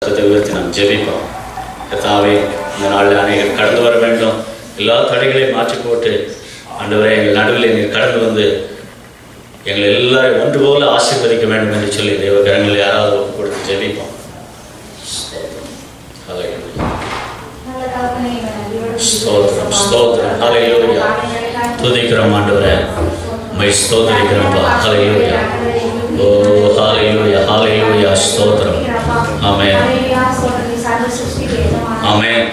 கருத்தை உயர்த்தி நாம் ஜெபிப்போம் கர்த்தாவே இந்த நாளில் அநேகர் கடந்து வர வேண்டும் எல்லா தடைகளையும் மாற்றி போட்டு ஆண்டவரே எங்கள் நடுவில் நீர் கடந்து வந்து எங்களை எல்லாரும் ஒன்று போல ஆசீர்வதிக்க வேண்டும் என்று சொல்லி தெய்வ கரங்களில் யாராவது ஒப்பு கொடுத்து ஜெபிப்போம் Hallelujah. ஸ்தோத்திரம் ஸ்தோத்திரம் ஹalleluya துதிக்கிறோம் ஆண்டவரே மை ஸ்தோத்திரிக்கிறோம்ப்பா ஹalleluya ஓ ஹalleluya ஹalleluya ஸ்தோத்திரம் ஆமென் ஆமென்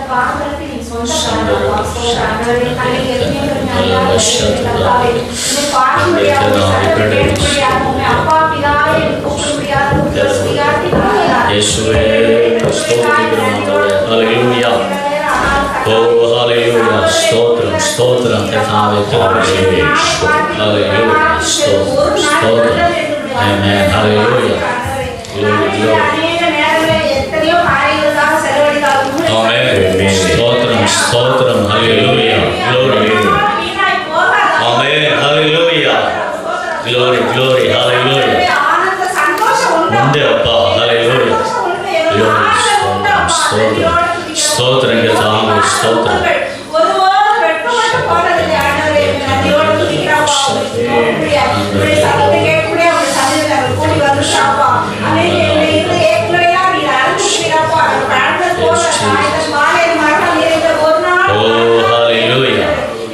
இயேசுவே ஸ்தோத்திரிக்கிறோம் ஆண்டவரே ஹalleluya ஓ ஹalleluya ஸ்தோத்திரம் ஸ்தோத்திரம் கர்த்தாவே கர்த்தாவே ஹalleluya ஸ்தோத்திரம் ஸ்தோத்திரம் ஆமென் ஹalleluya glory glory ஆமென் ஸ்தோத்திரம் ஸ்தோத்திரம் ஹalleluya glory ஆமென் ஹalleluya glory glory hallelujah உண்டு அப்பா ஹalleluya glory ஸ்தோத்திரம் ஸ்தோத்திரம் ஸ்தோத்திரம் கர்த்தாவே ஸ்தோத்திரம் ஓ ஹalleluya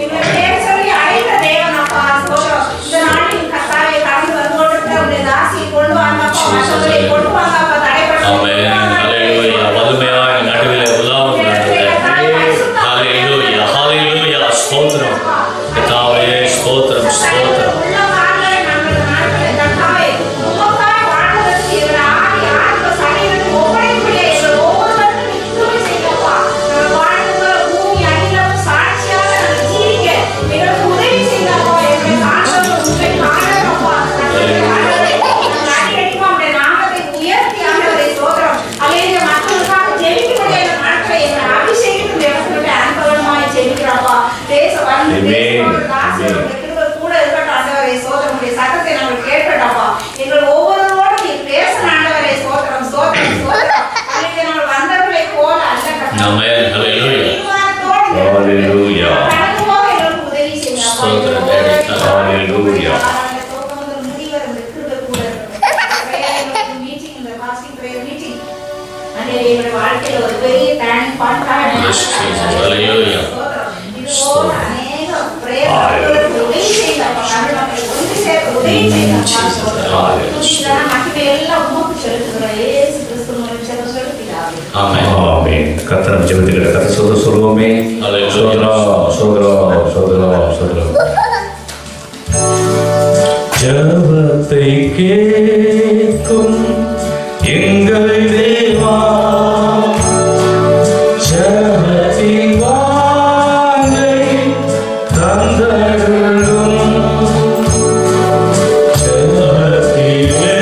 ஆமென் ஹalleluya வல்லமையாக நடுவிலே உலாவும் ஆண்டவரே ஹalleluya ஹalleluya ஸ்தோத்திரம் கர்த்தாவே ஸ்தோத்திரம் ஸ்தோத்திரம் கூட இருக்கட்டும் ஆண்டவரே சோதரமுடைய சத்தத்தை நாங்கள் கேட்கட்டப்பா எங்கள் ஒவ்வொருவரோடும் நீ பேச ஆண்டவரே சோதரம் சோதரம் சோதரம் அல்லது நாங்கள் வந்தவர்களை போல அல்ல கர்த்தாவே. ஆமென் ஹalleluya தீர்மானத்தோடு இந்த Hallelujah. கடந்து போக எங்களுக்கு உதவி செய்யுங்க அப்பா. ஸ்தோத்திரம் டேடி. Hallelujah. அந்த துவக்கம் முதல் முடிவரை இந்த கிருபை கூட இருக்கட்டும். இந்த prayer எங்களுக்கு meeting, இந்த fasting prayer meeting. ஆண்டவரே, எங்களுடைய வாழ்க்கையில ஒரு பெரிய turning point ஆக Yes, Jesus. Hallelujah. இது போல அநேக prayer மக்களுக்கு உதவி செய்யுங்க அப்பா. தமிழ் மக்களை ஒன்று சேர்க்க உதவி செய்யுங்க அப்பா. Hallelujah. துதிகளான மகிமை எல்லாம் உமக்கு செலுத்துகிறோம். இயேசு கிறிஸ்து மூலம் ஜெபம் செலுத்தினார். ஆமென் ஆமென் கத்தரம் ஜெபத்துக்கிற கத்த சொல்ல சொல்லுவோமே Hallelujah. சோதரா சோதரா சோதரா சோதரா ஜபத்தை கேட்கும் எங்கள் தேவா ஜபத்தின் வாங்கை தந்தருளும் ஜபத்திலே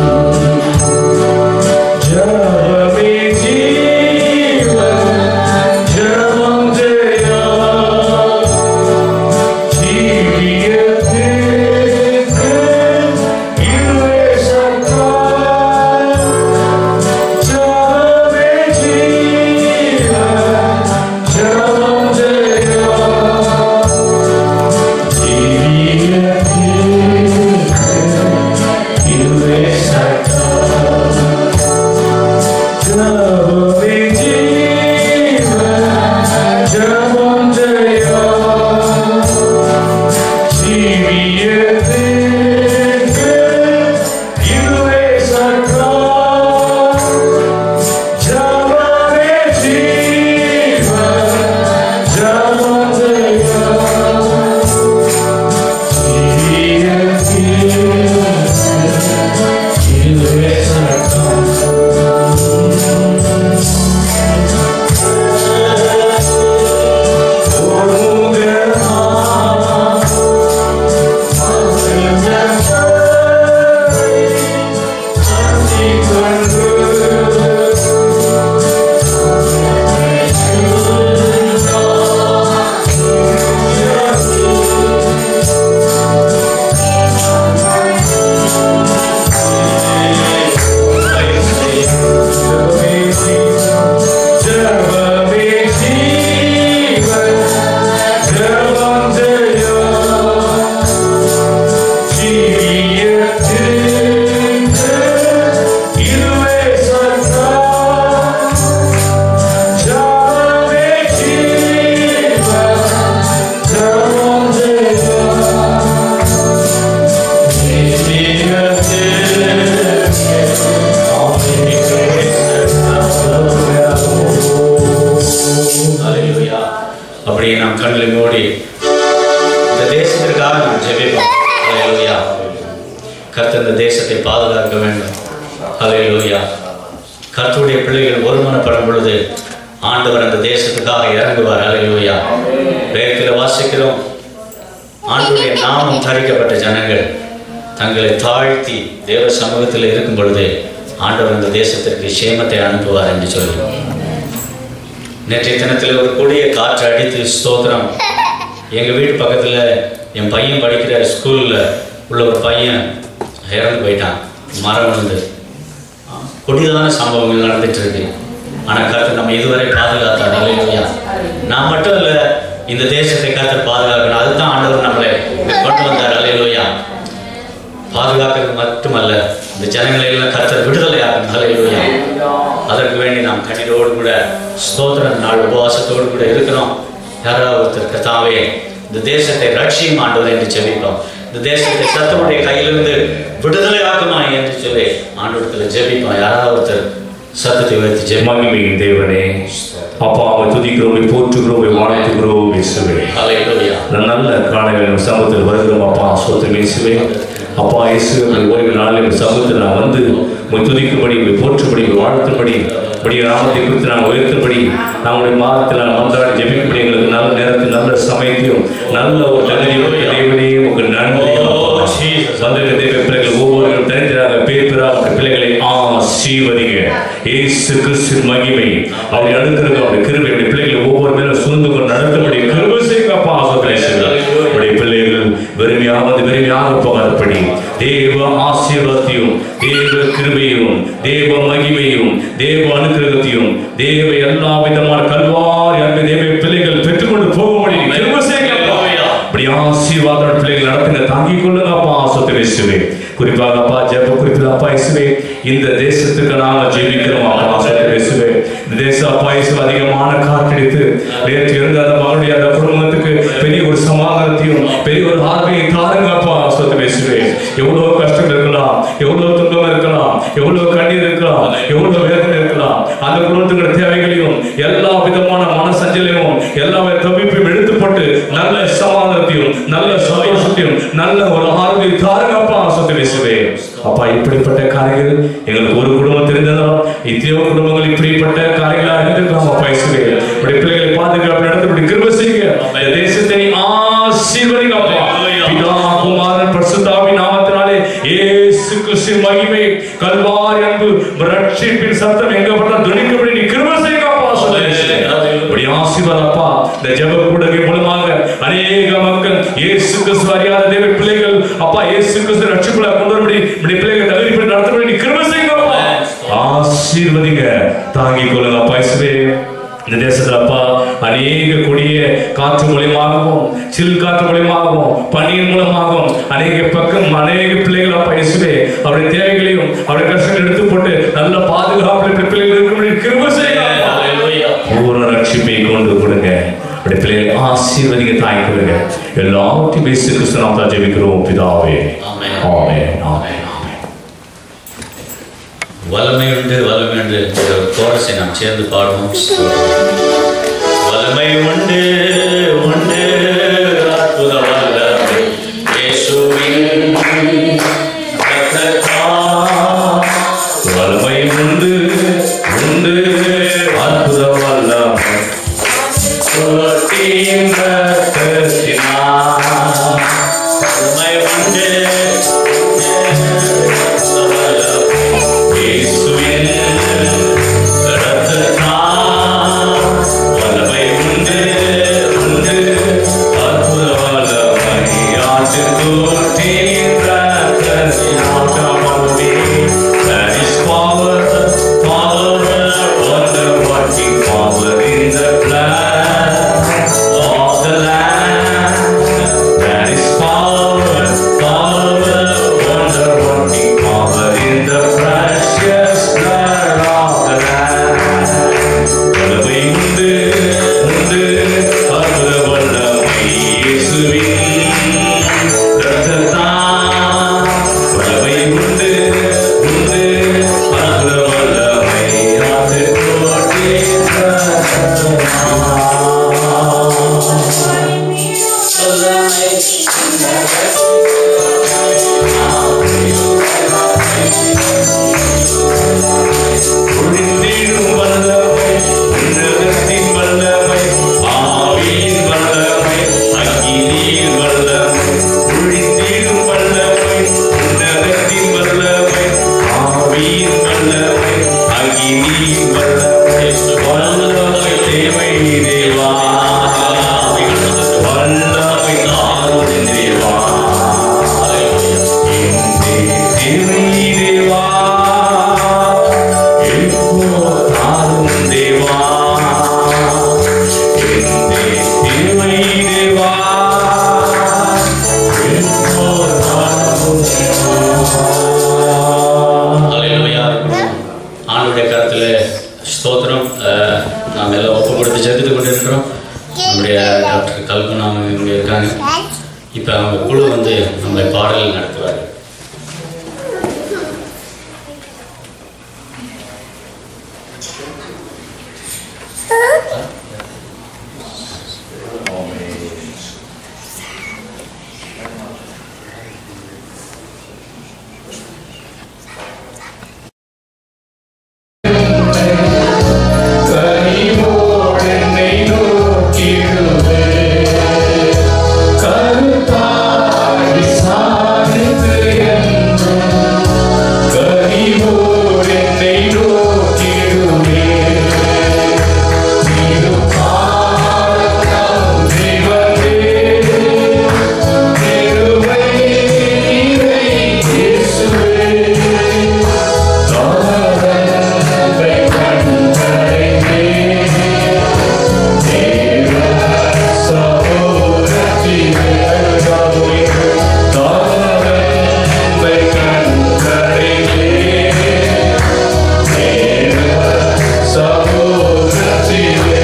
ஜபமே ஜீவன் அப்படியே நாம் கண்களை மூடி இந்த தேசத்திற்காக நாம் ஜெபிப்போம் ஹalleluya கர்த்தர் இந்த தேசத்தை பாதுகாக்க வேண்டும் ஹalleluya கர்த்தருடைய பிள்ளைகள் ஒருமனப்படும் பொழுது ஆண்டவர் அந்த தேசத்துக்காக இறங்குவார் ஹalleluya வேதத்தில் வாசிக்கிறோம் ஆண்டுடைய நாமம் தரிக்கப்பட்ட ஜனங்கள் தங்களை தாழ்த்தி தேவ சமூகத்தில் இருக்கும் பொழுது ஆண்டவர் அந்த தேசத்திற்கு சேமத்தை அனுப்புவார் என்று சொல்லுவோம் நேற்றைய தினத்தில் ஒரு கொடிய காற்று அடித்து ஸ்தோத்திரம் எங்கள் வீட்டு பக்கத்தில் என் பையன் படிக்கிற ஸ்கூலில் உள்ள ஒரு பையன் இறந்து போயிட்டான் மரம் விழுந்து கொடியதான சம்பவங்கள் நடந்துட்டு இருக்கு ஆனால் கருத்து நம்ம இதுவரை பாதுகாத்தார் இல்லையா நான் மட்டும் இல்லை இந்த தேசத்தை கருத்து பாதுகாக்கணும் அதுதான் ஆண்டவர் நம்மளை இங்க கொண்டு வந்தார் அலையிலோயா பாதுகாக்கிறது மட்டுமல்ல இந்த ஜனங்களை எல்லாம் கருத்தர் விடுதலை ஆகணும் அலையிலோயா அதற்கு வேண்டி நாம் கண்ணீரோடு கூட ஸ்தோத்திர நாள் உபவாசத்தோடு கூட இருக்கிறோம் யாராவது ஒருத்தர் கத்தாவே இந்த தேசத்தை ரட்சியும் ஆண்டவர் என்று ஜெபிப்போம் இந்த தேசத்தை சத்தமுடைய கையிலிருந்து விடுதலை ஆக்குமா என்று சொல்லி ஆண்டவரத்தில் ஜெபிப்போம் யாராவது ஒருத்தர் சத்தத்தை வைத்து ஜெபம் மகிமையின் தேவனே அப்பா அவரை துதிக்கிறோம் உம்மை போற்றுகிறோம் உம்மை வாழ்த்துகிறோம் இயேசுவே அலையிலோயா இந்த நல்ல காலையில் சமூகத்தில் வருகிறோம் அப்பா சோத்திரம் இயேசுவே அப்பா இயேசுவே உங்கள் ஓய்வு நாளில் உங்கள் சமூகத்தில் நான் வந்து உங்களை துதிக்கும்படி உங்களை போற்றும்படி உங்களை வாழ்த்தும்படி உடைய நாமத்தை குறித்து நான் உயர்த்தும்படி நம்முடைய மாதத்தில் நான் மன்றாடி ஜெபிக்கும்படி எங்களுக்கு நல்ல நேரத்தில் நல்ல சமயத்தையும் நல்ல ஒரு தகுதியோட தேவனே உங்களுக்கு நன்றி Oh, Jesus. வந்திருக்க தேவ பிள்ளைகள் ஒவ்வொருவரும் தெரிஞ்சாங்க பேர் பெறாத பிள்ளைகளை ஆசீர்வதிங்க இயேசு கிறிஸ்து மகிமை அவருடைய அனுக்கிரகம் அவருடைய கிருபை அவருடைய பிள்ளைகளை ஒவ்வொரு மேலும் சுமந்து கொண்டு நடத்தபடி கிருபை செய்யப்பா அவருடைய பிள்ளைகள் வெறுமையாக வந்து வெறுமையாக போகாதபடி தேவ ஆசீர்வாதத்தையும் தேவ கிருபையும் தேவ மகிமையும் தேவ அனுக்கிரகத்தையும் தேவ எல்லா விதமான கல்வாரி அன்பு தேவ பிள்ளைகள் பெற்றுக்கொண்டு போகும்படி கிருபை செய்யப்பா அப்படி ஆசீர்வாத பிள்ளைகள் நடத்துங்க தாங்கிக் கொள்ளுங்க அப்பா ஆசத்தை இயேசுவே குறிப்பாக அப்பா ஜெப குறிப்பில் அப்பா இயேசுவே இந்த தேசத்துக்கு நாம ஜெபிக்கிறோம் அப்பா ஆசத்தை இயேசுவே இந்த தேசம் அப்பா இயேசுவே அதிகமான காற்றடித்து நேற்று இருந்த அந்த மகளுடைய அந்த குடும்பத்துக்கு பெரிய ஒரு சமாதானத்தையும் பெரிய ஒரு ஆர்வையும் தாருங்க அப்பா ஆசத்தை இயேசுவே எவ்வளவு கஷ்டம் இருக்கலாம் எவ்வளவு துன்பம் இருக்கலாம் எவ்வளவு கண்ணீர் இருக்கலாம் எவ்வளவு வேதனை இருக்கலாம் அந்த குடும்பத்துக்கு தேவைகளையும் எல்லா விதமான மனசஞ்சலையும் எல்லா வித தவிப்பையும் எடுத்துப்பட்டு நல்ல சமாதானத்தையும் நல்ல சந்தோஷத்தையும் நல்ல ஒரு ஆறுதலை தாருங்கப்பா சொத்து பேசுவே அப்பா இப்படிப்பட்ட காரியங்கள் எங்களுக்கு ஒரு குடும்பம் தெரிந்ததால் இத்தனையோ குடும்பங்கள் இப்படிப்பட்ட காரியங்களாக இருந்திருக்கலாம் அப்பா இயேசுவே இப்படி பிள்ளைகளை பாதுகாப்பு நடத்தப்படி கிருப செய்யுங்க இந்த தேசத்தை ஆசீர்வதிங்கப்பா பிதா குமாரன் பரிசுத்தாவி நாமத்தினாலே இயேசு கிறிஸ்து மகிமை கல்வாரி அன்பு ரட்சிப்பின் சத்தம் எங்க பண்ண துணிக்கப்படி நீ கிருப செய்யுங்கப்பா சொல்லுங்க இப்படி ஆசீர்வாதப்பா இந்த ஜெப கூடகை மூலமாக அநேக மக்கள் இயேசு கிறிஸ்து அறியாத தேவ பிள்ளைகள் அப்பா இயேசு கிறிஸ்து ரட்சிப்புல கொண்டு வரும்படி இப்படி பிள்ளைகள் தகுதிப்படி நடத்தபடி நீ கிருப செய்யுங்கப்பா ஆசீர்வதிங்க தாங்கிக் கொள்ளுங்க அப்பா இயேசுவே இந்த தேசத்துல அப்பா அநேக கொடிய காற்று மூலியமாகவும் சில் காற்று மூலியமாகவும் பனியின் மூலமாகவும் அநேக பக்கம் அநேக பிள்ளைகள் அப்பா இயேசுவே அவருடைய தேவைகளையும் அவருடைய கஷ்டங்கள் எடுத்து போட்டு நல்ல பாதுகாப்பு பிள்ளைகள் இருக்கும்படி கிருப செய்யுங்க Hallelujah. பூர்ண ரட்சிப்பை கொண்டு கொடுங்க அப்படி பிள்ளைகளை ஆசீர்வதிங்க தாய் கொடுங்க எல்லாத்தையும் பேசி கிறிஸ்து நாம் தான் ஜெபிக்கிறோம் பிதாவே ஆமென். ஆமென் ஆமென் ஆமென் வல்லமை உண்டு வல்லமை உண்டு என்ற ஒரு கோரஸை நாம் சேர்ந்து பாடுவோம் வல்லமை உண்டு உண்டு அற்புத வல்லமை இயேசுவின் இரத்தத்தால் வல்லமை உண்டு உண்டு அற்புத வல்லமை புரட்டின் இரத்தத்தினால் வல்லமை உண்டு உண்டு அற்புத வல்லமை இயேசுவின் இரத்தத்தால் வல்லமை உண்டு உண்டு அற்புத வல்லமை ஆட்டுக்குட்டியின் இரத்தத்தினால் காப்பாற்றி That is power, power, wonder working power in the blood of the Lamb. That is power, நம்முடைய டாக்டர் கல்பனா அவங்க இங்கே இருக்காங்க இப்போ அவங்க குழு வந்து நம்மளை பாடல் நடத்துவார் கனிவோடென்னை நோக்கிடுவே கருத்தாய் விசாரித்து என்றும் கனிவோடென்னை நோக்கிடுவே திருப்பாதம் தேவனே திருவை நீரை இயேசுவே தாரத்தை கண்டடைந்தே தேவ சகோதரத்திலே தாரத்தை கண்டடைந்தே தேவ சகோதரத்திலே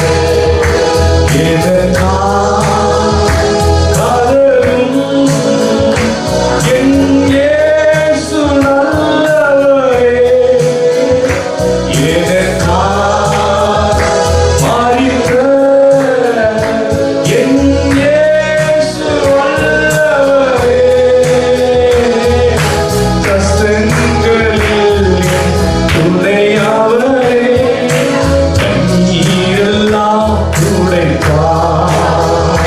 துணையாவரே கண்ணீரெல்லாம் துடைப்பார்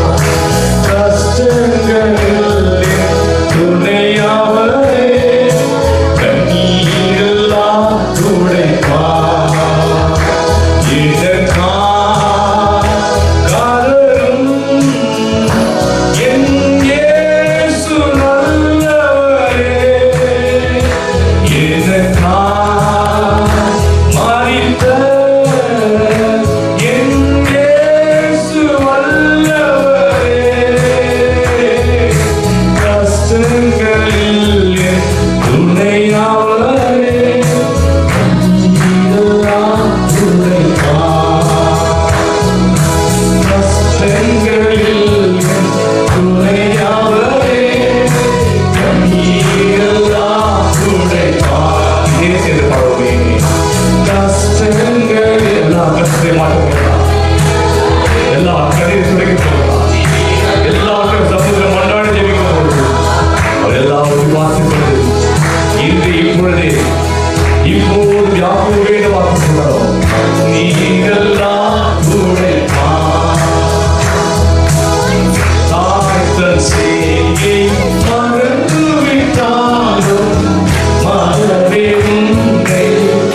கஷ்டங்களில் துணையாவரே கண்ணீரெல்லாம் துடைப்பார் இதற்காக காரணம் என் இயேசு நல்லவரே இதற்காக மரித்த என் இயேசு வல்லவரே கஷ்டங்களில் என் துணையாளரே கண்ணீரெல்லாம் துடைப்பார் கஷ்டங்களில் என் துணையாளரே கண்ணீரெல்லாம் துடைப்பார் இதே சேர்ந்து பாடுவோமே கஷ்டங்கள் எல்லா கஷ்டத்தை மாற்ற போகலாம் எல்லா கதையை துடைக்க போகலாம் எல்லாருக்கும் சமுதிரம் மண்டாடி ஜெபிக்க போகிறோம் அவர் எல்லாரும் வாசிப்பது இன்று இப்பொழுதே இப்போது யாரும் வேண்ட வாக்கு சொல்கிறோம் நீரெல்லாம் துடைப்பார் தாய்த்தன் செய்கை மறந்து விட்டாலும் மறவே உன்னை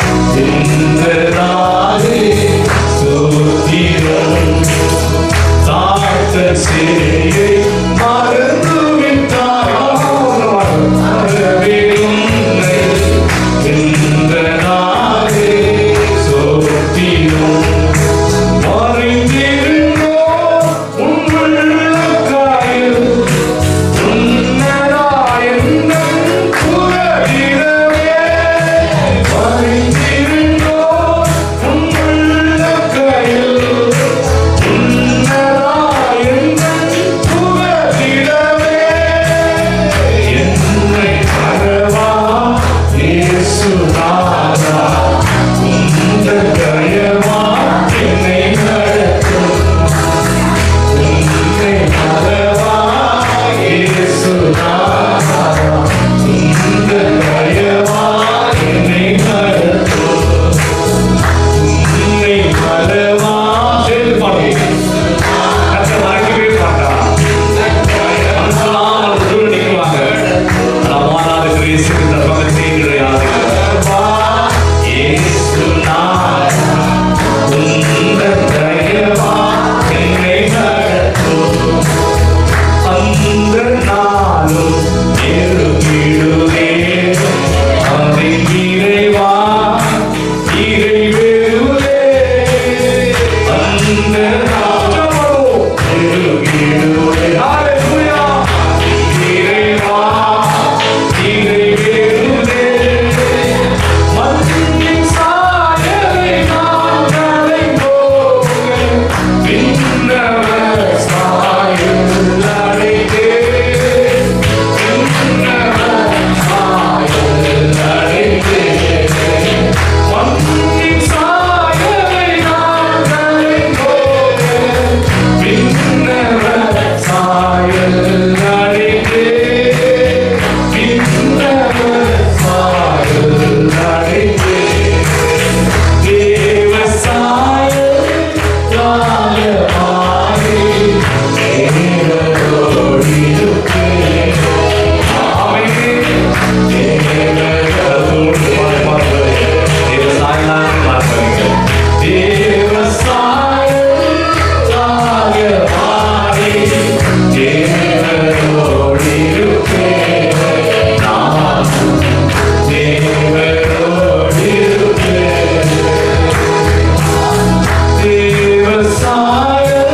தின்றதாலே சோத்திரம் தாய்த்தன் செய்கை மறந்து விட்டாலும் மறவே உன்னை தின்றதாலே சோத்திரம் மறைந்திருந்தோ உன்னுள்ளக்காயில் உன்னதாயந்தன் புகழிடமே. மறைந்திருந்தோ உன்னுள்ளக்காயில் உன்னதாயந்தன் தேவசாயம்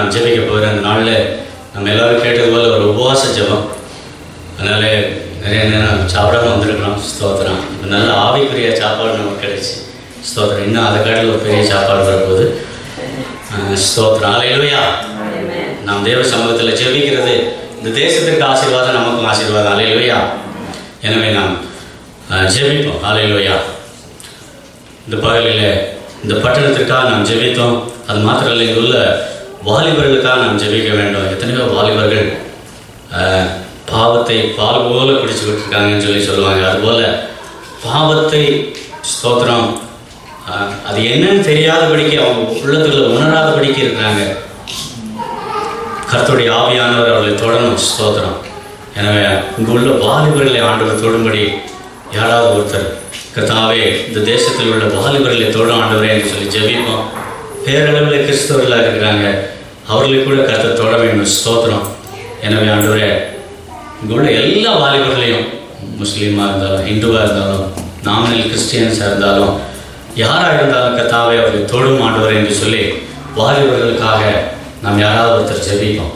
நான் ஜெபிக்க போகிறேன் அந்த நாளில் நம்ம எல்லாரும் கேட்டது போல ஒரு உபவாச ஜெபம் அதனால் நிறைய நேரம் சாப்பிடாம வந்திருக்கிறோம் ஸ்தோத்திரம் ஒரு நல்ல ஆவிக்குரிய சாப்பாடு நமக்கு கிடைச்சி ஸ்தோத்திரம் இன்னும் அதை காட்டில் ஒரு பெரிய சாப்பாடு வரப்போகுது அஹ் ஸ்தோத்திரம் அலையிலுயா நாம் தேவ சமூகத்தில் ஜெபிக்கிறது இந்த தேசத்திற்கு ஆசீர்வாதம் நமக்கும் ஆசீர்வாதம் அலையிலுயா எனவே நாம் அஹ், ஜெபிப்போம் அலையிலுயா இந்த பகலில் இந்த பட்டணத்திற்காக நாம் ஜெபித்தோம் அது மாத்திரம் இல்லை இங்கே உள்ள வாலிபர்களுக்காக நாம் ஜெபிக்க வேண்டும் எத்தனையோ வாலிபர்கள் அஹ், பாவத்தை பால் போல குடிச்சுக்கிட்டு இருக்காங்கன்னு சொல்லி சொல்லுவாங்க அதுபோல் பாவத்தை ஸ்தோத்திரம் அஹ், அது என்னன்னு தெரியாதபடிக்கு அவங்க உள்ளத்துல உணராதபடிக்கு இருக்கிறாங்க கர்த்தருடைய ஆவியானவர் அவர்களை தொடரும் ஸ்தோத்திரம் எனவே இங்கு உள்ள வாலிபர்களை ஆண்டவர் தொடும்படி யாராவது ஒருத்தர் கர்த்தாவே இந்த தேசத்தில் உள்ள வாலிபர்களை தொடும் ஆண்டவரே என்று சொல்லி ஜெபிப்போம் பேரளவில் கிறிஸ்தவர்களாக இருக்கிறாங்க அவர்களை கூட கர்த்தர் தொட வேண்டும் ஸ்தோத்திரம் எனவே ஆண்டவரே இங்கே உள்ள எல்லா வாலிபர்களையும் முஸ்லீமாக இருந்தாலும் இந்துவாக இருந்தாலும் நாமினல் கிறிஸ்டியன்ஸாக இருந்தாலும் யாராக இருந்தாலும் கர்த்தாவே அவர்களை தொடும் ஆண்டவர் என்று சொல்லி வாலிபர்களுக்காக நாம் யாராவது ஒருத்தர் ஜெபிப்போம்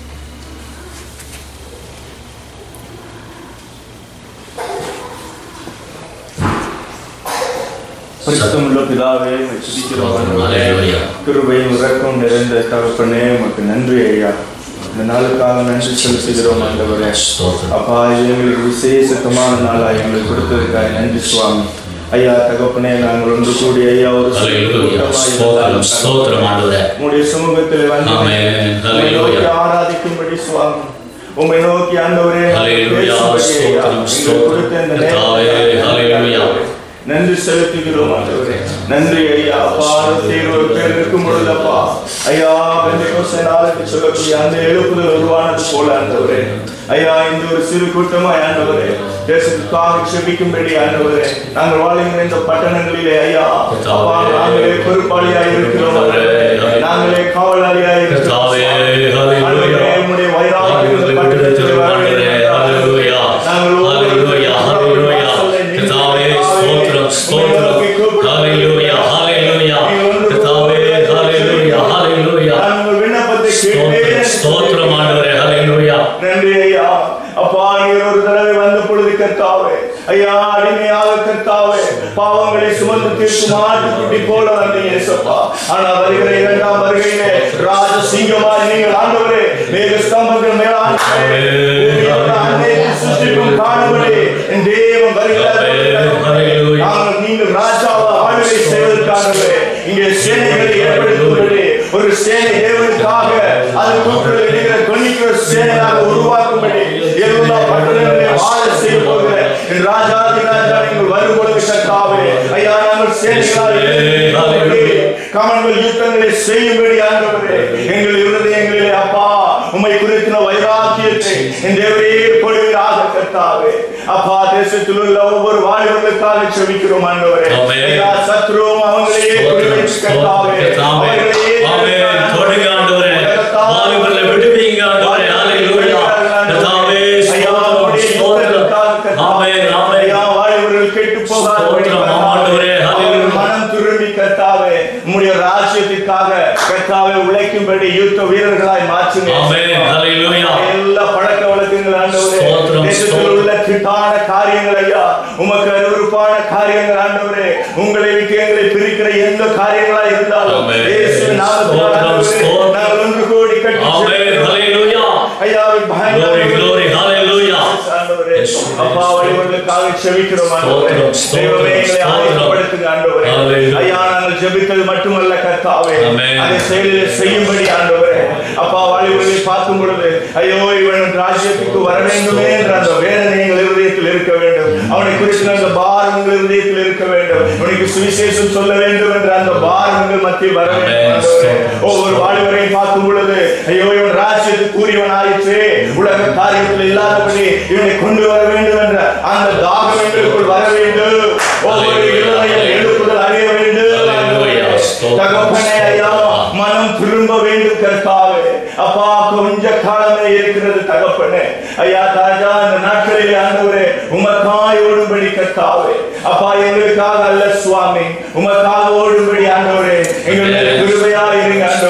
பரிசுத்தமுள்ள பிதாவே உம்மை துதிக்கிறோம் ஆண்டவரே. அல்லேலூயா. கிருபையும் இரக்கம் நிறைந்த தகப்பனே உமக்கு நன்றி ஐயா இந்த நாளுக்காக நன்றி செலுத்துகிறோம் ஆண்டவரே ஸ்தோத்திரம். அப்பா இது எங்களுக்கு விசேஷமான நாளா எங்களுக்கு கொடுத்ததுக்காக நன்றி சுவாமி ஐயா தகப்பனே நாங்கள் ஒன்று கூடி ஐயா ஒரு சிறு அல்லேலூயா. கூட்டமாய் ஸ்தோத்திரம் இருந்தாலும் ஸ்தோத்திரம் ஆண்டவரே உம்முடைய சமூகத்தில் வந்து ஆமென். உம்மை நோக்கி அல்லேலூயா. ஆராதிக்கும்படி சுவாமி உம்மை நோக்கி ஆண்டவரே அல்லேலூயா. பேசும்படி ஐயா, ஸ்தோத்திரம், எங்களுக்கு கொடுத்த இந்த கர்த்தாவே. நேரத்தை அல்லேலூயா. நன்றி செலுத்துகிறோம் ஆண்டவரே நன்றி ஐயா அப்பா தேர்வு பேர் இருக்கும் பொழுதப்பா ஐயா பெந்தகோஸ்தே நாளுக்கு சொல்லக்கூடிய அந்த எழுப்புதல் உருவானது போல ஆண்டவரே ஐயா இந்த ஒரு சிறு கூட்டமாய் ஆண்டவரே தேசத்துக்காக செபிக்கும்படி ஆண்டவரே நாங்கள் வாழ்கின்ற இந்த பட்டணங்களிலே ஐயா அப்பா நாங்களே பொறுப்பாளியாய் இருக்கிறோம் ஆண்டவரே. நாங்களே காவலாளியாய் கர்த்தாவே, இருக்கிறோம் அல்லேலூயா. ஆண்டவரே, உம்முடைய வைராக்கியம் இந்த ஆண்டவரே, பட்டணத்தில் வர ஆண்டவரே, வேண்டும். அல்லேலூயா. நாங்கள் ஒவ்வொரு அல்லேலூயா, அல்லேலூயா. கர்த்தாவே, ஸ்தோத்திரம், ஸ்தோத்திரம். அல்லேலூயா, அல்லேலூயா. கர்த்தாவே, அல்லேலூயா, அல்லேலூயா. நாங்கள் விண்ணப்பத்தை ஸ்தோத்திரம், கேட்டேன் ஸ்தோத்திரம் ஆண்டவரே, அல்லேலூயா. நன்றி ஐயா அப்பா நீர் ஒரு தடவை வந்த பொழுது கர்த்தாவே ஐயா அடிமையாக கர்த்தாவே பாவங்களை சுமந்து தீர்க்கும் ஆட்டுக்குட்டி போல வந்தீங்க இயேசப்பா ஆனா வருகிற இரண்டாம் வருகையிலே ராஜ சிங்கமாய் நீங்கள் ஆண்டவரே மேக ஸ்தம்பங்கள் மேலாண்மை சிருஷ்டிக்கும் காணும்படி என் தேவன் வருகிறார் அல்லேலூயா. நாங்கள் நீங்கள் ராஜாவை ஆளுகை செய்வதற்காகவே இங்கே சேனைகளை ஏற்படுத்தும்படி ஒரு சேனை தேவனுக்காக அது கூப்பிட்டு இருக்கிற தொன்னிக்கிற சேனையாக உருவாக்கும்படி எல்லா பட்டணங்களிலே வாழ செய்ய போகிற என் ராஜாதி ராஜா நீங்கள் வரும் பொழுது கர்த்தாவே ஐயா நாங்கள் சேனைகளால் எழும்பி கமன்கள் யுத்தங்களை செய்யும்படி ஆண்டவரே எங்கள் இருதயங்களிலே அப்பா உம்மை குறித்தின வைராக்கியத்தை என் தேவரே பொழுவீராக கர்த்தாவே அப்பா தேசத்தில் உள்ள ஒவ்வொரு வாலிபர்களுக்காக செபிக்கிறோம் ஆண்டவரே ஆமென். ஐயா சத்ருவும் அவங்களையே குறிவைத்து கர்த்தாவே அவர்களையே ஆமென். தொடுங்க ஆண்டவரே. வாலிபர்களை விடுவிங்க ஆண்டவரே. அல்லேலூயா. கர்த்தாவே, ஸ்தோத்திரம், ஸ்தோத்திரம். ஆமென், ஆமென். ஐயா, வாலிபர்கள் கெட்டுப் போகாதபடி ஸ்தோத்திரம், ஆண்டவரே. அவர்கள் அல்லேலூயா. மனம் திரும்பி கர்த்தாவே உம்முடைய ராஜ்யத்திற்காக கர்த்தாவே உழைக்கும்படி யுத்த வீரர்களாய் மாற்றுங்க ஆமென். அல்லேலூயா. எல்லா பழக்க வழக்கங்கள் ஆண்டவரே ஸ்தோத்திரம், தேசத்தில் ஸ்தோத்திரம். உள்ள திட்டான காரியங்கள் ஐயா உமக்கு அருவருப்பான காரியங்கள் ஆண்டவரே உங்களை விட்டு எங்களை பிரிக்கிற எந்த காரியங்களா இருந்தாலும் ஆமென். இயேசுவின் நாமத்தில் ஸ்தோத்திரம், ஆண்டவரே, ஸ்தோத்திரம். நாங்கள் ஒன்று கூடி கட்டி ஆமென். செல்கிறோம். அல்லேலூயா. ஐயாவை Glory, glory. Hallelujah. ஆண்டவரே, Yes. அப்பா வழிவர்களுக்காக செபிக்கிறோம் ஆண்டவரே. ஸ்தோத்திரம், ஸ்தோத்திரம், தெய்வமே எங்களை ஸ்தோத்திரம். ஆயத்தப்படுத்துங்க ஆண்டவரே. Hallelujah. ஐயா நாங்கள் ஜெபித்தது மட்டுமல்ல கர்த்தாவே Amen. அதை செயலில் செய்யும்படி ஆண்டவரே அப்பா வாலிபர்களை பார்க்கும் பொழுது ஐயோ இவன் ராஜ்யத்துக்கு வர வேண்டுமே என்ற அந்த வேதனை எங்கள் இருதயத்தில் இருக்க வேண்டும் அவனை குறித்து அந்த பாரம் உங்கள் இருதயத்தில் இருக்க வேண்டும் அவனுக்கு சுவிசேஷம் சொல்ல வேண்டும் என்ற அந்த பாரம் உங்கள் மத்தியில் வர வேண்டும் Amen. ஆண்டவரே. ஒவ்வொரு வாலிபரையும் பார்க்கும் பொழுது ஐயோ இவன் ராஜ்யத்துக்கு கூறியவன் ஆயிற்று உலக காரியத்தில் இல்லாதபடி இவனை கொண்டு வர வேண்டும் என்ற அந்த தாகம் எங்களுக்குள் வர வேண்டும் ஒவ்வொரு இருதயம் எழுப்புதல் அடைய வேண்டும் Hallelujah. ஸ்தோத்திரம். தகப்பனே ஐயா மனம் திரும்ப வேண்டும் கர்த்தாவே அப்பா கொஞ்ச காலமே இருக்கிறது தகப்பனே ஐயா தாஜா இந்த நாட்களிலே ஆண்டவரே உமக்காய் ஓடும்படி கர்த்தாவே அப்பா எங்களுக்காக அல்ல சுவாமி உமக்காக ஓடும்படி ஆண்டவரே எங்களுடைய கிருபையா இருங்க ஆண்டவரே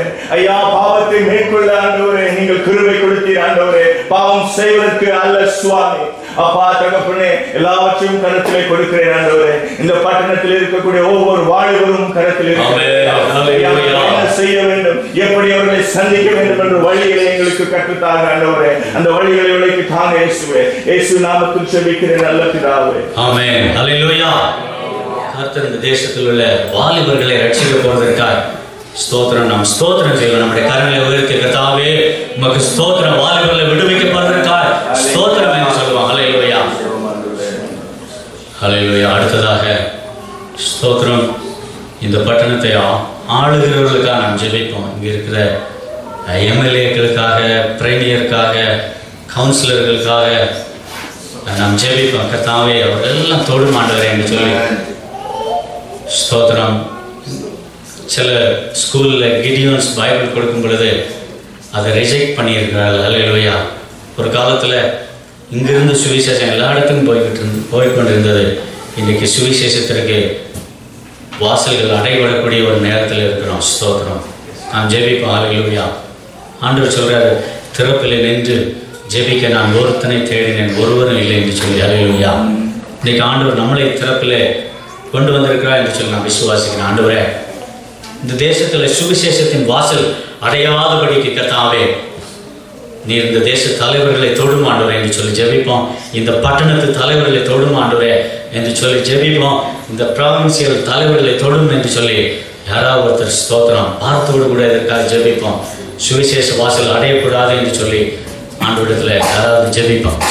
ஐயா பாவத்தை மேற்கொள்ள ஆண்டவரே நீங்கள் கிருபை கொடுத்தீர் ஆண்டவரே பாவம் செய்வதற்கு அல்ல சுவாமி அப்பா தகப்பனே எல்லாவற்றையும் கருத்திலே கொடுக்கிறேன் ஆண்டவரே இந்த பட்டணத்தில் இருக்கக்கூடிய ஒவ்வொரு வாலிபரும் கருத்தில் ஆமென். ஐயா, ஹalleluya. என்ன செய்ய வேண்டும் எப்படி அவர்களை சந்திக்க வேண்டும் என்ற வழிகளை எங்களுக்கு கற்றுத்தாங்க ஆண்டவரே அந்த வழிகளை விலைக்கு தாங்க இயேசுவே இயேசு நாமத்தில் செபிக்கிறேன் நல்ல பிதாவே ஆமென் ஹalleluya கர்த்தர் இந்த தேசத்தில் உள்ள வாலிபர்களை ரட்சிக்க போவதற்காக ஸ்தோத்திரம் நாம் ஸ்தோத்திரம் செய்வோம் நம்முடைய கரங்களை உயர்த்தி கர்த்தாவே உமக்கு ஸ்தோத்திரம் வாலிபர்களை விடுவிக்க போவதற்காக ஸ்தோத்திரம் என்று சொல்லுவோம் ஹalleluya ஹalleluya அடுத்ததாக ஸ்தோத்திரம் இந்த பட்டணத்தை ஆ- ஆளுகிறவர்களுக்காக நாம் ஜெபிப்போம் இங்கே இருக்கிற எம்எல்ஏக்களுக்காக பிரேமியருக்காக கவுன்சிலர்களுக்காக நாம் ஜெபிப்போம் கர்த்தாவே அவர்கள் எல்லாம் தொடும் ஆண்டவரே என்று சொல்லி ஸ்தோத்திரம் சில ஸ்கூலில் கிடியோன்ஸ் பைபிள் கொடுக்கும் பொழுது அதை ரிஜெக்ட் பண்ணியிருக்கிறார்கள் அல்லையா ஒரு காலத்தில் இங்கிருந்து சுவிசேஷம் எல்லா இடத்துக்கும் போய்கிட்டு இருந்து போய்கொண்டிருந்தது இன்றைக்கி சுவிசேஷத்திற்கு வாசல்கள் அடைபடக்கூடிய ஒரு நேரத்தில் இருக்கிறோம் ஸ்தோத்திரம் நாம் ஜெபிப்போம் அல்லையா ஆண்டவர் சொல்கிறாரு திறப்பிலே நின்று ஜெபிக்க நான் ஒருத்தனை தேடினேன் ஒருவரும் இல்லை என்று சொல்லி அல்லையா இன்னைக்கு ஆண்டவர் நம்மளை திறப்பிலே கொண்டு வந்திருக்கிறார் என்று சொல்லி நான் விசுவாசிக்கிறேன் ஆண்டவரே இந்த தேசத்தில் சுவிசேஷத்தின் வாசல் அடையாதபடிக்கு கத்தாவே நீர் இந்த தேச தலைவர்களை தொடும் ஆண்டவரே என்று சொல்லி ஜெபிப்போம் இந்த பட்டணத்து தலைவர்களை தொடும் ஆண்டவரே என்று சொல்லி ஜெபிப்போம் இந்த ப்ராவின்சியல் தலைவர்களை தொடும் என்று சொல்லி யாராவது ஒருத்தர் ஸ்தோத்திரம் பாரத்தோடு கூட இதற்காக ஜெபிப்போம் சுவிசேஷ வாசல் அடையக்கூடாது என்று சொல்லி ஆண்டவரிடத்தில் யாராவது ஜெபிப்போம்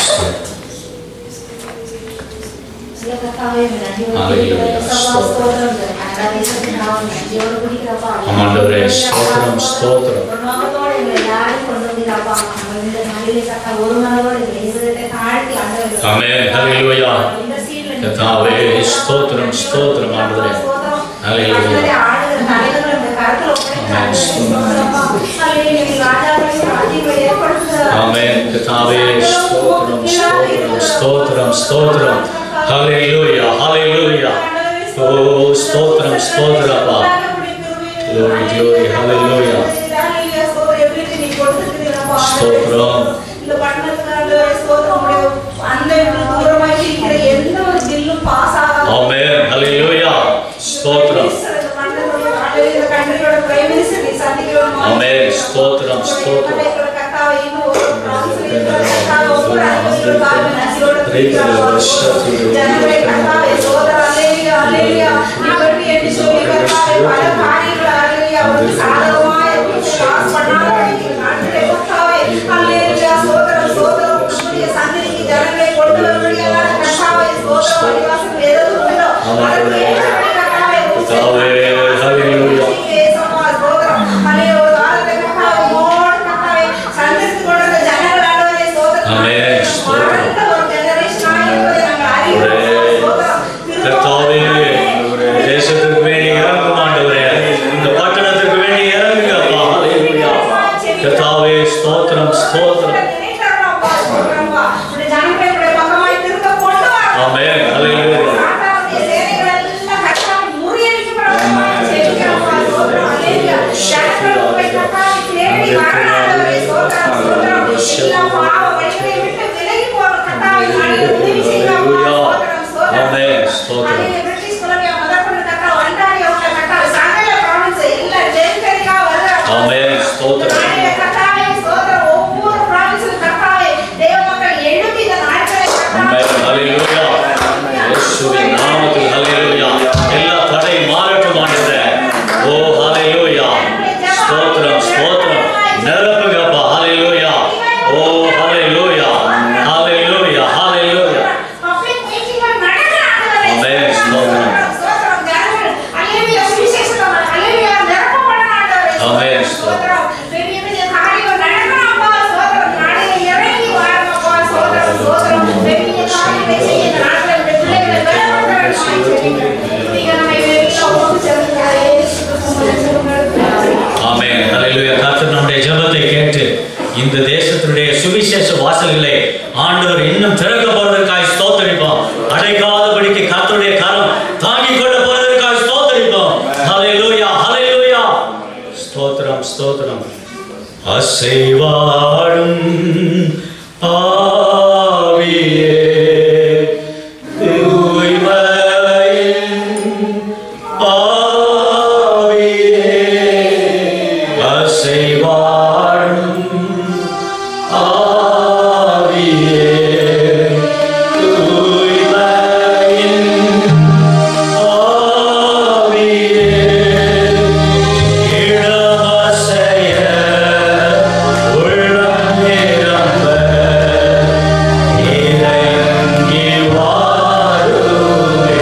ஆமாண்டவரே ஸ்தோத்திரம் ஸ்தோத்திரம் ஆமென் ஹalleluya கர்த்தாவே ஸ்தோத்திரம் ஸ்தோத்திரம் ஆண்டவரே ஹalleluya ஆமென் கர்த்தாவே ஸ்தோத்திரம் ஸ்தோத்திரம் ஸ்தோத்திரம் ஸ்தோத்திரம் ஹalleluya ஹalleluya ஓ ஸ்தோத்திரம் ஸ்தோத்திரம் அப்பா Glory, glory, hallelujah. ஸ்தோத்திரம். இந்த பட்டணத்துக்காரர்களே ஸ்தோத்திரம் உம்முடைய அந்த தூரமாய் இருக்கிற எந்த ஒரு பில்லும் பாஸ் ஆகாத ஆமென் ஹalleluya ஸ்தோத்திரம் ஆமென் ஸ்தோத்திரம், ஸ்தோத்திரம். கர்த்தாவே ஹalleluya ஆமென் ஸ்தோத்திரம் கர்த்தாவே தேசத்திற்கு வேண்டி இறங்கும் ஆண்டவரே இந்த பட்டணத்திற்கு வேண்டி இறங்குங்க அப்பா ஹalleluya கர்த்தாவே ஸ்தோத்திரம் ஸ்தோத்திரம் ஆமென் ஹalleluya ஆமென் ஸ்தோத்திரம் ஆமென் ஸ்தோத்திரம் ஆமென் ஹalleluya இயேசுவின் நாமத்தில் ஹalleluya எல்லா தடை மாறட்டும் ஆண்டவரே ஓ ஹalleluya ஸ்தோத்திரம் ஸ்தோத்திரம் நிரப்புங்கப்பா ஹalleluya ஓ ஹalleluya ஹalleluya ஹalleluya ஆமென் ஸ்தோத்திரம் ஆமென் ஸ்தோத்திரம் ஆமென் ஹalleluya கர்த்தர் நம்முடைய ஜெபத்தை கேட்டு இந்த தேசத்தினுடைய சுவிசேஷ வாசல்களை ஆண்டவர் இன்னும் திறக்க போவதற்காக ஸ்தோத்தரிப்போம் அடைக்காதபடிக்கு கர்த்தருடைய கரம் தாங்கிக் கொள்ள போவதற்காக ஸ்தோத்தரிப்போம் ஹalleluya ஹalleluya ஸ்தோத்திரம் ஸ்தோத்திரம் ஸ்தோத்திரம் அசைவாழும் ஆவியே தூய்மையின் ஆவியே அசைவாழும் ஆவியே தூய்மையின் ஆவியே இளமசைய உள்ளம் நிரம்ப இறங்கி வாருமே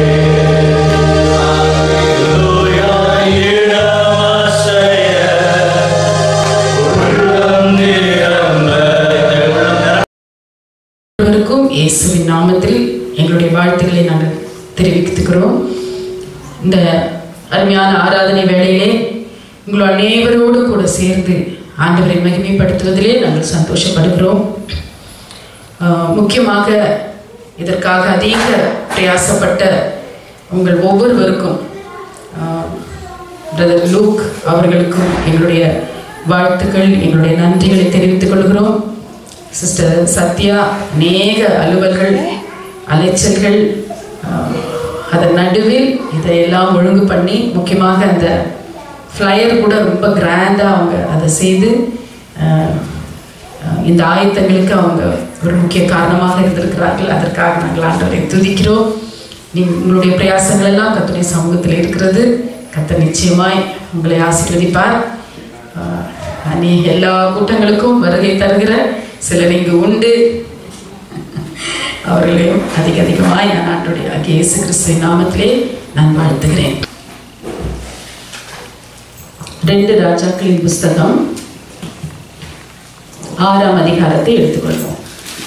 அல்லேலூயா இளமசைய உள்ளம் நிரம்ப உள்ளம் நிரம்ப அனைவருக்கும் இயேசுவின் நாமத்தில் எங்களுடைய வாழ்த்துக்களை நாங்கள் தெரிவித்துக்கிறோம் இந்த அருமையான ஆராதனை வேளையிலே உங்கள் அனைவரோடு கூட சேர்ந்து ஆண்டவரை மகிமைப்படுத்துவதிலே நாங்கள் சந்தோஷப்படுகிறோம் ஆஹ், முக்கியமாக இதற்காக அதிக பிரயாசப்பட்ட உங்கள் ஒவ்வொருவருக்கும் பிரதர் லூக் அவர்களுக்கும் எங்களுடைய வாழ்த்துக்கள் எங்களுடைய நன்றிகளை தெரிவித்துக் கொள்கிறோம் சிஸ்டர் சத்யா அநேக அலுவல்கள் அலைச்சல்கள் ஆஹ், அதன் நடுவில் இதையெல்லாம் ஒழுங்கு பண்ணி முக்கியமாக அந்த ஃப்ளையர் கூட ரொம்ப கிராண்டாக அவங்க அதை செய்து ஆஹ், ஆஹ், இந்த ஆயத்தங்களுக்கு அவங்க ஒரு முக்கிய காரணமாக இருந்திருக்கிறார்கள் அதற்காக நாங்கள் ஆண்டவரை துதிக்கிறோம் நீங்க உங்களுடைய பிரயாசங்கள் எல்லாம் கத்துடைய சமூகத்தில் இருக்கிறது கத்த நிச்சயமாய் உங்களை ஆசீர்வதிப்பார் ஆஹ், அநேக எல்லா கூட்டங்களுக்கும் வருகை தருகிற சிலர் இங்கு உண்டு அவர்களையும் அதிக அதிகமாய் நான் ஆண்டுடைய ஆகிய இயேசு கிறிஸ்துவின் நாமத்திலே நான் வாழ்த்துகிறேன் ரெண்டு ராஜாக்களின் புஸ்தகம் ஆறாம் அதிகாரத்தை எடுத்துக்கொள்வோம்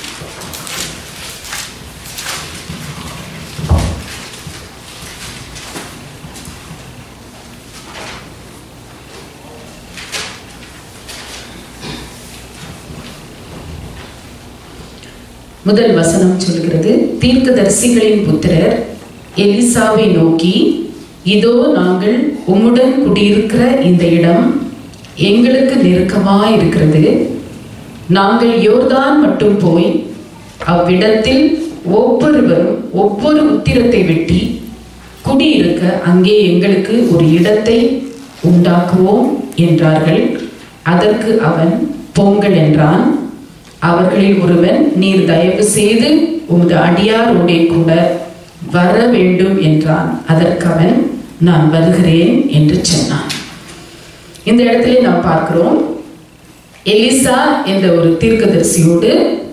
முதல் வசனம் சொல்கிறது தீர்க்கதரிசிகளின் புத்திரர் எலிசாவை நோக்கி இதோ நாங்கள் உம்முடன் குடியிருக்கிற இந்த இடம் எங்களுக்கு நெருக்கமாய் இருக்கிறது நாங்கள் யோர்தான் மட்டும் போய் அவ்விடத்தில் ஒவ்வொருவரும் ஒவ்வொரு உத்திரத்தை வெட்டி குடியிருக்க அங்கே எங்களுக்கு ஒரு இடத்தை உண்டாக்குவோம் என்றார்கள் அதற்கு அவன் பொங்கல் என்றான் அவர்களில் ஒருவன் நீர் தயவு செய்து உமது அடியாரோடே கூட வர வேண்டும் என்றான் அதற்கு அவன் நான் வருகிறேன் என்று சொன்னான் இந்த இடத்திலே நாம் பார்க்கிறோம் எலிசா என்ற ஒரு தீர்க்கதரிசியோடு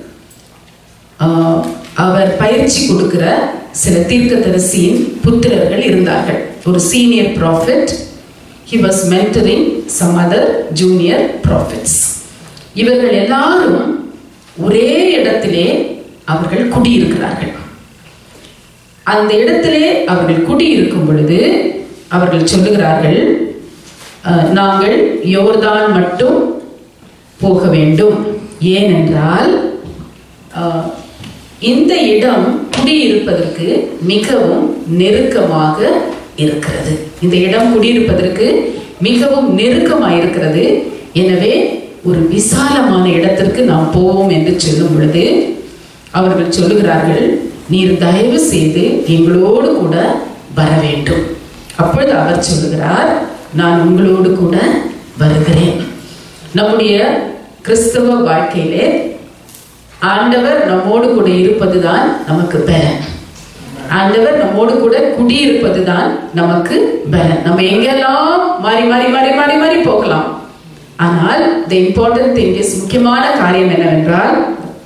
ஆஹ், அவர் பயிற்சி கொடுக்கிற சில தீர்க்கதரிசியின் புத்திரர்கள் இருந்தார்கள் ஒரு senior prophet he was mentoring some other junior prophets இவர்கள் எல்லாரும் ஒரே இடத்திலே அவர்கள் குடியிருக்கிறார்கள் அந்த இடத்திலே அவர்கள் குடியிருக்கும் பொழுது அவர்கள் சொல்லுகிறார்கள் அஹ், நாங்கள் யோர்தான் மட்டும் போக வேண்டும் ஏனென்றால் அஹ், இந்த இடம் குடியிருப்பதற்கு மிகவும் நெருக்கமாக இருக்கிறது இந்த இடம் குடியிருப்பதற்கு மிகவும் நெருக்கமாக இருக்கிறது எனவே ஒரு விசாலமான இடத்திற்கு நாம் போவோம் என்று சொல்லும் பொழுது அவர்கள் சொல்லுகிறார்கள் நீர் தயவு செய்து எங்களோடு கூட வர வேண்டும் அப்பொழுது அவர் சொல்லுகிறார் நான் உங்களோடு கூட வருகிறேன் நம்முடைய கிறிஸ்தவ வாழ்க்கையிலே ஆண்டவர் நம்மோடு கூட இருப்பதுதான் நமக்கு பலன் ஆண்டவர் நம்மோடு கூட குடியிருப்பதுதான் நமக்கு பலன் நம்ம எங்கெல்லாம் மாறி மாறி மாறி மாறி மாறி போகலாம் ஆனால் த இம்பார்ட்டன்ட் திங் இஸ் முக்கியமான காரியம் என்னவென்றால்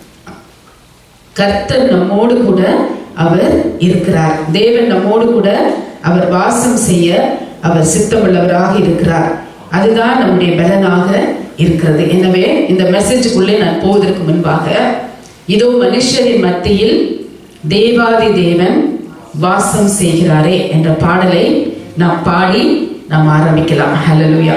கர்த்தர் நம்மோடு கூட அவர் இருக்கிறார் தேவன் நம்மோடு கூட அவர் வாசம் செய்ய அவர் சித்தமுள்ளவராக இருக்கிறார் அதுதான் நம்முடைய பலனாக இருக்கிறது எனவே இந்த மெசேஜுக்குள்ளே நான் போவதற்கு முன்பாக இதோ மனுஷரின் மத்தியில் தேவாதி தேவன் வாசம் செய்கிறாரே என்ற பாடலை நாம் பாடி நாம் ஆரம்பிக்கலாம் ஹalleluya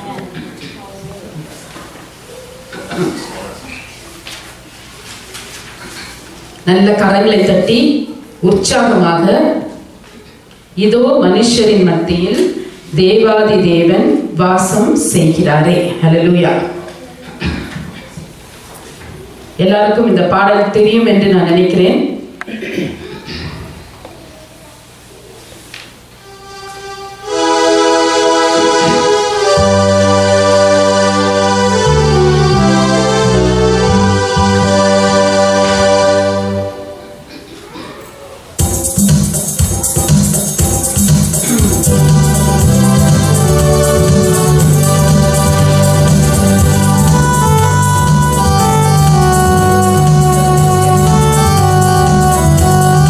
நல்ல கரங்களை தட்டி உற்சாகமாக இதோ மனுஷரின் மத்தியில் தேவாதி தேவன் வாசம் செய்கிறாரே ஹalleluya எல்லாருக்கும் இந்த பாடல் தெரியும் என்று நான் நினைக்கிறேன் ஆ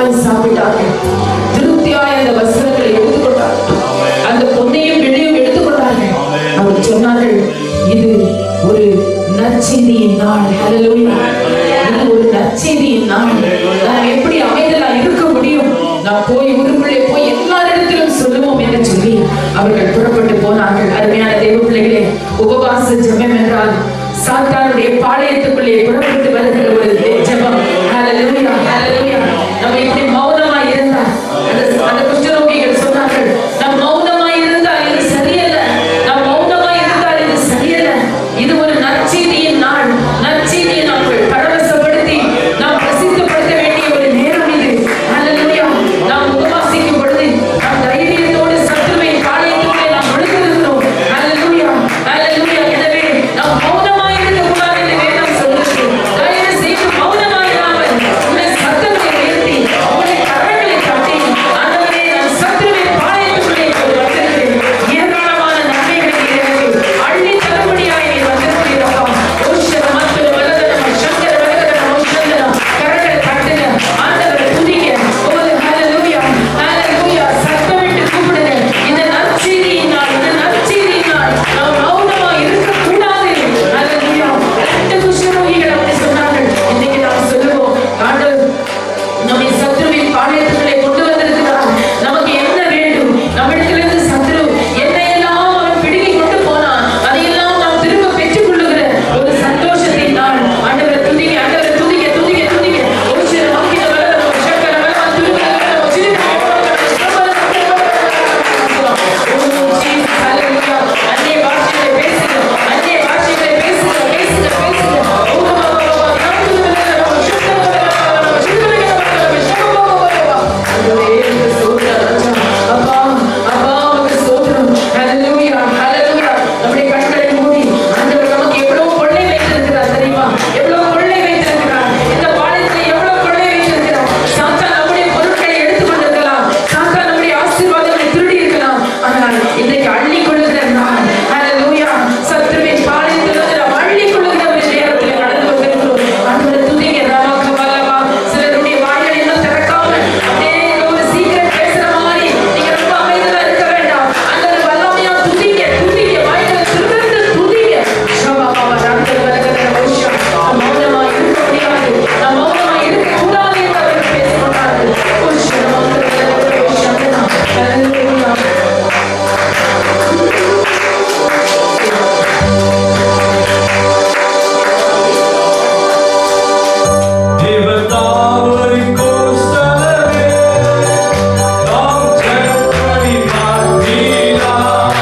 திருப்தியாய் சாப்பிட்டார்கள் திருப்தியாய் அந்த வஸ்திரங்களை எடுத்துக்கொண்டார்கள் அந்த பொன்னையும் வெள்ளியும் எடுத்துக்கொண்டார்கள் அவர் சொன்னார்கள் இது ஒரு நற்செய்தியின் நாள் ஹalleluya இது ஒரு நற்செய்தியின் நாள் நாம் எப்படி அமைதலா இருக்க முடியும் நாம் போய் ஊருக்குள்ளே போய் எல்லாரிடத்திலும் சொல்லுவோம் என்று சொல்லி அவர்கள் புறப்பட்டு போனார்கள் அருமையான தேவ பிள்ளைகளே உபவாச ஜெபம் என்றால் சாத்தானுடைய பாளையத்துக்குள்ளே புறப்பட்டு வருகிற ஒரு ஜெபம் ஹalleluya ஹalleluya நம்ம இப்படி மௌனமா இருந்தால் அந்த அந்த குஷ்டரோகிகள் சொன்னார்கள் நாம் மௌனமா இருந்தால் இது சரியல்ல நாம் மௌனமா இருந்தால் இது சரியல்ல இது ஒரு நற்செய்தியின் நாள் நற்செய்தியை நாம் பரவசப்படுத்தி நாம் பிரசித்தப்படுத்த வேண்டிய ஒரு நேரம் இது ஹalleluya நாம் உபவாசிக்கும் பொழுது நாம் தைரியத்தோடு சத்துருவை பாளையத்துக்குள்ளே நாம் விழுந்திருக்கிறோம் ஹalleluya ஹalleluya எனவே நாம் மௌனமா இருக்க கூடாது என்று வேதம் சொல்லுகிறது தயவு செய்து மௌனமா இராமல் உன்னை சத்தத்தை உயர்த்தி உன்னை கரங்களை தட்டி ஆண்டவரே நான் சத்துருவின் பாளையத்துக்குள்ளே இப்போது வந்திருக்கிறேன் ஏராளமான நன்மைகளை எனக்கு அள்ளி தரும்படியாய் நீ வந்திருக்கிறீரப்பா ஓஷர மத்தர வலதர சங்கர வலதர ஓஷந்தர கரங்களை தட்டுங்க ஆண்டவரை துதிங்க ஓ ஹalleluya ஹalleluya சத்தமிட்டு கூப்பிடுங்க இந்த நற்செய்தியினால் இந்த நற்செய்தியினால் நாம் மௌனமா இருக்கக்கூடாது ஹalleluya ரெண்டு குஷ்டரோகிகள் அப்படி சொன்னார்கள் இன்னைக்கு நாம் சொல்லுவோம் ஆண்டவர் நம்மை சத்ருவின் பாளையத்துக்குள்ளே கொண்டு வந்திருக்கிறார் நமக்கு என்ன வேண்டும் நம்மிடத்திலிருந்து சத்ரு என்னையெல்லாம் அவன் பிடுங்கி கொண்டு போனான் அதையெல்லாம் நாம் திரும்ப பெற்றுக் கொள்ளுகிற ஒரு சந்தோஷத்தின் நாள் ஆண்டவரை துதிங்க ஆண்டவரை துதிங்க துதிங்க துதிங்க ஒரு சில வாக்கிய வளர சக்கர வளர துதிங்க ஒரு சில அந்நிய பாஷைகளை பேசுங்க அந்நிய பாஷைகளை பேசுங்க பேசுங்க பேசுங்க அப்பா அப்பா உமக்கு ஸ்தோத்திரம் ஹalleluya ஹalleluya நம்முடைய கண்களை மூடி ஆண்டவர் நமக்கு எவ்வளவு கொள்ளை வைத்திருக்கிறார் தெரியுமா எவ்வளவு கொள்ளை வைத்திருக்கிறார் இந்த பாடத்தில் எவ்வளவு கொள்ளை வைத்திருக்கிறார் சாத்தான் நம்முடைய பொருட்களை எடுத்துக் கொண்டிருக்கலாம் சாத்தான் நம்முடைய ஆசீர்வாதங்களை திருடி இருக்கலாம் ஆனால் இன்றைக்கு அள்ளி கொள்ளுகிற நாள் ஹalleluya சத்துருவின் பாளையத்திலிருந்து நாம் அள்ளி கொள்ளுகிற ஒரு நேரத்தில் கடந்து வந்திருக்கிறோம் ஆண்டவரை துதிங்க ராமா கமலவா சிலருடைய வாய்கள் இன்னும் திறக்காம அப்படியே ஏதோ ஒரு சீக்கிரம் பேசுற மாதிரி நீங்க ரொம்ப அமைதியா இருக்க வேண்டாம் அந்த வல்லமையா துதிங்க துதிங்க வாய்களை திறந்து துதிங்க ஷபா பாபா ராமதேவ வலகர ஓஷா மௌனமா இருக்க முடியாது நாம் மௌனமா இருக்க கூடாது என்று அவர்கள் பேசிக் கொண்டார்கள் ஓஷா ராமதேவ வலகர ஓஷா ஹalleluya देवतावरी कोसलवे राम चरपरी मातीला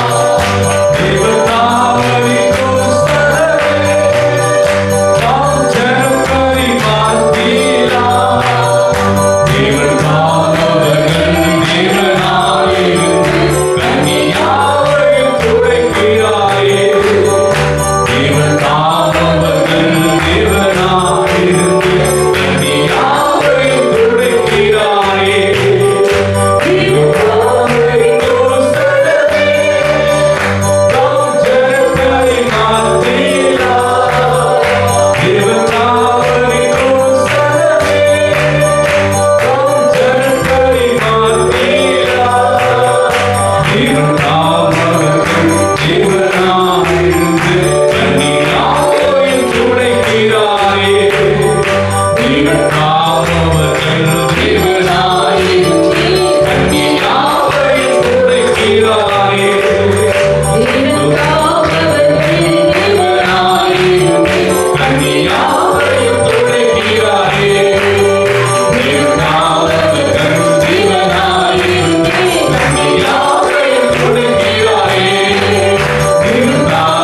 देवतावरी कोसलवे राम चरपरी मातीला देवतावरगल देवनाये कन्यावरी तुड़किराये देवतावरगल देवनाये கன்னியாவை துடைக்கிறாயே தேவதாவரி கோசலவே ராஜரக்கரை மாத்தீரா தேவதாவரி கோசலவே ராஜரக்கரை மாத்தீரா தேவதாவர்கள் தேவனாயிருந்து கன்னியாவை துடைக்கிறாயே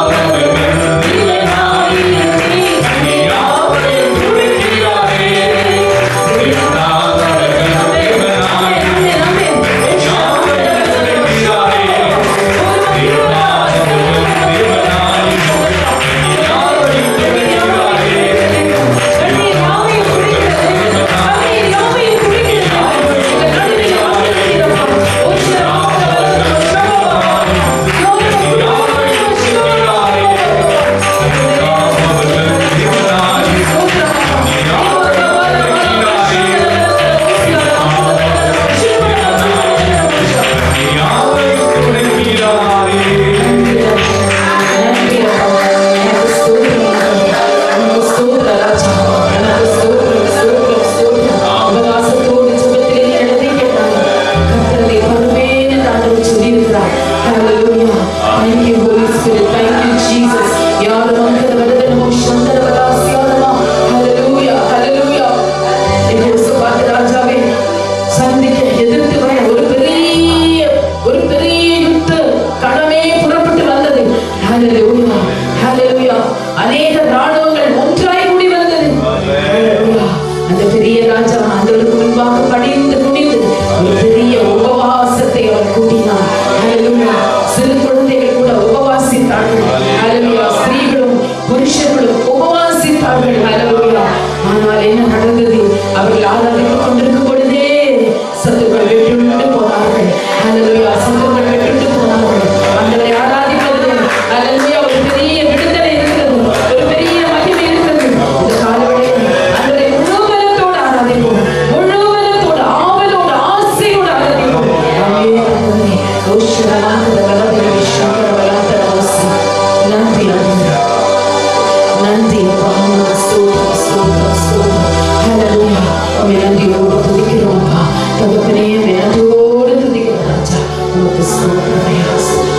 Yeah. பெரிய ராஜா ஆண்டவருக்கு முன்பாக படிந்து குனிந்து ஒரு பெரிய உபவாசத்தை அவர் கூட்டினார் ஹalleluya சிறு குழந்தைகள் கூட உபவாசித்தார்கள் ஹalleluya ஸ்திரீகளும் புருஷர்களும் உபவாசித்தார்கள் ஹalleluya ஆனால் என்ன நடந்தது அவர்கள் ஆராதித்துக் கொண்டிருக்கும் பொழுதே சத்துக்கள் வெட்டுண்டு போனார்கள் ஹalleluya சத்துக்கள் வெட்டுண்டு போனார்கள் ஆண்டவரை ஆராதிப்பது ஹalleluya ஒரு பெரிய விடுதலை இருக்கிறது ஒரு பெரிய மகிமை இருக்கிறது இந்த காலவெளியில் ஆண்டவரை முழு பலத்தோடு ஆராதிப்போம் முழு பலத்தோடு ஆவலோடு ஆசையோடு ஆராதிப்போம் ஆமென் ஆண்டவரே ஓஷரமாக வலதில் விஷாக வலாத வாசி நன்றி ஆண்டவரே நன்றி அப்பா உமக்கு ஸ்தோத்திரம் ஸ்தோத்திரம் ஸ்தோத்திரம் ஹalleluya உம்மை நன்றியோடு துதிக்கிறோம் அப்பா தகப்பனே உம்மை நன்றியோடு துதிக்கிறோம் ராஜா உமக்கு ஸ்தோத்திரம் ஐயா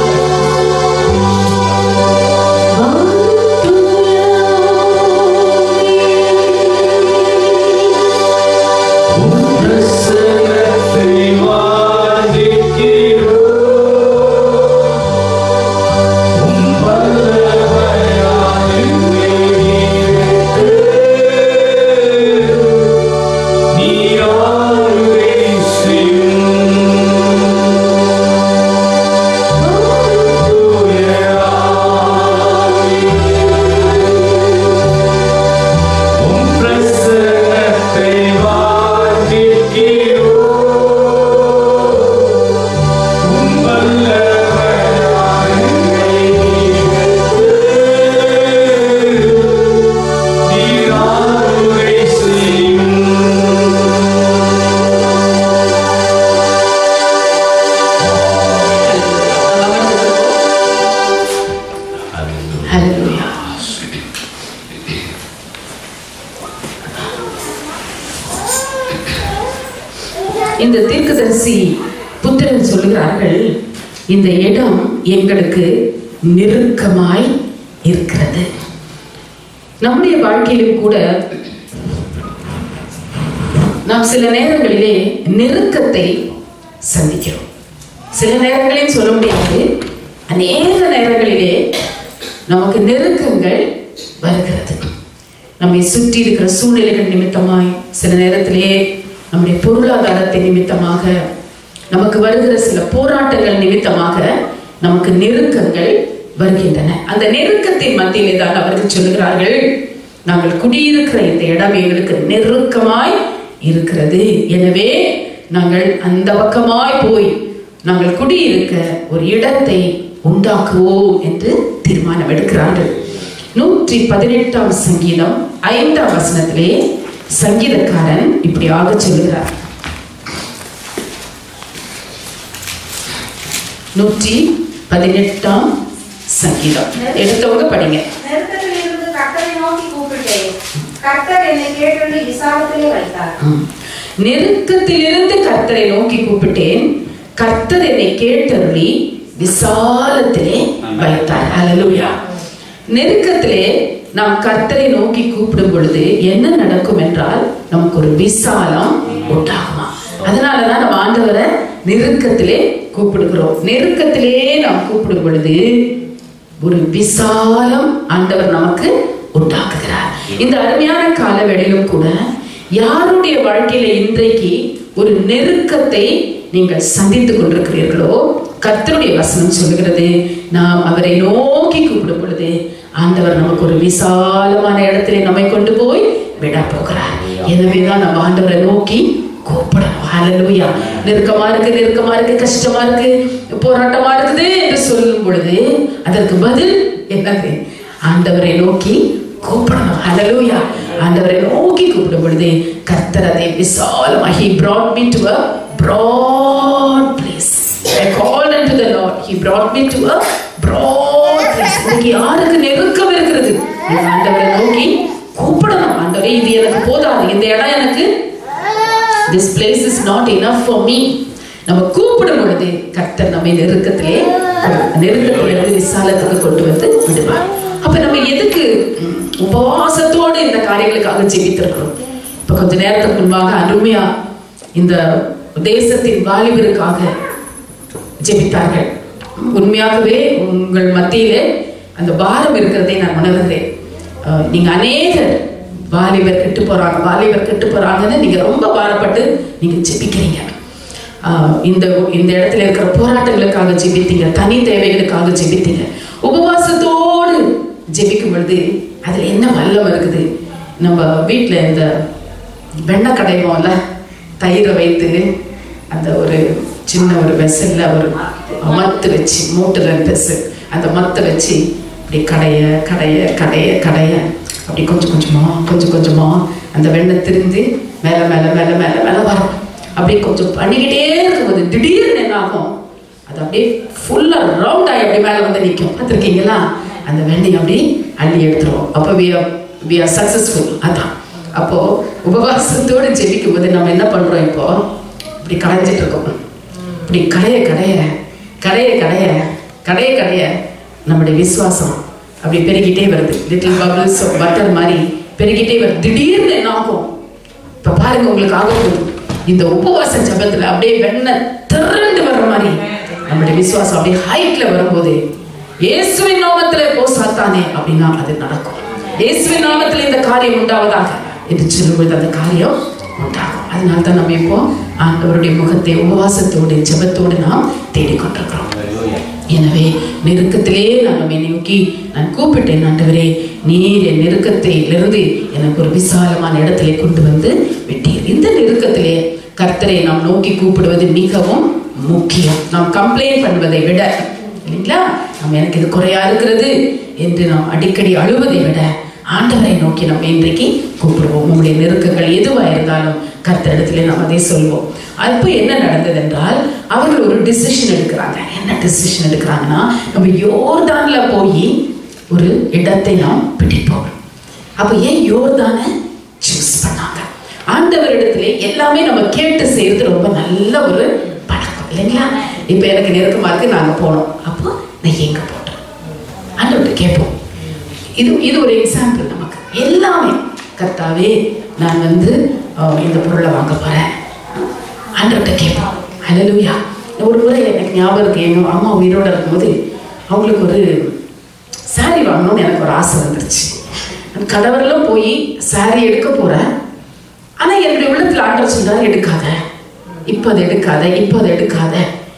ஹalleluya இந்த தீர்க்கதரிசி புத்திரன் சொல்லுகிறார்கள் இந்த இடம் எங்களுக்கு நெருக்கமாய் இருக்கிறது நம்முடைய வாழ்க்கையிலும் கூட நாம் சில நேரங்களிலே நெருக்கத்தை சந்திக்கிறோம் சில நேரங்களில் சொல்ல முடியாது அநேக நேரங்களிலே நமக்கு நெருக்கங்கள் வருகிறது நம்மை சுற்றி இருக்கிற சூழ்நிலைகள் நிமித்தமாய் சில நேரத்திலே நம்முடைய பொருளாதாரத்தை நிமித்தமாக நமக்கு வருகிற சில போராட்டங்கள் நிமித்தமாக நமக்கு நெருக்கங்கள் வருகின்றன அந்த நெருக்கத்தின் மத்தியிலே தான் அவர்கள் சொல்லுகிறார்கள் நாங்கள் குடியிருக்கிற இந்த இடம் எங்களுக்கு நெருக்கமாய் இருக்கிறது எனவே நாங்கள் அந்த பக்கமாய் போய் நாங்கள் குடியிருக்க ஒரு இடத்தை உண்டாக்குவோம் என்று தீர்மானம் எடுக்கிறார்கள் நூற்றி பதினெட்டாம் சங்கீதம் ஐந்தாம் வசனத்திலே சங்கீதக்காரன் இப்படியாக சொல்லுகிறார் நூற்றி பதினெட்டாம் சங்கீதம் எடுத்தவங்க படிங்க நெருக்கத்தில் இருந்து கர்த்தரை நோக்கி கூப்பிட்டேன் கர்த்தர் என்னை கேட்டு விசாலத்திலே வைத்தார் ம். நெருக்கத்திலிருந்து கர்த்தரை நோக்கி கூப்பிட்டேன் கர்த்தர் என்னை கேட்டருளி விசாலத்திலே வைத்தார் ஹalleluya நெருக்கத்திலே நாம் கர்த்தரை நோக்கி கூப்பிடும் பொழுது என்ன நடக்கும் என்றால் நமக்கு ஒரு விசாலம் உண்டாகுமா அதனாலதான் நம்ம ஆண்டவரை நெருக்கத்திலே கூப்பிடுகிறோம் நெருக்கத்திலே நாம் கூப்பிடும் பொழுது ஒரு விசாலம் ஆண்டவர் நமக்கு உண்டாக்குகிறார் இந்த அருமையான காலவெளியிலும் கூட யாருடைய வாழ்க்கையில இன்றைக்கு ஒரு நெருக்கத்தை நீங்கள் சந்தித்துக் கொண்டிருக்கிறீர்களோ கர்த்தருடைய வசனம் சொல்லுகிறது நாம் அவரை நோக்கி கூப்பிடும் பொழுது ஆண்டவர் நமக்கு ஒரு விசாலமான இடத்திலே நம்மை கொண்டு போய் விட போகிறார் எனவேதான் நம்ம ஆண்டவரை நோக்கி கூப்பிடணும் ஹalleluya நெருக்கமா இருக்கு நெருக்கமா இருக்கு கஷ்டமா இருக்கு போராட்டமா இருக்குது என்று சொல்லும் பொழுது அதற்கு பதில் என்னது ஆண்டவரை நோக்கி கூப்பிடணும் ஹalleluya ஆண்டவரை நோக்கி கூப்பிடும் பொழுது கர்த்தர் அதை விசாலமாக he brought me to a broad place I called unto the Lord he brought me to a broad place இன்னைக்கு யாருக்கு நெருக்கம் இருக்கிறது இந்த ஆண்டவரை நோக்கி கூப்பிடணும் ஆண்டவரே இது எனக்கு போதாது இந்த இடம் எனக்கு this place is not enough for me நம்ம கூப்பிடும் பொழுது கர்த்தர் நம்மை நெருக்கத்திலே நெருக்கத்திலிருந்து விசாலத்துக்கு கொண்டு வந்து விடுவார் அப்ப நம்ம எதுக்கு ம், உபவாசத்தோடு இந்த காரியங்களுக்காக ஜெபித்திருக்கிறோம் இப்ப கொஞ்ச நேரத்துக்கு முன்பாக அருமையா இந்த தேசத்தின் வாலிபருக்காக ஜெபித்தார்கள் உண்மையாகவே உங்கள் மத்தியிலே அந்த பாரம் இருக்கிறதை நான் உணர்கிறேன் அஹ், நீங்க அநேகர் வாலிபர் கெட்டு போறாங்க வாலிபர் கெட்டு போறாங்கன்னு நீங்க ரொம்ப பாரப்பட்டு நீங்க ஜெபிக்கிறீங்க ஆஹ் இந்த இந்த இடத்துல இருக்கிற போராட்டங்களுக்காக ஜெபித்தீங்க தனி தேவைகளுக்காக ஜெபித்தீங்க உபவாசத்தோடு ஜெபிக்கும் பொழுது அதுல என்ன வல்லம் இருக்குது நம்ம வீட்ல இந்த வெண்ணெய் கடைவோம்ல தயிரை வைத்து அந்த ஒரு சின்ன ஒரு வெசல்ல ஒரு மத்து வச்சு மூட்டுற பெசு அந்த மத்தை வச்சு இப்படி கடைய கடைய கடைய கடைய அப்படி கொஞ்சம் கொஞ்சமா கொஞ்சம் கொஞ்சமா அந்த வெண்ணெய் திரிந்து மேல மேல மேல மேல மேல வரும் அப்படியே கொஞ்சம் பண்ணிக்கிட்டே இருக்கும்போது திடீர்னு என்ன ஆகும் அது அப்படியே ஃபுல்லா ரவுண்ட் ஆகி அப்படி மேல வந்து நிற்கும் பார்த்துருக்கீங்களா அந்த வெண்ணெய் அப்படி அள்ளி எடுத்துருவோம் அப்போ we are we are successful அதான் அப்போ உபவாசத்தோடு ஜெபிக்கும் போது நம்ம என்ன பண்றோம் இப்போ இப்படி கடைஞ்சிட்டு இருக்கோம் இப்படி கடைய கடைய கடைய கடைய கடைய கடைய நம்முடைய விசுவாசம் அப்படி பெருகிட்டே வருது லிட்டில் பபிள்ஸ் பட்டர் மாதிரி பெருகிட்டே வருது திடீர்னு என்ன ஆகும் இப்ப பாருங்க உங்களுக்கு ஆக போகுது இந்த உபவாச ஜபத்துல அப்படியே வெண்ணெய் திரண்டு வர்ற மாதிரி நம்முடைய விசுவாசம் அப்படியே ஹைட்ல வரும்போது இயேசுவின் நாமத்திலே போ சாத்தானே அப்படின்னா அது நடக்கும் இயேசுவின் நாமத்தில் இந்த காரியம் உண்டாவதாக என்று சொல்லும்பொழுது அந்த காரியம் உண்டாகும் அதனால தான் நம்ம இப்போ ஆண்டவருடைய முகத்தை உபவாசத்தோடு ஜெபத்தோடு நாம் தேடிக்கொண்டிருக்கிறோம் எனவே நெருக்கத்திலே நான் நம்மை நோக்கி நான் கூப்பிட்டேன் ஆண்டவரே நீர் என் நெருக்கத்திலிருந்து எனக்கு ஒரு விசாலமான இடத்திலே கொண்டு வந்து விட்டீர் இந்த நெருக்கத்திலே கர்த்தரை நாம் நோக்கி கூப்பிடுவது மிகவும் முக்கியம் நாம் கம்ப்ளைண்ட் பண்ணுவதை விட இல்லைங்களா நம்ம எனக்கு இது குறையா இருக்கிறது என்று நாம் அடிக்கடி அழுவதை விட ஆண்டவரை நோக்கி நம்ம இன்றைக்கு கூப்பிடுவோம் உங்களுடைய நெருக்கங்கள் எதுவா இருந்தாலும் கர்த்தரிடத்திலே நாம் அதை சொல்வோம் அப்போ என்ன நடந்தது என்றால் அவர்கள் ஒரு டிசிஷன் எடுக்கிறாங்க என்ன டிசிஷன் எடுக்கிறாங்கன்னா நம்ம யோர்தான்ல போய் ஒரு இடத்தை நாம் பிடிப்போம் அப்போ ஏன் யோர்தானை சூஸ் பண்ணாங்க ஆண்டவரிடத்திலே எல்லாமே நம்ம கேட்டு செய்யறது ரொம்ப நல்ல ஒரு பழக்கம் இல்லைங்களா இப்போ எனக்கு நெருக்கமா இருக்கு நாங்க போனோம் அப்போ நான் எங்க போட்டோம் ஆண்டவர்கிட்ட கேட்போம் இது இது ஒரு எக்ஸாம்பிள் நமக்கு எல்லாமே கர்த்தாவே நான் வந்து அஹ், இந்த பொருளை வாங்க போறேன் ஆண்டவர்கிட்ட கேட்போம் ஹalleluya ஒரு முறை எனக்கு ஞாபகம் இருக்கு எங்க அம்மா உயிரோட இருக்கும்போது அவங்களுக்கு ஒரு saree வாங்கணும்னு எனக்கு ஒரு ஆசை வந்துருச்சு நான் கடவுளெல்லாம் போய் saree எடுக்க போறேன் ஆனா என்னுடைய உள்ளத்துல ஆண்டவர் சொல்றாரு எடுக்காத இப்ப அதை எடுக்காத இப்ப அதை எடுக்காத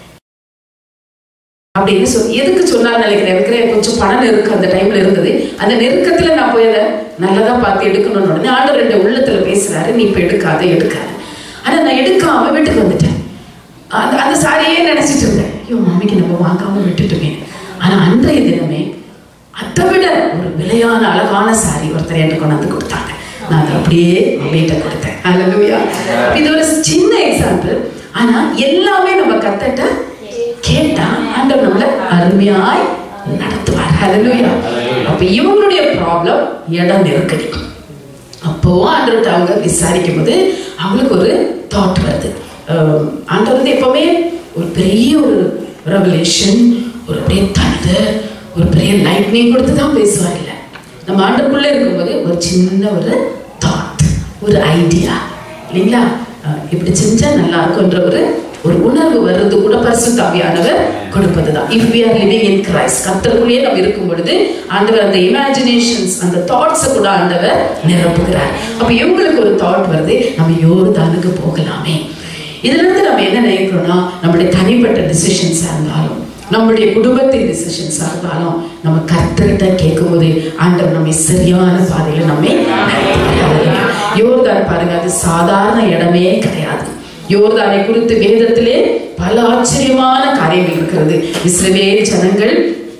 அப்படின்னு சொல்லி எதுக்கு சொன்னார் நினைக்கிறேன் இருக்கிறேன் கொஞ்சம் பணம் நெருக்கம் அந்த டைம்ல இருந்தது அந்த நெருக்கத்துல நான் போய் அதை நல்லதா பார்த்து எடுக்கணும்னு உடனே ஆண்டவர் ரெண்டு உள்ளத்துல பேசுறாரு நீ இப்ப எடுக்காத எடுக்காத ஆனா நான் எடுக்காம வீட்டுக்கு வந்துட்டேன் அந்த அந்த சாரியே நினைச்சிட்டு இருந்தேன் ஐயோ மம்மிக்கு நம்ம வாங்காம விட்டுட்டுமே ஆனா அன்றைய தினமே அதை விட ஒரு விலையான அழகான சாரி ஒருத்தர் எனக்கு கொண்டாந்து கொடுத்தாங்க நான் அதை அப்படியே மம்மிகிட்ட கொடுத்தேன் அல்லா இது ஒரு சின்ன எக்ஸாம்பிள் ஆனா எல்லாமே நம்ம கத்தட்ட கேட்டா ஆண்டவர் நம்மள அருமையாய் நடத்துவார் ஹalleluya அப்ப இவங்களுடைய ப்ராப்ளம் இடம் நெருக்கடி அப்போ ஆண்டவர்கிட்ட அவங்க விசாரிக்கும் போது அவங்களுக்கு ஒரு தாட் வருது அஹ் ஆண்டவர் வந்து எப்பவுமே ஒரு பெரிய ஒரு ரெவலேஷன் ஒரு பெரிய தண்டர் ஒரு பெரிய லைட்னிங் கொடுத்து தான் பேசுவார் இல்லை நம்ம ஆண்டுக்குள்ள இருக்கும்போது ஒரு சின்ன ஒரு தாட் ஒரு ஐடியா இல்லைங்களா அஹ் இப்படி செஞ்சா நல்லா இருக்கும்ன்ற ஒரு ஒரு உணர்வு வர்றது கூட பரிசுத்தாவியானவர் கொடுப்பதுதான் if we are living in Christ கத்தருக்குள்ளேயே நம்ம இருக்கும் பொழுது ஆண்டவர் அந்த இமேஜினேஷன்ஸ் அந்த தாட்ஸை கூட ஆண்டவர் நிரப்புகிறார் அப்ப இவங்களுக்கு ஒரு தாட் வருது நம்ம யோர்தானுக்கு போகலாமே இதுல இருந்து நம்ம என்ன நினைக்கிறோம்னா நம்மளுடைய தனிப்பட்ட டிசிஷன்ஸா இருந்தாலும் நம்முடைய குடும்பத்தின் டிசிஷன்ஸா இருந்தாலும் நம்ம கர்த்தர்கிட்ட கேட்கும்போது ஆண்டவர் நம்மை சரியான பாதையில நம்மை நடத்துகிறார். யோர்தான் பாருங்க அது சாதாரண இடமே கிடையாது யோர்தானை குறித்து வேதத்திலே பல ஆச்சரியமான காரியங்கள் இருக்கிறது இஸ்ரவேல் ஜனங்கள்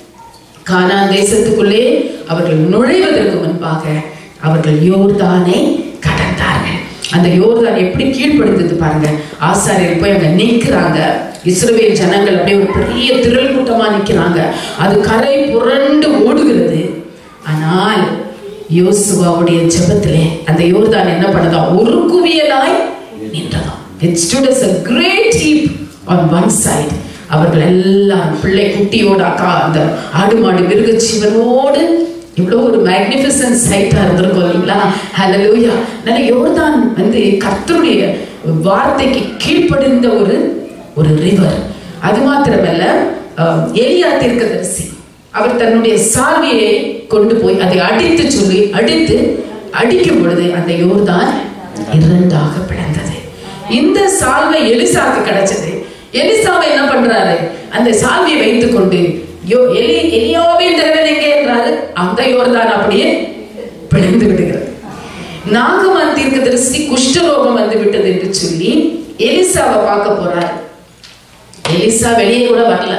கானான் தேசத்துக்குள்ளே அவர்கள் நுழைவதற்கு முன்பாக அவர்கள் யோர்தானை கடந்தார்கள் அந்த யோர்தான் எப்படி கீழ்ப்படுத்தது பாருங்க ஆசாரியர் போய் அங்க நிற்கிறாங்க இஸ்ரவேல் ஜனங்கள் அப்படியே ஒரு பெரிய திரள் கூட்டமா நிக்கிறாங்க அது கரை புரண்டு ஓடுகிறது ஆனால் யோசுவாவுடைய ஜெபத்திலே அந்த யோர்தான் என்ன பண்ணதா ஒரு குவியலாய் நின்றதாம் it stood as a great heap on one side அவர்கள் எல்லாம் பிள்ளை குட்டியோட அக்கா அந்த ஆடு மாடு மிருக ஜீவனோடு இவ்வளோ ஒரு மேக்னிஃபிசன்ட் சைட்டா இருந்திருக்கும் இல்லைங்களா ஹalleluya நல்ல யோர்தான் வந்து கர்த்தருடைய வார்த்தைக்கு கீழ்ப்படிந்த ஒரு ஒரு ரிவர் அது மாத்திரமல்ல அஹ், எலியா தீர்க்கதரிசி அவர் தன்னுடைய சால்வியை கொண்டு போய் அதை அடித்து சொல்லி அடித்து அடிக்கும் பொழுது அந்த யோர்தான் இரண்டாக பிளந்தது இந்த சால்வை எலிசாக்கு கிடைச்சது எலிசாவை என்ன பண்றாரு அந்த சால்வையை வைத்துக்கொண்டு யோ எலி எலியாவின் தேவன் எங்கே என்றாரு அந்த யோர்தான் அப்படியே பிளந்து விடுகிறது நாகமான் தீர்க்க தரிசி குஷ்டரோகம் வந்து விட்டது என்று சொல்லி எலிசாவை பார்க்க போறார் எலிசா வெளியே கூட வரல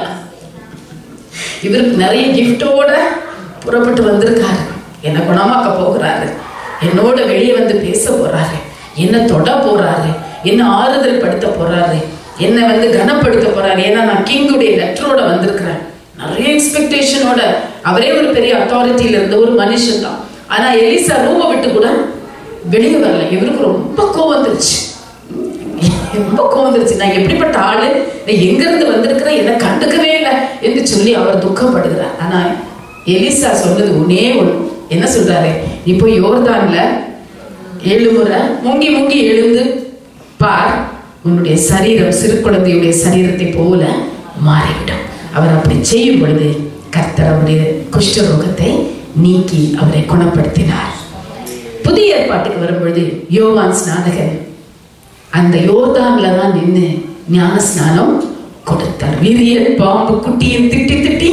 இவருக்கு நிறைய கிஃப்டோட புறப்பட்டு வந்திருக்காரு என்ன குணமாக்க போகிறாரு என்னோட வெளியே வந்து பேச போறாரு என்ன தொட போறாரு என்ன ஆறுதல் படுத்த போறாரு என்ன வந்து கனப்படுத்த போறாரு ஏன்னா நான் கிங்குடைய லெட்டரோட வந்திருக்கிறேன் நிறைய எக்ஸ்பெக்டேஷனோட அவரே ஒரு பெரிய அத்தாரிட்டியில இருந்த ஒரு மனுஷன் தான் ஆனா எலிசா ரூமை விட்டு கூட வெளியே வரல இவருக்கு ரொம்ப கோவம் வந்துருச்சு ரொம்ப கோவம் வந்துருச்சு நான் எப்படிப்பட்ட ஆளு நான் எங்க இருந்து வந்திருக்கிறேன் என்ன கண்டுக்கவே இல்லை என்று சொல்லி அவர் துக்கப்படுகிறார் ஆனா எலிசா சொன்னது ஒன்னே ஒண்ணு என்ன சொல்றாரு இப்போ யோர்தான்ல ஏழு முறை முங்கி முங்கி எழுந்து பார் உன்னுடைய சரீரம் சிறு குழந்தையுடைய சரீரத்தை போல மாறிவிடும் அவர் அப்படி செய்யும் பொழுது கர்த்தர் அவருடைய குஷ்டரோகத்தை நீக்கி அவரை குணப்படுத்தினார் புதிய ஏற்பாட்டுக்கு வரும்பொழுது யோவான் ஸ்நானகன் அந்த யோர்தான்ல தான் நின்று ஞான ஸ்நானம் கொடுத்தார் விரியன் பாம்பு குட்டியை திட்டி திட்டி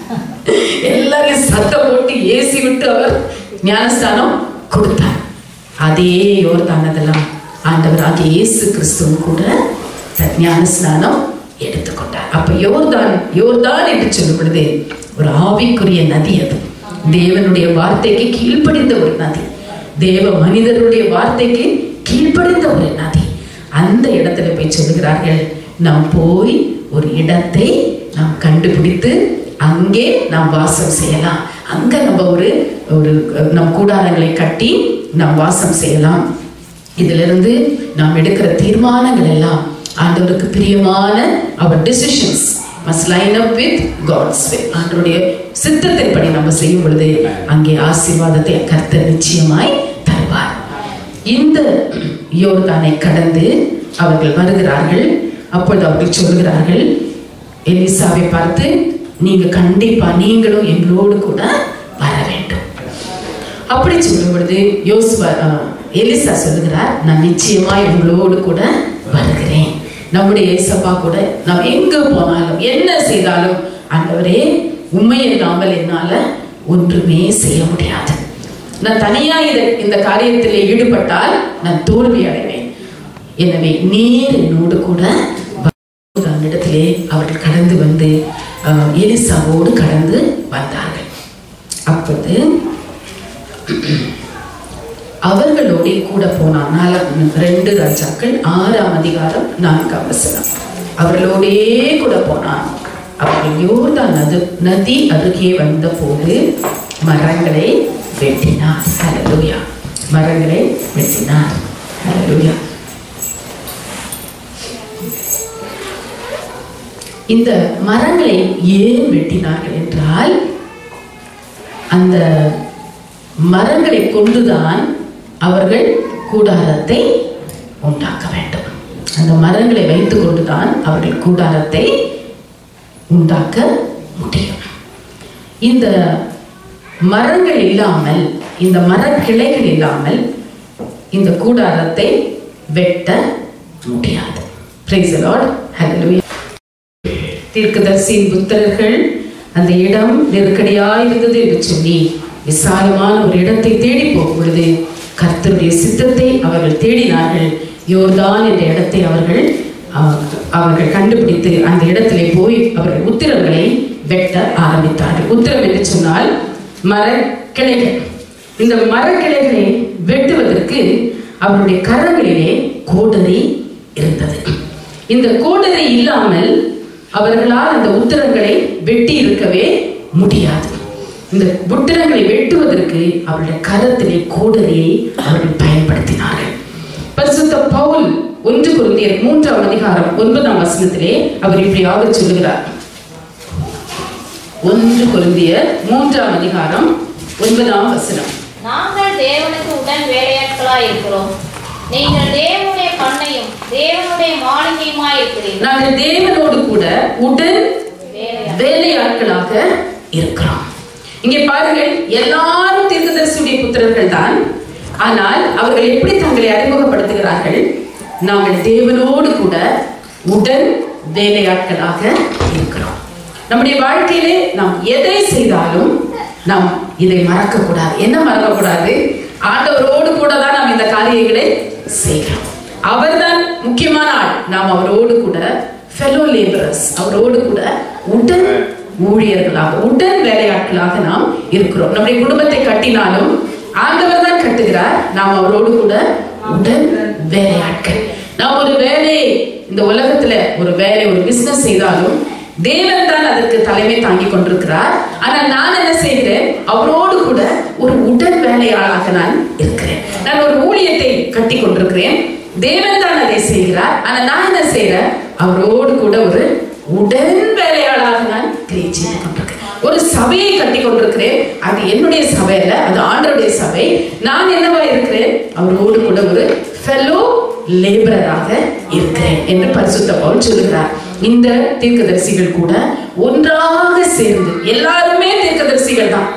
எல்லாரையும் சத்தம் போட்டு ஏசி விட்டு அவர் ஞானஸ்தானம் கொடுத்தார் அதே யோர்தானதெல்லாம் ஆண்டவராகிய இயேசு கிறிஸ்துவும் கூட தன் ஞானஸ்நானம் எடுத்துக்கொண்டார் அப்ப யோர்தான் யோர்தான் என்று சொல்லும் பொழுது ஒரு ஆவிக்குரிய நதி அது தேவனுடைய வார்த்தைக்கு கீழ்ப்படிந்த ஒரு நதி தேவ மனிதருடைய வார்த்தைக்கு கீழ்ப்படிந்த ஒரு நதி அந்த இடத்துல போய் சொல்லுகிறார்கள் நாம் போய் ஒரு இடத்தை நாம் கண்டுபிடித்து அங்கே நாம் வாசம் செய்யலாம் அங்க நம்ம ஒரு ஒரு நம் கூடாரங்களை கட்டி நாம் வாசம் செய்யலாம் இதிலிருந்து நாம் எடுக்கிற தீர்மானங்கள் எல்லாம் ஆண்டவருக்கு பிரியமான அவர் decisions must line up with God's way ஆண்டவருடைய சித்தத்தின்படி நம்ம செய்யும் பொழுது அங்கே ஆசீர்வாதத்தை கர்த்தர் நிச்சயமாய் தருவார் இந்த யோர்தானை கடந்து அவர்கள் வருகிறார்கள் அப்பொழுது அவர்கள் சொல்கிறார்கள் எலிசாவை பார்த்து நீங்க கண்டிப்பா நீங்களும் எங்களோடு கூட வர வேண்டும் அப்படி சொல்லும் பொழுது யோசுவா அஹ், எலிசா சொல்லுகிறார் நான் நிச்சயமாய் உங்களோடு கூட வருகிறேன் நம்முடைய ஏசப்பா கூட நாம் எங்க போனாலும் என்ன செய்தாலும் ஆண்டவரே உண்மை இல்லாமல் என்னால ஒன்றுமே செய்ய முடியாது நான் தனியா இத இந்த காரியத்தில் ஈடுபட்டால் நான் தோல்வி அடைவேன் எனவே நீர் என்னோடு கூட இடத்திலே அவர்கள் கடந்து வந்து அஹ், எலிசாவோடு கடந்து வந்தார்கள் அப்போது அவர்களோட கூட போனான் நாலாம் ரெண்டு ராஜாக்கள் ஆறாம் அதிகாரம் நான்காம் வசனம் அவர்களோடே கூட போனான் அவர்கள் யோர்தான் நது நதி அருகே வந்த போது மரங்களை வெட்டினார் ஹalleluya மரங்களை வெட்டினார் ஹalleluya இந்த மரங்களை ஏன் வெட்டினார்கள் என்றால் அந்த மரங்களை கொண்டுதான் அவர்கள் கூடாரத்தை உண்டாக்க வேண்டும் அந்த மரங்களை வைத்து கொண்டுதான் அவர்கள் கூடாரத்தை உண்டாக்க முடியும் இந்த மரங்கள் இல்லாமல் இந்த மரக்கிளைகள் இல்லாமல் இந்த கூடாரத்தை வெட்ட முடியாது Praise the Lord. Hallelujah. தீர்க்கதரிசியின் புத்தர்கள் அந்த இடம் நெருக்கடியாக இருந்தது என்று சொல்லி விசாலமான ஒரு இடத்தை தேடி போகும் பொழுது கர்த்தருடைய சித்தத்தை அவர்கள் தேடினார்கள் யோர்தான் என்ற இடத்தை அவர்கள் அஹ், அவர்கள் கண்டுபிடித்து அந்த இடத்திலே போய் அவர்கள் உத்திரங்களை வெட்ட ஆரம்பித்தார்கள் உத்திரம் என்று சொன்னால் மரக்கிளைகள் இந்த மரக்கிளைகளை வெட்டுவதற்கு அவருடைய கரங்களிலே கோடரி இருந்தது இந்த கோடரி இல்லாமல் அவர்களால் அந்த உத்திரங்களை வெட்டி இருக்கவே முடியாது இந்த உத்திரங்களை வெட்டுவதற்கு அவருடைய கரத்திலே கோடரியை அவர்கள் பயன்படுத்தினார்கள் பரிசுத்த பவுல் ஒன்று குருந்தியர் மூன்றாம் அதிகாரம் ஒன்பதாம் வசனத்திலே அவர் இப்படியாக சொல்லுகிறார் ஒன்று குருந்தியர் மூன்றாம் அதிகாரம் ஒன்பதாம் வசனம் நாங்கள் தேவனுக்கு உடன் வேலையாட்களாய் இருக்கிறோம் நீங்கள் தேவனுடைய பண்ணையும் தேவனுடைய மாளிகையுமாய் இருக்கிறீர்கள் நாங்கள் தேவனோடு கூட உடன் வேலையாட்கள். வேலையாட்களாக இருக்கிறோம் இங்கே பாருங்கள் எல்லாரும் தீர்க்கதரிசியுடைய புத்திரர்கள் தான் ஆனால் அவர்கள் எப்படி தங்களை அறிமுகப்படுத்துகிறார்கள் நாங்கள் தேவனோடு கூட உடன் வேலையாட்களாக இருக்கிறோம் நம்முடைய வாழ்க்கையிலே நாம் எதை செய்தாலும் நாம் இதை மறக்க கூடாது என்ன மறக்க கூடாது ஆண்டவரோடு கூட தான் நாம் இந்த காரியங்களை செய்கிறோம் அவர்தான் முக்கியமான ஆள் நாம் அவரோடு கூட ஃபெலோ லேபரர்ஸ் அவரோடு கூட உடன் ஊழியர்களாக உடன் வேலையாட்களாக நாம் இருக்கிறோம் நம்முடைய குடும்பத்தை கட்டினாலும் ஆண்டவர் தான் கட்டுகிறார் நாம் அவரோடு கூட உடன் வேலையாட்கள் நாம் ஒரு வேலையை இந்த உலகத்துல ஒரு வேலை ஒரு பிசினஸ் செய்தாலும் தேவன் தான் அதற்கு தலைமை தாங்கி கொண்டிருக்கிறார் ஆனால் நான் என்ன செய்கிறேன் அவரோடு கூட ஒரு உடன் வேலையாளாக நான் இருக்கிறேன் நான் ஒரு ஊழியத்தை கட்டி கொண்டிருக்கிறேன் தேவன் தான் அதை செய்கிறார் ஆனா நான் என்ன செய்யறேன் அவரோடு கூட ஒரு உடன் வேலையாளாக நான் கிரியை செய்து கொண்டிருக்கிறேன் ஒரு சபையை கட்டி கொண்டிருக்கிறேன் அது என்னுடைய சபை அல்ல அது ஆண்டருடைய சபை நான் என்னவா இருக்கிறேன் அவரோடு கூட ஒரு ஃபெலோ லேபரராக இருக்கிறேன் என்று பரிசுத்த பவுல் சொல்லுகிறார் இந்த தீர்க்கதரிசிகள் கூட ஒன்றாக சேர்ந்து எல்லாருமே தீர்க்கதரிசிகள் தான்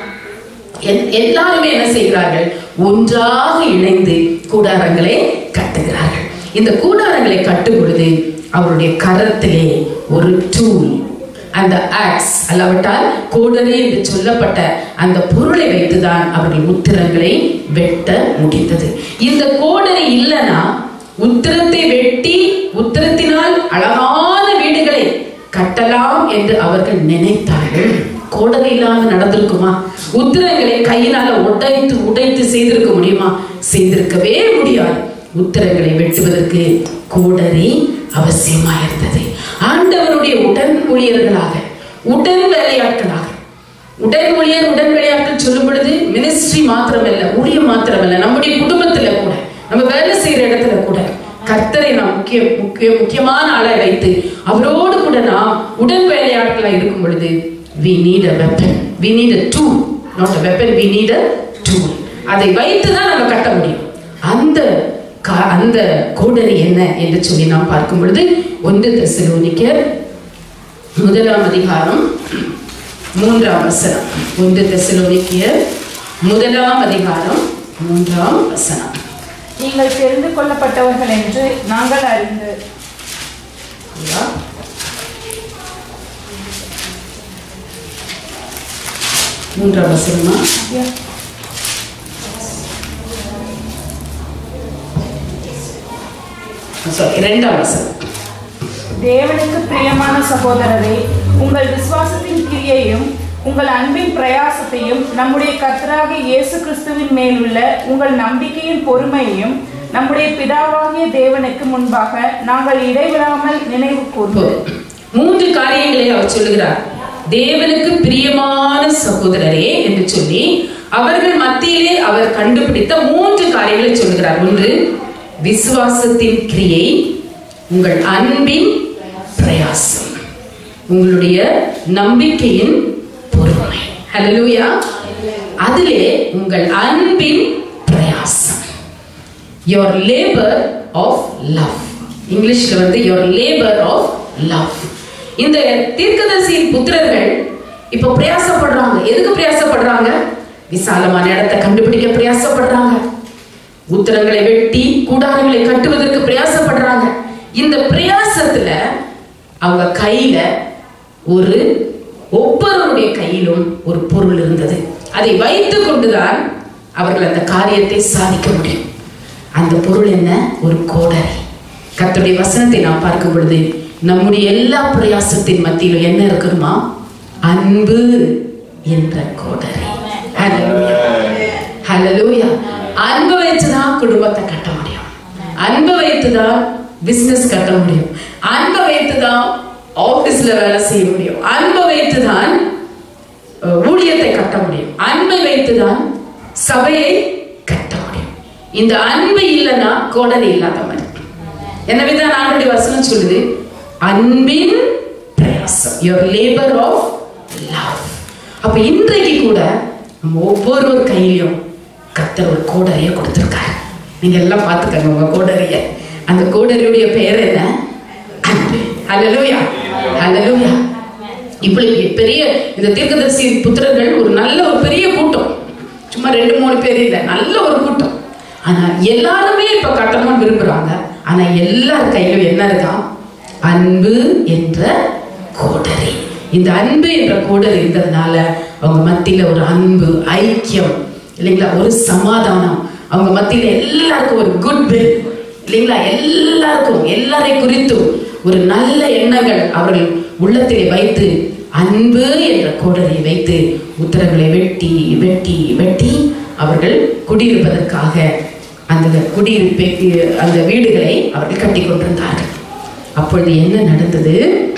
எல்- எல்லாருமே என்ன செய்கிறார்கள் ஒன்றாக இணைந்து கூடாரங்களை கட்டுகிறார்கள் இந்த கூடாரங்களை கட்டும் பொழுது அவருடைய கரத்திலே ஒரு டூல் அந்த ஆக்ஸ் அல்லாவிட்டால் கோடரி என்று சொல்லப்பட்ட அந்த பொருளை வைத்துதான் அவர்கள் உத்திரங்களை வெட்ட முடிந்தது இந்த கோடரி இல்லைன்னா உத்திரத்தை வெட்டி உத்திரத்தினால் அழகான வீடுகளை கட்டலாம் என்று அவர்கள் நினைத்தார்கள் கோடரி இல்லாம நடந்திருக்குமா உத்திரங்களை கையினால உடைத்து உடைத்து செய்திருக்க முடியுமா செய்திருக்கவே முடியாது உத்திரங்களை வெட்டுவதற்கு கோடரி அவசியமா இருந்தது ஆண்டவருடைய உடன் ஊழியர்களாக உடன் வேலையாட்களாக உடன் ஊழியர் உடன் வேலையாட்கள் சொல்லும் பொழுது மினிஸ்ட்ரி மாத்திரமல்ல ஊழியம் மாத்திரமல்ல நம்முடைய குடும்பத்துல கூட நம்ம வேலை செய்யற இடத்துல கூட கர்த்தரை நாம் முக்கிய முக்கிய முக்கியமான ஆளை வைத்து அவரோடு கூட நாம் உடன் வேலையாட்களா இருக்கும் பொழுது we need a weapon we need a tool not a weapon we need a tool அதை வைத்து தான் நம்ம கட்ட முடியும் அந்த கா- அந்த கோடரி என்ன என்று சொல்லி நாம் பார்க்கும் பொழுது ஒன்று தெசலோனிக்கர் முதலாம் அதிகாரம் மூன்றாம் வசனம் ஒன்று தெசலோனிக்கர் முதலாம் அதிகாரம் மூன்றாம் வசனம் நீங்கள் தெரிந்து கொள்ளப்பட்டவர்கள் என்று நாங்கள் அறிந்து சரியா? மூன்றாம் வசனமா சாரி இரண்டாம் வசனம் தேவனுக்கு பிரியமான சகோதரரே உங்கள் விசுவாசத்தின் கிரியையும் உங்கள் அன்பின் பிரயாசத்தையும் நம்முடைய கர்த்தராகிய இயேசு கிறிஸ்துவின் மேலுள்ள உங்கள் நம்பிக்கையின் பொறுமையையும் நம்முடைய பிதாவாகிய தேவனுக்கு முன்பாக நாங்கள் இடைவிடாமல் நினைவு கூர்ந்தோம் போதும். மூன்று காரியங்களை அவர் சொல்லுகிறார் தேவனுக்கு பிரியமான சகோதரரே என்று சொல்லி அவர்கள் மத்தியிலே அவர் கண்டுபிடித்த மூன்று காரியங்களை சொல்லுகிறார் ஒன்று விசுவாசத்தின் கிரியை உங்கள் அன்பின் பிரயாசம் உங்களுடைய நம்பிக்கையின் பொறுமை ஹalleluya அதிலே உங்கள் அன்பின் பிரயாசம் your labor of love இங்கிலீஷ்ல வந்து your labor of love இந்த தீர்க்கதரிசியின் புத்திரர்கள் இப்ப பிரயாசப்படுறாங்க எதுக்கு பிரயாசப்படுறாங்க விசாலமான இடத்தை கண்டுபிடிக்க பிரயாசப்படுறாங்க உத்திரங்களை வெட்டி கூடாரங்களை கட்டுவதற்கு பிரயாசப்படுறாங்க இந்த பிரயாசத்துல அவங்க கையில ஒரு ஒவ்வொருவருடைய கையிலும் ஒரு பொருள் இருந்தது அதை வைத்துக் கொண்டுதான் அவர்கள் அந்த காரியத்தை சாதிக்க முடியும் அந்த பொருள் என்ன ஒரு கோடரி கர்த்தருடைய வசனத்தை நாம் பார்க்கும் பொழுது நம்முடைய எல்லா பிரயாசத்தின் மத்தியிலும் என்ன இருக்கணுமா அன்பு என்ற கோடரி Hallelujah. Hallelujah. அன்பு வச்சுதான் குடும்பத்தை கட்ட முடியும் அன்பு வைத்துதான் பிசினஸ் கட்ட முடியும் அன்பை வைத்துதான் ஆபீஸ்ல வேலை செய்ய முடியும் அன்பை வைத்துதான் அஹ், ஊழியத்தை கட்ட முடியும் அன்பை வைத்துதான் சபையை கட்ட முடியும் இந்த அன்பு இல்லைன்னா கோடரி இல்லாத மாதிரி எனவேதான் ஆண்டுடைய வசனம் சொல்லுது அன்பின் பிரயாசம் your labor of love அப்ப இன்றைக்கு கூட நம்ம ஒவ்வொரு கையிலையும் கர்த்தர் ஒரு கோடரியை கொடுத்திருக்காரு நீங்க எல்லாம் பார்த்துக்கங்க உங்க கோடரிய அந்த கோடரியுடைய பெயர் என்ன அன்பு ஹalleluya ஹalleluya இப்படி பெரிய இந்த தீர்க்கதரிசி புத்திரர்கள் ஒரு நல்ல ஒரு பெரிய கூட்டம் சும்மா ரெண்டு மூணு பேர் இல்லை நல்ல ஒரு கூட்டம் ஆனா எல்லாருமே இப்ப கட்டணும்னு விரும்புறாங்க ஆனா எல்லார் கையிலும் என்ன இருக்கான் அன்பு என்ற கோடரி இந்த அன்பு என்ற கோடரி இருந்ததுனால அவங்க மத்தியில ஒரு அன்பு ஐக்கியம் இல்லைங்களா ஒரு சமாதானம் அவங்க மத்தியில எல்லாருக்கும் ஒரு குட் வில் இல்லைங்களா எல்லாருக்கும் எல்லாரை குறித்தும் ஒரு நல்ல எண்ணங்கள் அவர்கள் உள்ளத்திலே வைத்து அன்பு என்ற கோடரியை வைத்து உத்தரங்களை வெட்டி வெட்டி வெட்டி அவர்கள் குடியிருப்பதற்காக அந்த குடியிருப்பை அந்த வீடுகளை அவர்கள் கட்டி கொண்டிருந்தார்கள் அப்பொழுது என்ன நடந்தது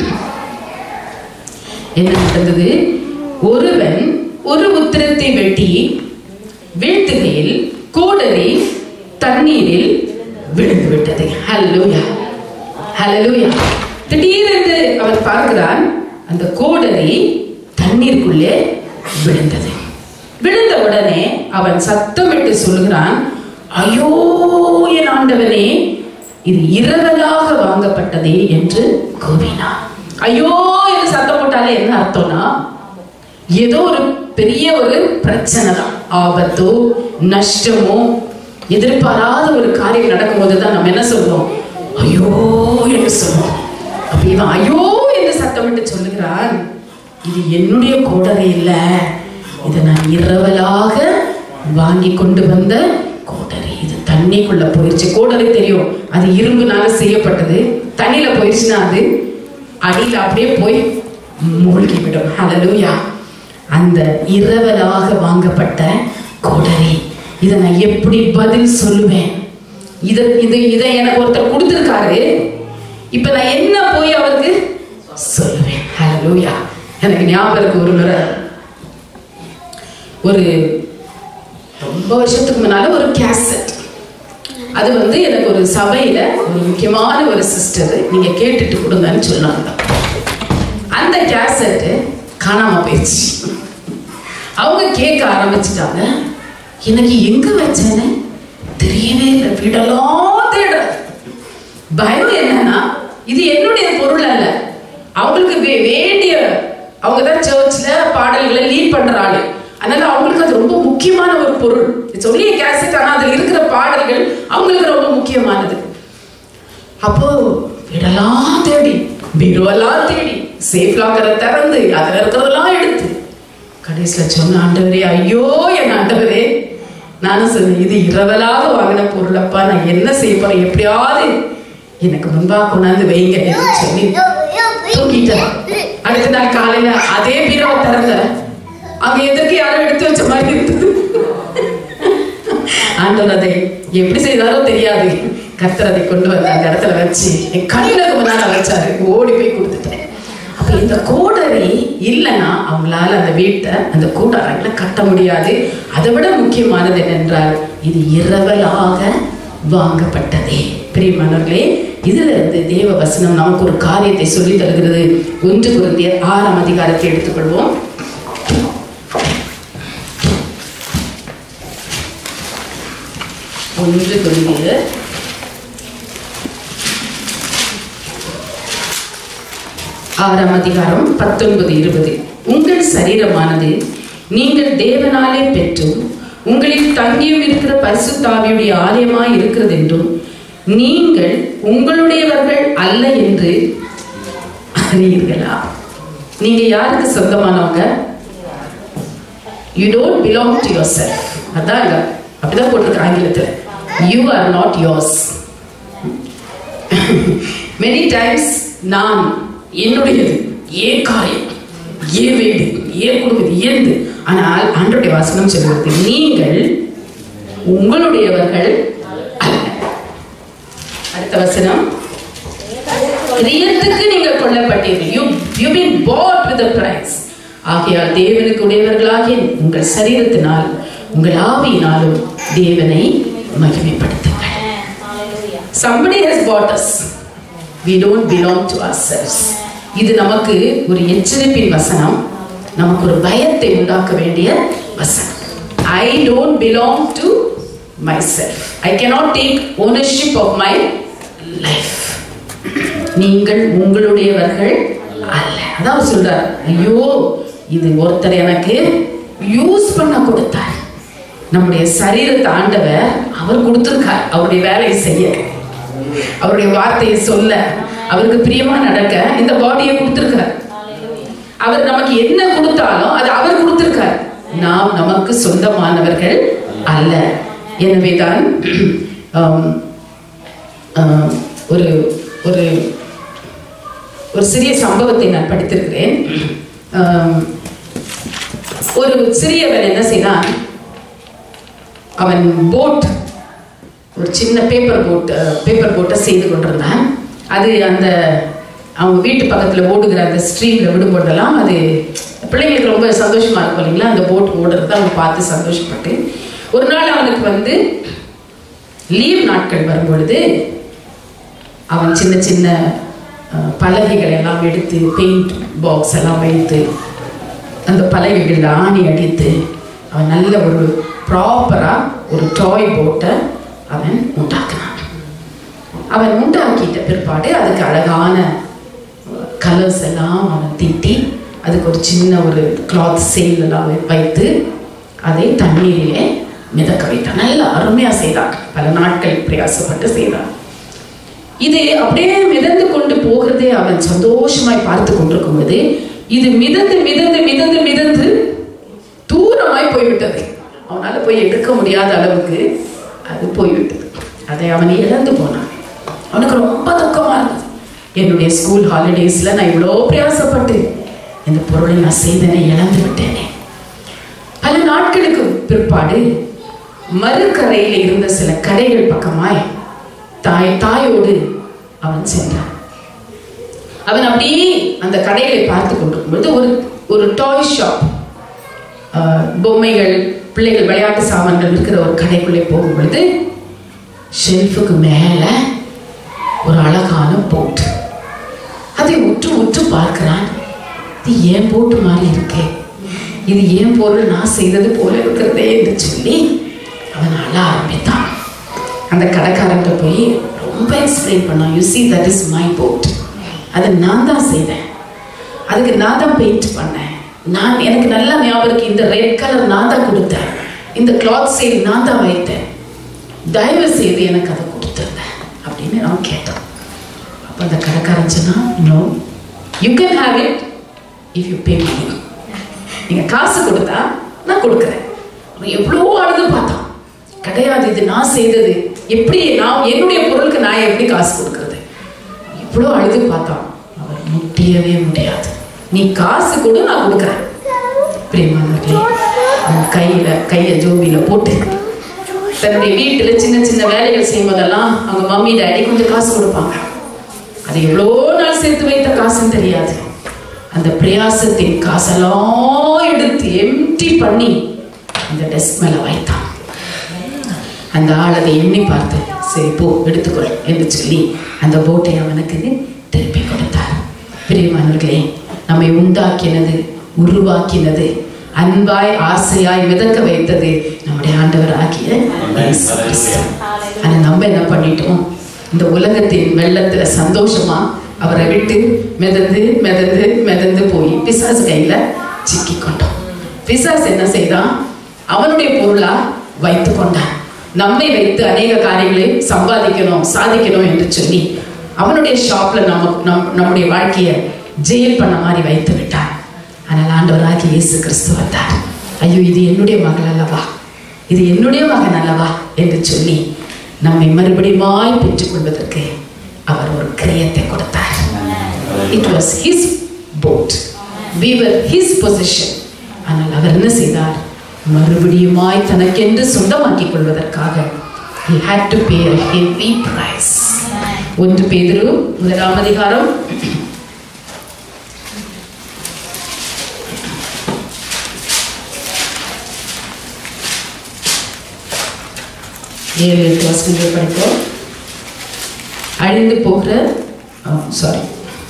என்ன நடந்தது ஒருவன் ஒரு உத்திரத்தை வெட்டி வீழ்த்துகையில் கோடரி தண்ணீரில் விழுந்து விட்டது ஹalleluya ஹalleluya திடீரென்று அவர் பார்க்கிறான் அந்த கோடரி தண்ணீருக்குள்ளே விழுந்தது விழுந்த உடனே அவன் சத்தமிட்டு சொல்கிறான் ஐயோ என் ஆண்டவனே இது இரவலாக வாங்கப்பட்டதே என்று கூவினான் ஐயோ என்று சத்தம் போட்டாலே என்ன அர்த்தம்னா ஏதோ ஒரு பெரிய ஒரு பிரச்சனை தான் ஆபத்தோ நஷ்டமோ எதிர்பாராத ஒரு காரியம் நடக்கும்போது தான் நம்ம என்ன சொல்றோம் ஐயோ என்று சொல்லுவோம் அப்ப இவன் ஐயோ என்று சத்தமிட்டு சொல்லுகிறான் இது என்னுடைய கோடரை இல்ல இதை நான் இரவலாக வாங்கி கொண்டு வந்த கோடரி இது தண்ணிக்குள்ள போயிடுச்சு கோடரி தெரியும் அது இரும்புனால செய்யப்பட்டது தண்ணியில போயிடுச்சுன்னா அது அடியில அப்படியே போய் மூழ்கி விடும் ஹalleluya அந்த இரவலாக வாங்கப்பட்ட கோடரி இதை நான் எப்படி பதில் சொல்லுவேன் இதை இது இதை எனக்கு ஒருத்தர் கொடுத்துருக்காரு இப்ப நான் என்ன போய் அவருக்கு சொல்லுவேன் ஹalleluya எனக்கு ஞாபகம் இருக்கு ஒரு முறை ஒரு ரொம்ப வருஷத்துக்கு முன்னால ஒரு கேசட் அது வந்து எனக்கு ஒரு சபையில ஒரு முக்கியமான ஒரு சிஸ்டர் நீங்க கேட்டுட்டு கொடுங்கன்னு சொன்னாங்க அந்த கேசட் காணாம போயிடுச்சு அவங்க கேட்க ஆரம்பிச்சிட்டாங்க எனக்கு எங்க வச்சேன்னு தெரியவே இல்லை வீடெல்லாம் தேடுறேன் பயம் என்னன்னா இது என்னுடைய பொருள் அல்ல அவங்களுக்கு வே- வேண்டிய அவங்க தான் சர்ச்ல பாடல்களை லீட் பண்ற ஆளு அதனால அவங்களுக்கு அது ரொம்ப முக்கியமான ஒரு பொருள் சொல்லி கேசட் ஆனா அதுல இருக்கிற பாடல்கள் அவங்களுக்கு ரொம்ப முக்கியமானது அப்போ வீடெல்லாம் தேடி பீரோவெல்லாம் தேடி சேஃப் லாக்கரை திறந்து அதுல இருக்கிறதெல்லாம் எடுத்து கடைசியில சொன்ன ஆண்டவரே ஐயோ என் ஆண்டவரே நானும் சொன்னேன் இது இரவலாக வாங்கின பொருளப்பா நான் என்ன செய்ய போறேன் எப்படியாவது எனக்கு முன்பா கொண்டாந்து வைங்க என்று சொல்லி தூக்கிட்டேன் அடுத்த நாள் காலையில அதே பீரோவை திறந்த அங்க எதற்கு யாரும் எடுத்து வச்ச மாதிரி இருந்தது ஆண்டவர் அதை எப்படி செய்தாரோ தெரியாது கர்த்தர் அதை கொண்டு வந்து அந்த இடத்துல வச்சு என் கண்ணுக்கு முன்னால வச்சாரு ஓடி போய் கொடுத்துட்டேன் அப்ப இந்த கோடரி இல்லைன்னா அவங்களால அந்த வீட்டை அந்த கூடாரங்களை கட்ட முடியாது அதை விட முக்கியமானது என்னென்றால் இது இரவலாக வாங்கப்பட்டதே பிரியமானவர்களே இதுல இருந்து தேவ வசனம் நமக்கு ஒரு காரியத்தை சொல்லி தருகிறது ஒன்று குருந்திய ஆறாம் அதிகாரத்தை எடுத்துக்கொள்வோம் ஒன்று குருந்தியர் ஆறாம் அதிகாரம் பத்தொன்பது இருபது உங்கள் சரீரமானது நீங்கள் தேவனாலே பெற்றும் உங்களில் தங்கியும் இருக்கிற பரிசுத்தாவியுடைய ஆலயமாய் இருக்கிறது என்றும் நீங்கள் உங்களுடையவர்கள் அல்ல என்று அறியீர்களா நீங்க யாருக்கு சொந்தமானவங்க you don't belong to yourself அதான் இல்ல. அப்படிதான் போட்டிருக்கு ஆங்கிலத்தில் you are not yours many times நான் என்னுடையது ஏன் காரியம் ஏன் வீடு ஏன் குடும்பம் ஏந்து ஆனால் ஆண்டோடைய வசனம் சொல்கிறது நீங்கள் உங்களுடையவர்கள் அல்ல அடுத்த வசனம் கிரியத்துக்கு நீங்கள் கொல்லப்பட்டீர்கள் you you been bought with a price ஆகையால் தேவனுக்கு உடையவர்களாகிய உங்கள் சரீரத்தினால் உங்கள் ஆவியினாலும் தேவனை மகிமைப்படுத்துங்கள் Hallelujah. somebody has bought us we don't belong to ourselves இது நமக்கு ஒரு எச்சரிப்பின் வசனம் நமக்கு ஒரு பயத்தை உண்டாக்க வேண்டிய வசனம் I don't belong to myself I cannot take ownership of my life நீங்கள் உங்களுடையவர்கள் அல்ல அதான் அவர் சொல்றார் ஐயோ இது ஒருத்தர் எனக்கு யூஸ் பண்ண கொடுத்தார் நம்முடைய சரீரத்தை ஆண்டவர் அவர் கொடுத்துருக்கார் அவருடைய வேலையை செய்ய அவருடைய வார்த்தையை சொல்ல அவருக்கு பிரியமா நடக்க இந்த பாடியை கொடுத்துருக்கார் அவர் நமக்கு என்ன கொடுத்தாலும் அது அவர் கொடுத்திருக்கார் நாம் நமக்கு சொந்தமானவர்கள் அல்ல எனவேதான் ஆம், ஆம், ஒரு ஒரு ஒரு சிறிய சம்பவத்தை நான் படித்திருக்கிறேன் ஆம், ஒரு சிறியவன் என்ன செய்தான் அவன் போட் ஒரு சின்ன பேப்பர் போட் பேப்பர் போட்டை செய்து கொண்டிருந்தான் அது அந்த அவங்க வீட்டு பக்கத்தில் ஓடுகிற அந்த ஸ்ட்ரீமில் விடும்போதெல்லாம் அது பிள்ளைங்களுக்கு ரொம்ப சந்தோஷமா இருக்கும் இல்லைங்களா அந்த போட் ஓடுறத அவங்க பார்த்து சந்தோஷப்பட்டு ஒரு நாள் அவனுக்கு வந்து லீவ் நாட்கள் வரும்பொழுது அவன் சின்ன சின்ன அஹ், பலகைகள் எல்லாம் எடுத்து பெயிண்ட் பாக்ஸ் எல்லாம் வைத்து அந்த பலகைகளில் ஆணி அடித்து அவன் நல்ல ஒரு ப்ராப்பராக ஒரு டாய் போட்டை அவன் உண்டாக்குனான் அவன் உண்டாக்கிட்ட பிற்பாடு அதுக்கு அழகான கலர்ஸ் எல்லாம் அவன் தீட்டி அதுக்கு ஒரு சின்ன ஒரு கிளாத் செயில் எல்லாம் வை- வைத்து அதை தண்ணீரிலே மிதக்க வைத்தான் நல்ல அருமையாக செய்தான் பல நாட்கள் பிரயாசப்பட்டு செய்தான் இது அப்படியே மிதந்து கொண்டு போகிறதே அவன் சந்தோஷமாய் பார்த்து கொண்டிருக்கும் பொழுது இது மிதந்து மிதந்து மிதந்து மிதந்து தூரமாய் போய்விட்டது அவனால போய் எடுக்க முடியாத அளவுக்கு அது போய்விட்டது அதை அவன் இழந்து போனான் அவனுக்கு ரொம்ப துக்கமா இருந்தது என்னுடைய ஸ்கூல் ஹாலிடேஸ்ல நான் இவ்வளோ பிரயாசப்பட்டு இந்த பொருளை நான் செய்தனை இழந்து விட்டேனே பல நாட்களுக்கு பிற்பாடு மறுக்கரையில் இருந்த சில கடைகள் பக்கமாய் தாய் தாயோடு அவன் சென்றான் அவன் அப்படியே அந்த கடைகளை பார்த்து கொண்டிருக்கும் பொழுது ஒரு ஒரு டாய் ஷாப் பொம்மைகள் பிள்ளைகள் விளையாட்டு சாமான்கள் இருக்கிற ஒரு கடைக்குள்ளே போகும் பொழுது ஷெல்ஃபுக்கு மேல ஒரு அழகான போட் அதை உற்று உற்று பார்க்கிறான் இது ஏன் போட்டு மாதிரி இருக்கே இது ஏன் பொருள் நான் செய்தது போல இருக்கிறதே என்று சொல்லி அவன் அழ ஆரம்பித்தான் அந்த கடைக்காரன்ட்ட போய் ரொம்ப எக்ஸ்பிளைன் பண்ணான் you see that is my boat அதை நான் தான் செய்தேன் அதுக்கு நான் தான் பெயிண்ட் பண்ணேன் நான் எனக்கு நல்லா ஞாபகம் இருக்கு இந்த ரெட் கலர் நான் தான் கொடுத்தேன் இந்த கிளாத் சேல் நான் தான் வைத்தேன் தயவு செய்து எனக்கு அதை கொடுத்துருந்தேன் அப்படின்னு நான் கேட்டேன் அப்போ அந்த கடைக்காரன் சொன்னா no you can have it if you pay money நீங்கள் காசு கொடுத்தா நான் கொடுக்குறேன் அவன் எவ்வளோ அழுது பார்த்தான் கிடையாது இது நான் செய்தது எப்படி நான் என்னுடைய பொருளுக்கு நான் எப்படி காசு கொடுக்கறது இவ்வளோ அழுது பார்த்தான் அவர் முடியவே முடியாது நீ காசு கொடு நான் கொடுக்குறேன் பிரியமானவர்களே அவன் கையில் கையை ஜோபியில் போட்டு தன்னுடைய வீட்டில் சின்ன சின்ன வேலைகள் செய்யும்போதெல்லாம் அவங்க மம்மி டேடி கொஞ்சம் காசு கொடுப்பாங்க அது எவ்வளோ நாள் சேர்த்து வைத்த காசுன்னு தெரியாது அந்த பிரயாசத்தின் காசெல்லாம் எடுத்து எம்டி பண்ணி அந்த டெஸ்க் மேலே வைத்தான் அந்த ஆள் அதை எண்ணி பார்த்து சரி போ எடுத்துக்கொள் என்று சொல்லி அந்த போட்டை அவனுக்கு திருப்பி கொடுத்தார் பிரியமானவர்களே நம்மை உண்டாக்கினது உருவாக்கினது அன்பாய் ஆசையாய் மிதக்க வைத்தது நம்முடைய ஆண்டவர் ஆகிய இயேசு கிறிஸ்து. ஆனா நம்ம என்ன பண்ணிட்டோம் இந்த உலகத்தின் வெள்ளத்துல சந்தோஷமா அவரை விட்டு மிதந்து மிதந்து மிதந்து போய் பிசாசு கையில சிக்கி கொண்டோம் பிசாசு என்ன செய்தான் அவனுடைய பொருளா வைத்து கொண்டான் நம்மை வைத்து அநேக காரியங்களை சம்பாதிக்கணும் சாதிக்கணும் என்று சொல்லி அவனுடைய ஷாப்ல நம்ம நம் நம்முடைய வாழ்க்கையை ஜெயில் பண்ண மாதிரி வைத்து விட்டான் ஆனால் ஆண்டவராகி இயேசு கிறிஸ்து வந்தார் ஐயோ இது என்னுடைய மகள் அல்லவா இது என்னுடைய மகன் அல்லவா என்று சொல்லி நம்மை மறுபடியுமாய் பெற்றுக்கொள்வதற்கு அவர் ஒரு கிரியத்தை கொடுத்தார் it was his boat we were his possession ஆனால் அவர் என்ன செய்தார் மறுபடியுமாய் தனக்கென்று சொந்தமாக்கிக் கொள்வதற்காக he had to pay a heavy price ஒன்று பேதுரு முதலாம் அதிகாரம் ஏழு எட்டு வசனங்கள் படிப்போம் அழிந்து போகிற சாரி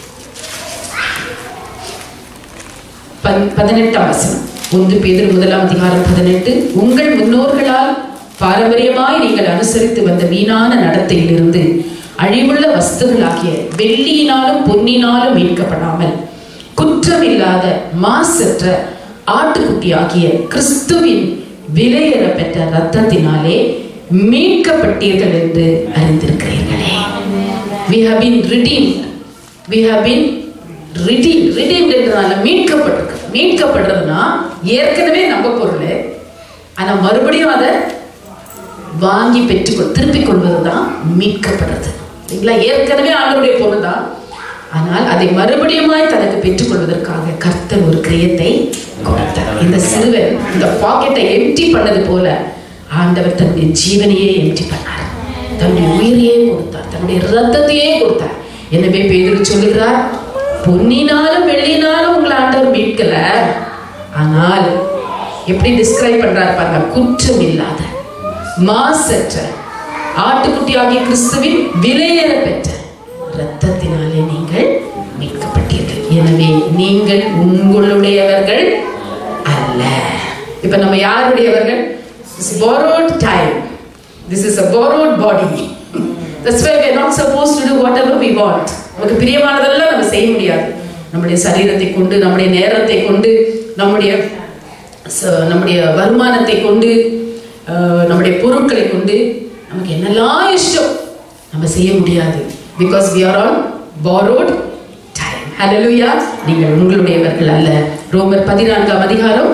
பதினெட்டாம் வசனம் ஒன்று பேதர் முதலாம் அதிகாரம் பதினெட்டு உங்கள் முன்னோர்களால் பாரம்பரியமாய் நீங்கள் அனுசரித்து வந்த வீணான நடத்தையிலிருந்து அழிவுள்ள வஸ்துகளாகிய வெள்ளியினாலும் பொன்னினாலும் மீட்கப்படாமல் குற்றமில்லாத மாசற்ற ஆட்டுக்குட்டியாகிய கிறிஸ்துவின் விலையேற பெற்ற ரத்தத்தினாலே மீட்கப்பட்டீர்கள் என்று அறிந்திருக்கிறீர்களே we have been redeemed we have been redeemed redeemed என்றனால மீட்கப்பட்டிருக்கு மீட்கப்படுறதுன்னா ஏற்கனவே நம்ம பொருள் ஆனா மறுபடியும் அதை வாங்கி பெற்றுக்கொள் திருப்பிக் கொள்வது தான் மீட்கப்படுறது இல்லைங்களா ஏற்கனவே ஆண்டவருடைய பொருள் தான் ஆனால் அதை மறுபடியுமாய் தனக்கு பெற்றுக்கொள்வதற்காக கர்த்தர் ஒரு கிரியத்தை கொடுத்தார் இந்த சிறுவன் இந்த பாக்கெட்டை எம்டி பண்ணது போல ஆண்டவர் தன்னுடைய ஜீவனையே எம்டி பண்ணார் தன்னுடைய உயிரையே கொடுத்தார் தன்னுடைய ரத்தத்தையே கொடுத்தார் எனவே பேதுரு சொல்லுகிறார் பொன்னினாலும் வெள்ளினாலும் உங்களை ஆண்டவர் மீட்கல ஆனால் எப்படி டிஸ்கிரைப் பண்றாரு பாருங்க குற்றம் இல்லாத மாசற்ற ஆட்டுக்குட்டியாகிய கிறிஸ்துவின் விலையேற பெற்ற இரத்தத்தினாலே நீங்கள் மீட்கப்பட்டீர்கள் எனவே நீங்கள் உங்களுடையவர்கள் அல்ல இப்ப நம்ம யாருடையவர்கள் borrowed time this is a borrowed body that's why we are not supposed to do whatever we want நமக்கு பிரியமானதெல்லாம் நம்ம செய்ய முடியாது நம்முடைய சரீரத்தை கொண்டு நம்முடைய நேரத்தை கொண்டு நம்முடைய ச- நம்முடைய வருமானத்தை கொண்டு அஹ், நம்முடைய பொருட்களை கொண்டு நமக்கு என்னெல்லாம் இஷ்டம் நம்ம செய்ய முடியாது because we are on borrowed time hallelujah நீங்கள் உங்களுடையவர்கள் அல்ல ரோமர் பதினான்காம் அதிகாரம்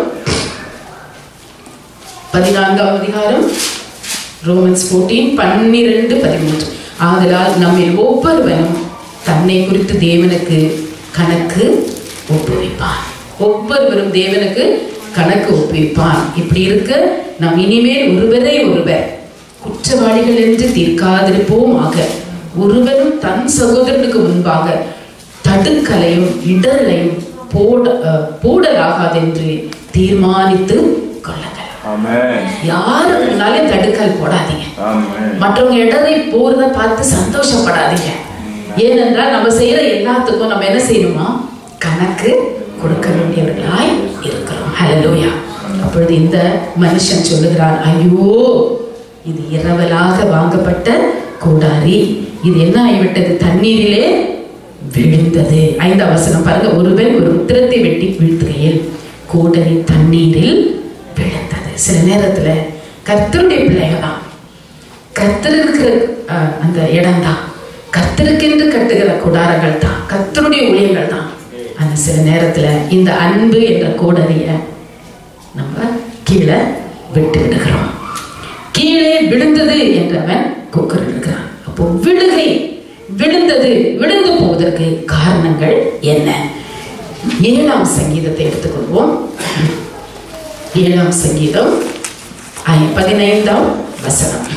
பதினான்காம் அதிகாரம் ரோமன்ஸ் 14 பன்னிரண்டு பதிமூன்று ஆதலால் நம்மில் ஒவ்வொருவனும் தன்னை குறித்து தேவனுக்கு கணக்கு ஒப்புவிப்பான் ஒவ்வொருவரும் தேவனுக்கு கணக்கு ஒப்புவிப்பான் இப்படி இருக்க நாம் இனிமேல் ஒருவரை ஒருவர் குற்றவாளிகள் என்று தீர்க்காதிருப்போமாக ஒருவரும் தன் சகோதரனுக்கு முன்பாக தடுக்கலையும் இடரலையும் போட அஹ், போடலாகாதென்று தீர்மானித்து கொள்ளுங்கள் ஆமென் யாருக்கு முன்னாலே தடுக்கல் போடாதீங்க ஆமென் மற்றவங்க இடரை போறத பார்த்து சந்தோஷப்படாதீங்க ஏனென்றால் நம்ம செய்யற எல்லாத்துக்கும் நம்ம என்ன செய்யணுமா கணக்கு கொடுக்க வேண்டியவர்களாய் இருக்கிறோம் ஹalleluya அப்பொழுது இந்த மனுஷன் சொல்லுகிறான் ஐயோ இது இரவலாக வாங்கப்பட்ட கூடாரி இது என்ன ஆகிவிட்டது தண்ணீரிலே விழுந்தது ஐந்தாம் வசனம் பாருங்க ஒருவன் ஒரு உத்திரத்தை வெட்டி வீழ்த்துகையில் கூடரி தண்ணீரில் விழுந்தது சில நேரத்துல கர்த்தருடைய பிள்ளைகள் தான் கர்த்தருக்கு அஹ், அந்த இடம் தான் கர்த்தருக்கென்று கட்டுகிற குடாரங்கள் தான் கர்த்தருடைய ஊழியங்கள் தான் ஆனா சில நேரத்துல இந்த அன்பு என்ற கோடரிய நம்ம கீழே விட்டு விடுகிறோம் கீழே விழுந்தது என்றவன் கூக்குரல் இருக்கிறான் அப்போ விழுகை விழுந்தது விழுந்து போவதற்கு காரணங்கள் என்ன ஏழாம் சங்கீதத்தை எடுத்துக்கொள்வோம் ஏழாம் சங்கீதம் ஐ- பதினைந்தாம் வசனம்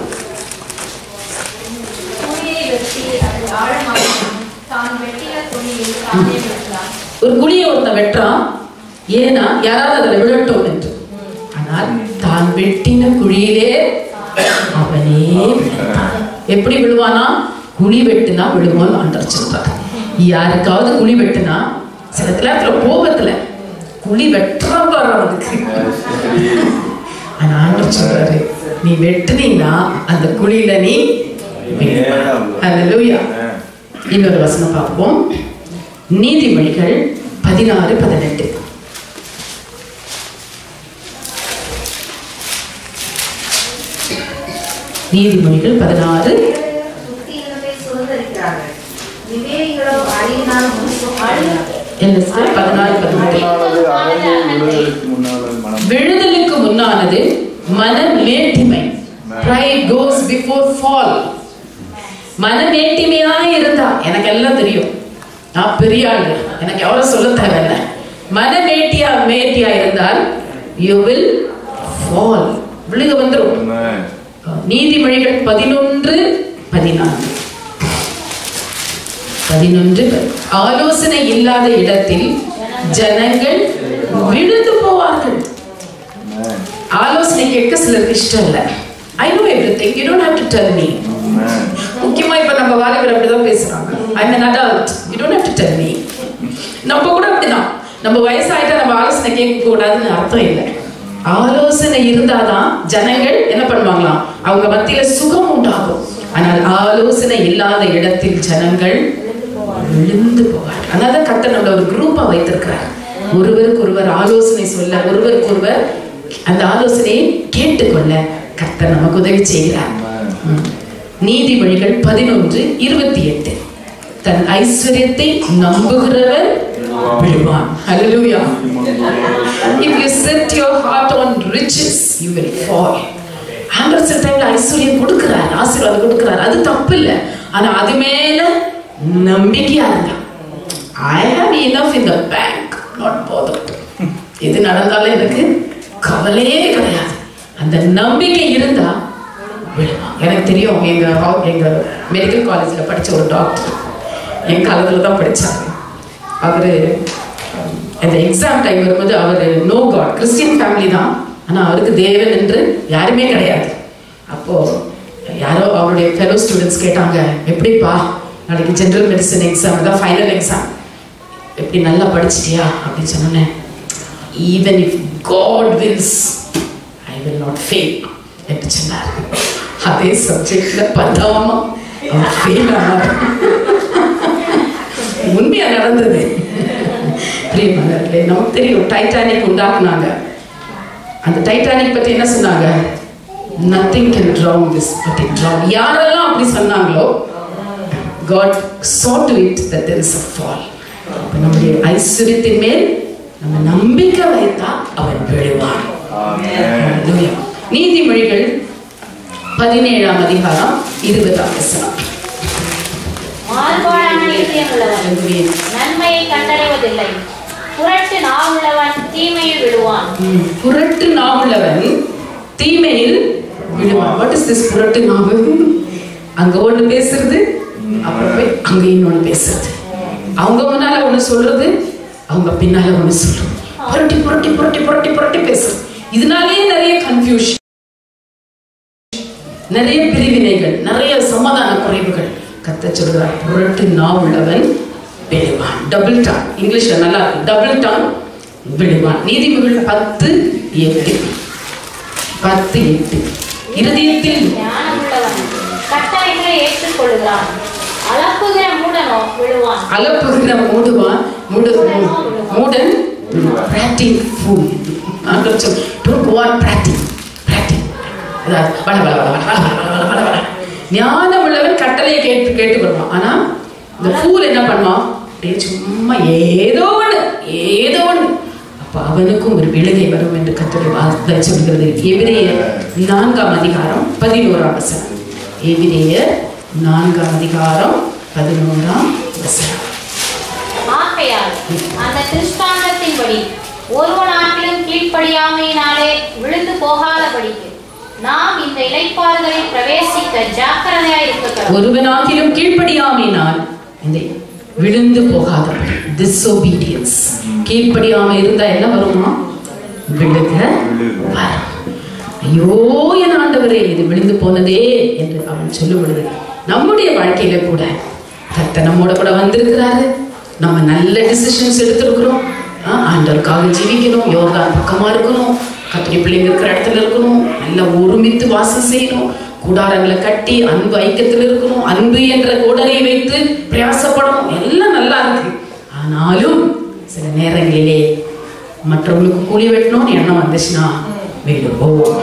குழியை வெட்டி அது ஆழமாக்கும் தான் வெட்டின குழியில் தானே விழுந்தான் ஒரு குழியை ஒருத்தன் வெட்டுறான் ஏன்னா யாராவது அதுல விழட்டும் என்று ஆனால் தான் வெட்டின குழியிலே அவனே விழுந்தான் எப்படி விழுவானா குழி வெட்டுனா விழுவோன்னு ஆண்டவர் சொல்றார் யாருக்காவது குழி வெட்டுனா சில நேரத்துல கோபத்துல குழி வெட்டுறான் பாரு அவனுக்கு ஆனா ஆண்டவர் சொல்றாரு நீ வெட்டுனீங்கன்னா அந்த குழியில நீ ஹalleluya இன்னொரு வசனம் பார்ப்போம் நீதிமொழிகள் பதினாறு பதினெட்டு நீதிமொழிகள் பதினாறு புத்தியினத்தை சுதந்திரிக்கிறார்கள் விவேகிகளோ அறிவினால் முடிக்கும் என்ன சார் பதினாறு பதினெட்டு விழுதலுக்கு முன்னானது மன மேட்டிமை pride goes before fall மன மேட்டிமையா இருந்தா எனக்கு எல்லாம் தெரியும் நான் பெரிய ஆளு எனக்கு எவ்வளவு சொல்ல தேவையில்ல மன மேட்டியா மேட்டியா இருந்தால் யூ வில் ஃபால் விழுக வந்துரும் நீதிமொழிகள் பதினொன்று பதினான்கு பதினொன்று ப- ஆலோசனை இல்லாத இடத்தில் ஜனங்கள் விழுந்து போவார்கள் ஆலோசனை கேட்க சிலருக்கு இஷ்டம் இல்லை I know everything you don't have to tell me முக்கியமா இப்ப நம்ம வாலிபர் அப்படிதான் பேசுறாங்க I mean adult you don't have to tell me நம்ம கூட அப்படிதான் நம்ம வயசாயிட்டா நம்ம ஆலோசனை கேட்க கூடாதுன்னு அர்த்தம் இல்லை ஆலோசனை இருந்தாதான் ஜனங்கள் என்ன பண்ணுவாங்களாம் அவங்க மத்தியில சுகம் உண்டாகும் ஆனால் ஆலோசனை இல்லாத இடத்தில் ஜனங்கள் விழுந்து போவார் அதனால கர்த்தர் நம்மள ஒரு குரூப்பா வைத்திருக்கிறார் ஒருவருக்கு ஒருவர் ஆலோசனை சொல்ல ஒருவருக்கு ஒருவர் அந்த ஆலோசனையை கேட்டுக்கொள்ள கர்த்தர் நமக்கு உதவி செய்கிறார் ம். நீதிமொழிகள் பதினொன்று இருபத்தி எட்டு தன் ஐஸ்வர்யத்தை நம்புகிறவன் விழுவான் Hallelujah. If you set your heart on riches, you will fall. ஆண்டவர் சில டைம்ல ஐஸ்வர்யம் கொடுக்கிறார் ஆசீர்வாதம் கொடுக்கிறார் அது தப்பு இல்லை ஆனா அது மேல நம்பிக்கையா இருந்தா I have enough in the bank not bother எது நடந்தாலும் எனக்கு கவலையே கிடையாது அந்த நம்பிக்கை இருந்தா விழுவான் எனக்கு தெரியும் எங்க ஹா- எங்க மெடிக்கல் காலேஜ்ல படிச்ச ஒரு டாக்டர் என் காலத்துல தான் படிச்சாரு அவரு அந்த எக்ஸாம் டைம் வரும்போது அவர் நோ காட் கிறிஸ்டியன் ஃபேமிலி தான் ஆனா அவருக்கு தேவன் என்று யாருமே கிடையாது அப்போ யாரோ அவருடைய ஃபெலோ ஸ்டூடெண்ட்ஸ் கேட்டாங்க எப்படிப்பா நாளைக்கு ஜென்ரல் மெடிசன் எக்ஸாம் தான் ஃபைனல் எக்ஸாம் எப்படி நல்லா படிச்சிட்டியா அப்படின்னு சொன்னேன் even if God wills I will not fail என்று சொன்னார் அதே சப்ஜெக்ட்ல பத்தாம அவர் ஃபெயில் ஆனார் உண்மையா நடந்தது பிரியமானவர்களே நமக்கு தெரியும் டைட்டானிக் உண்டாக்குனாங்க அந்த டைட்டானிக் பத்தி என்ன சொன்னாங்க nothing can drown this but it drown யாரெல்லாம் அப்படி சொன்னாங்களோ God saw to it that there is a fall அப்ப நம்முடைய ஐஸ்வர்யத்தின் மேல் நம்ம நம்பிக்கை வைத்தா அவன் விழுவான் Hallelujah. நீதிமொழிகள் பதினேழாம் அதிகாரம் இருபதாம் வசனம் மாறுபாடான இதயம் உள்ளவன் Hallelujah. நன்மையை கண்டடைவதில்லை புரட்டு நாவுள்ளவன் தீமையில் விழுவான் ம், புரட்டு நாவுள்ளவன் தீமையில் விழுவான் வாட் இஸ் திஸ் புரட்டு நாவு அங்க ஒண்ணு பேசுறது அப்புறம் போய் அங்க இன்னொன்னு பேசுறது அவங்க முன்னால ஒண்ணு சொல்றது அவங்க பின்னால ஒண்ணு சொல்றது புரட்டி புரட்டி புரட்டி புரட்டி புரட்டி பேசுறது இதனாலேயே நிறைய கன்ஃபியூஷன் நிறைய பிரிவினைகள் நிறைய சமாதான குறைவுகள் கத்த சொல்றார் புரட்டு நாவுள்ளவன் விழுவான் டபுள் டான் இங்கிலீஷ்ல நல்லா இருக்கு டபுள் டான் விழுவான் நீதிமொழிகள் பத்து எட்டு பத்து எட்டு இருதயத்தில் ஞானமுள்ளவன் கட்டளைகளை ஏற்றுக்கொள்கிறான் அளப்புகிற மூடனோ விழுவான் அலப்புகிற மூடுவான் மூடு மூடன் பிராக்டிங் ஃபூல் ஆண்டவர் சொல் டோன்ட் கோ ஆன் பிராக்டிங் பிராக்டிங் வள வள வள வள வள வள வள வள ஞானம் உள்ளவன் கட்டளையை கேட்டு கேட்டுக்கொள்வான் ஆனா இந்த ஃபூல் என்ன பண்ணுவான் அப்படியே சும்மா ஏதோ ஒண்ணு ஏதோ ஒண்ணு அப்ப அவனுக்கும் ஒரு விழுகை வரும் என்று கத்தரை வார்த்தை சொல்கிறது எபிரேயர் நான்காம் அதிகாரம் பதினோராம் வசனம் எபிரேயர் நான்காம் அதிகாரம் பதினோராம் வசனம் ஆகையால் அந்த திருஷ்டாந்தத்தின்படி ஒருவனாகிலும் கீழ்ப்படியாமையினாலே விழுந்து போகாதபடிக்கு நாம் இந்த இலைப்பாறுதலில் பிரவேசிக்க ஜாக்கிரதையாயிருக்க ஒருவனாகிலும் கீழ்ப்படியாமையினால் இந்த விழுந்து போகாதபடி டிஸ்ஒபீடியன்ஸ் கீழ்ப்படியாம இருந்தா என்ன வருமா விழுக வரும் ஐயோ என் ஆண்டவரே இது விழுந்து போனதே என்று அவன் சொல்லும் பொழுது நம்முடைய வாழ்க்கையில கூட கத்த நம்மோட கூட வந்திருக்கிறாரு நம்ம நல்ல டிசிஷன்ஸ் எடுத்திருக்கிறோம் ஆ, ஆண்டவருக்காக ஜீவிக்கணும் யோகா பக்கமா இருக்கணும் கத்திரி பிள்ளைங்க இருக்கிற இடத்துல இருக்கணும் நல்லா ஒருமித்து வாசம் செய்யணும் கூடாரங்களை கட்டி அன்பு ஐக்கியத்தில் இருக்கணும் அன்பு என்ற கோடரை வைத்து பிரயாசப்படணும் எல்லாம் நல்லா இருக்கு ஆனாலும் சில நேரங்களிலே மற்றவங்களுக்கு கூலி வெட்டணும்னு எண்ணம் வந்துச்சுன்னா வீடு போவோம்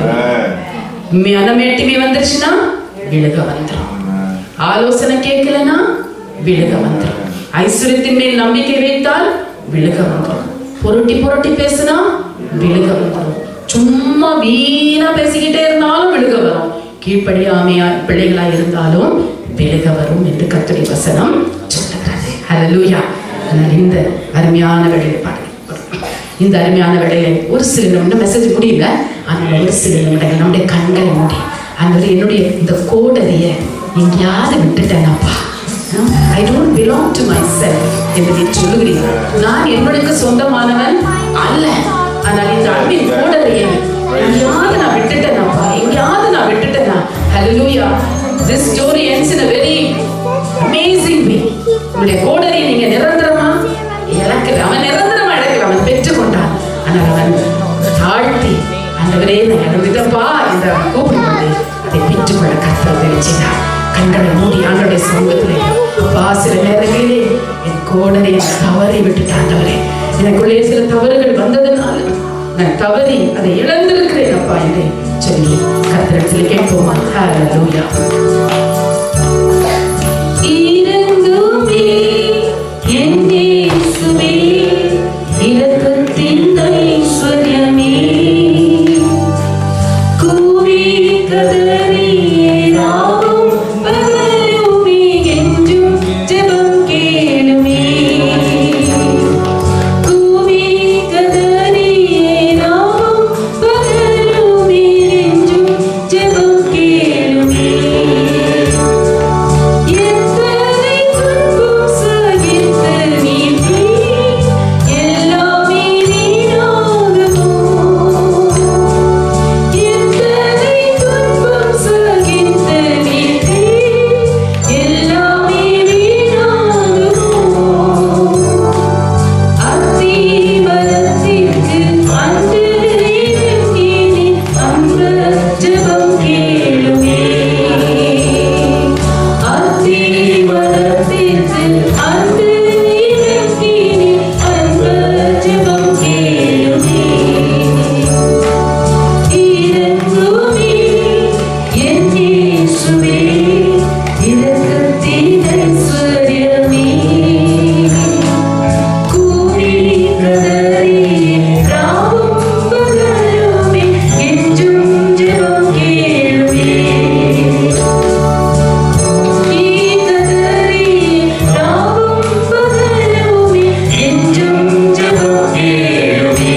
மனமேட்டிமை வந்துருச்சுன்னா விழுக வந்துடும் ஆலோசனை கேட்கலனா விழுக வந்துடும் ஐஸ்வர்யத்தின் மேல் நம்பிக்கை வைத்தால் விழுக வந்துடும் புரட்டி புரட்டி பேசினா விழுக வந்துடும் சும்மா வீணா பேசிக்கிட்டே இருந்தாலும் விழுக வரும் கீழ்ப்படியாமையா பிள்ளைகளா இருந்தாலும் விழுக வரும் என்று கத்துடைய வசனம் சொல்லுகிறது ஹalleluya அதனால் இந்த அருமையான வேலையை பாருங்க இந்த அருமையான வேலையை ஒரு சில நிமிடம் மெசேஜ் முடியல ஆனால் ஒரு சில நிமிடங்கள் நம்முடைய கண்களை மூடி அந்த என்னுடைய இந்த கோடரிய எங்கேயாவது விட்டுட்டேனாப்பா I don't belong to myself என்று நீ சொல்லுகிறீர்கள் நான் என்னுடைய சொந்தமானவன் அல்ல ஆனால் இந்த அன்பின் கோடரிய எங்கேயாவது நான் விட்டுட்டேனாப்பா எங்கேயாவது நான் விட்டுட்டேனா ஹalleluya this story ends in a very amazing way உங்களுடைய கோடரியை நீங்க நிரந்தரமா இழக்கல அவன் நிரந்தரமா இழக்கல அவன் பெற்றுக்கொண்டான் ஆனால் அவன் தாழ்த்தி ஆண்டவரே நான் இழந்துட்டப்பா என்று அவன் கூப்பிடும்போது அதை பெற்றுக்கொள்ள கத்தர் தெரிச்சினார் கண்களை மூடி ஆண்டோடைய சமூகத்திலே அப்பா சில நேரங்களிலே என் கோடரை தவறி விட்டுட்டு ஆண்டவரே எனக்குள்ளே சில தவறுகள் வந்ததுனால நான் தவறி அதை இழந்திருக்கிறேன் அப்பா என்று சொல்லி கத்திரத்தில் கேட்போமா ஹalleluya இறங்குமே என் இயேசுவே இரக்கத்தின் ஐஸ்வர்யமே கூவி கதறியே நாவும் பகலுமே என்றும் ஜெபம் கேளுமே கூவி கதறியே நாவும் பகலுமே என்றும் ஜெபம் கேளுமே எத்தனை துன்பம் சகித்து நீ எல்லாமே நீராகுமோ எத்தனை துன்பம் சகித்து நீ எல்லாமே வீணாகுமோ அத்தி மரத்திற்கு அன்று இறங்கினே அன்பு ஜெபம் கேளுமே அத்தி மரத்திற்கு அன்று இறங்கினே அன்பு ஜெபம் கேளுமே இறங்குமே என் இயேசுவே இரக்கத்தின் ஐஸ்வர்யமே கூவி கதறியே ராவும் பகலுமே என்றும் ஜெபம் கேளுமே கூவி கதறியே ராவும் பகலுமே என்றும் ஜெபம் கேளுமே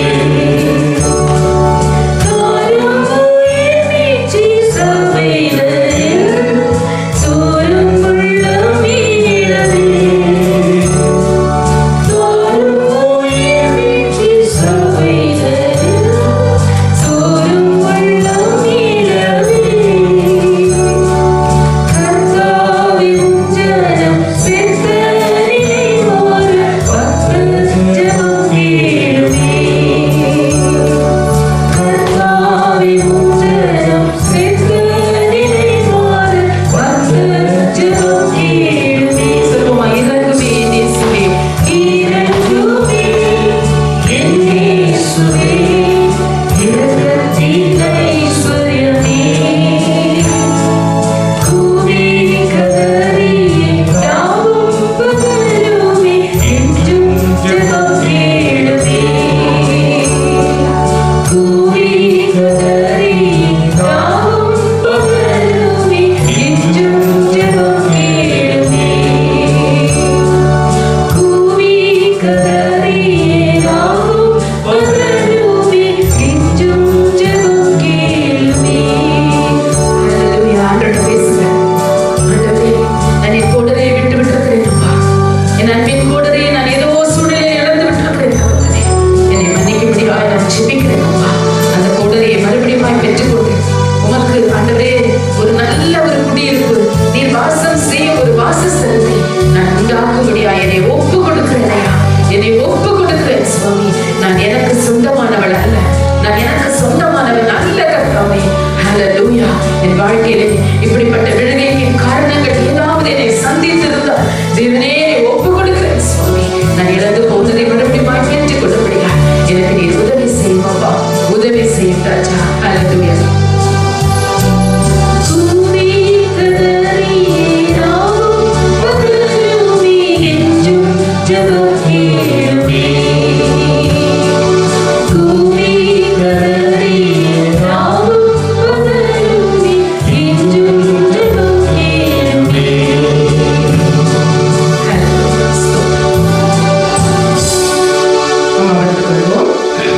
கர்த்தாவே உஞ்சரம் செத்தனிலே மாறு வந்து ஜெபம் கேளுமே சொல்லுமா இறங்குமே இயேசுவே இறங்குமே என் இயேசுவே இரக்கத்தின் ஐஸ்வர்யமே கூவி கதறியே யாவும் பகலுமே என்றும் ஜெபம் கேளுமே கூவி கதறியே யாவும் பகலுமே என்றும் ஜெபம் கேளுமே கூவி கதறியே யாவும் பகலுமே என்றும் ஜெபம் கேளுமே ஹalleluya ஆண்டவரே பேசுங்க ஆண்டவரே நான் என் கோடரை விட்டு விட்டிருக்கிறேன் அப்பா என் அன்பின் கோடரை நான் ஏதோ சூழ்நிலை இழந்து விட்டிருக்கிறேன் தகப்பனே என்னை மன்னிக்கும்படியாய் நான் ஜெபிக்கிறேன் அப்பா அந்த கோடரையை மறுபடியும் பெற்றுக் கொடுங்க உமக்கு ஆண்டவரே ஒரு நல்ல ஒரு குடியிருப்பு நீர் வாசம் செய்ய ஒரு வாசஸ்தலத்தை நான் உண்டாக்கும்படியாய் என்னை ஒப்பு கொடுக்கிறேன் ஐயா என்னை ஒப்பு கொடுக்கிறேன் சுவாமி நான் எனக்கு சொந்தமானவள் அல்ல நான் எனக்கு சொந்தமானவன் அல்ல கர்த்தாவே ஹalleluya என் வாழ்க்கையிலே இப்படிப்பட்ட விழுகையின் காரணங்கள் ஏதாவது என்னை சந்தித்திருந்தால் தேவனே என்னை ஒப்பு கொடுக்கிறேன் சுவாமி நான் இழந்து போனதை மறுபடியும் பெற்றுக் கொள்ளும்படியா எனக்கு நீ உதவி செய்யும் அப்பா உதவி செய்யும் ராஜா ஹalleluya கூவி கதறியே நாவும் பகலுமே என்றும் ஜெபம் கேளுமே கூவி கதறியே நாவும் பகலுமே என்றும் ஜெபம் கேளுமே ஹalleluya ஸ்தோத்திரம் நம்ம எடுத்துக்கொள்வோம்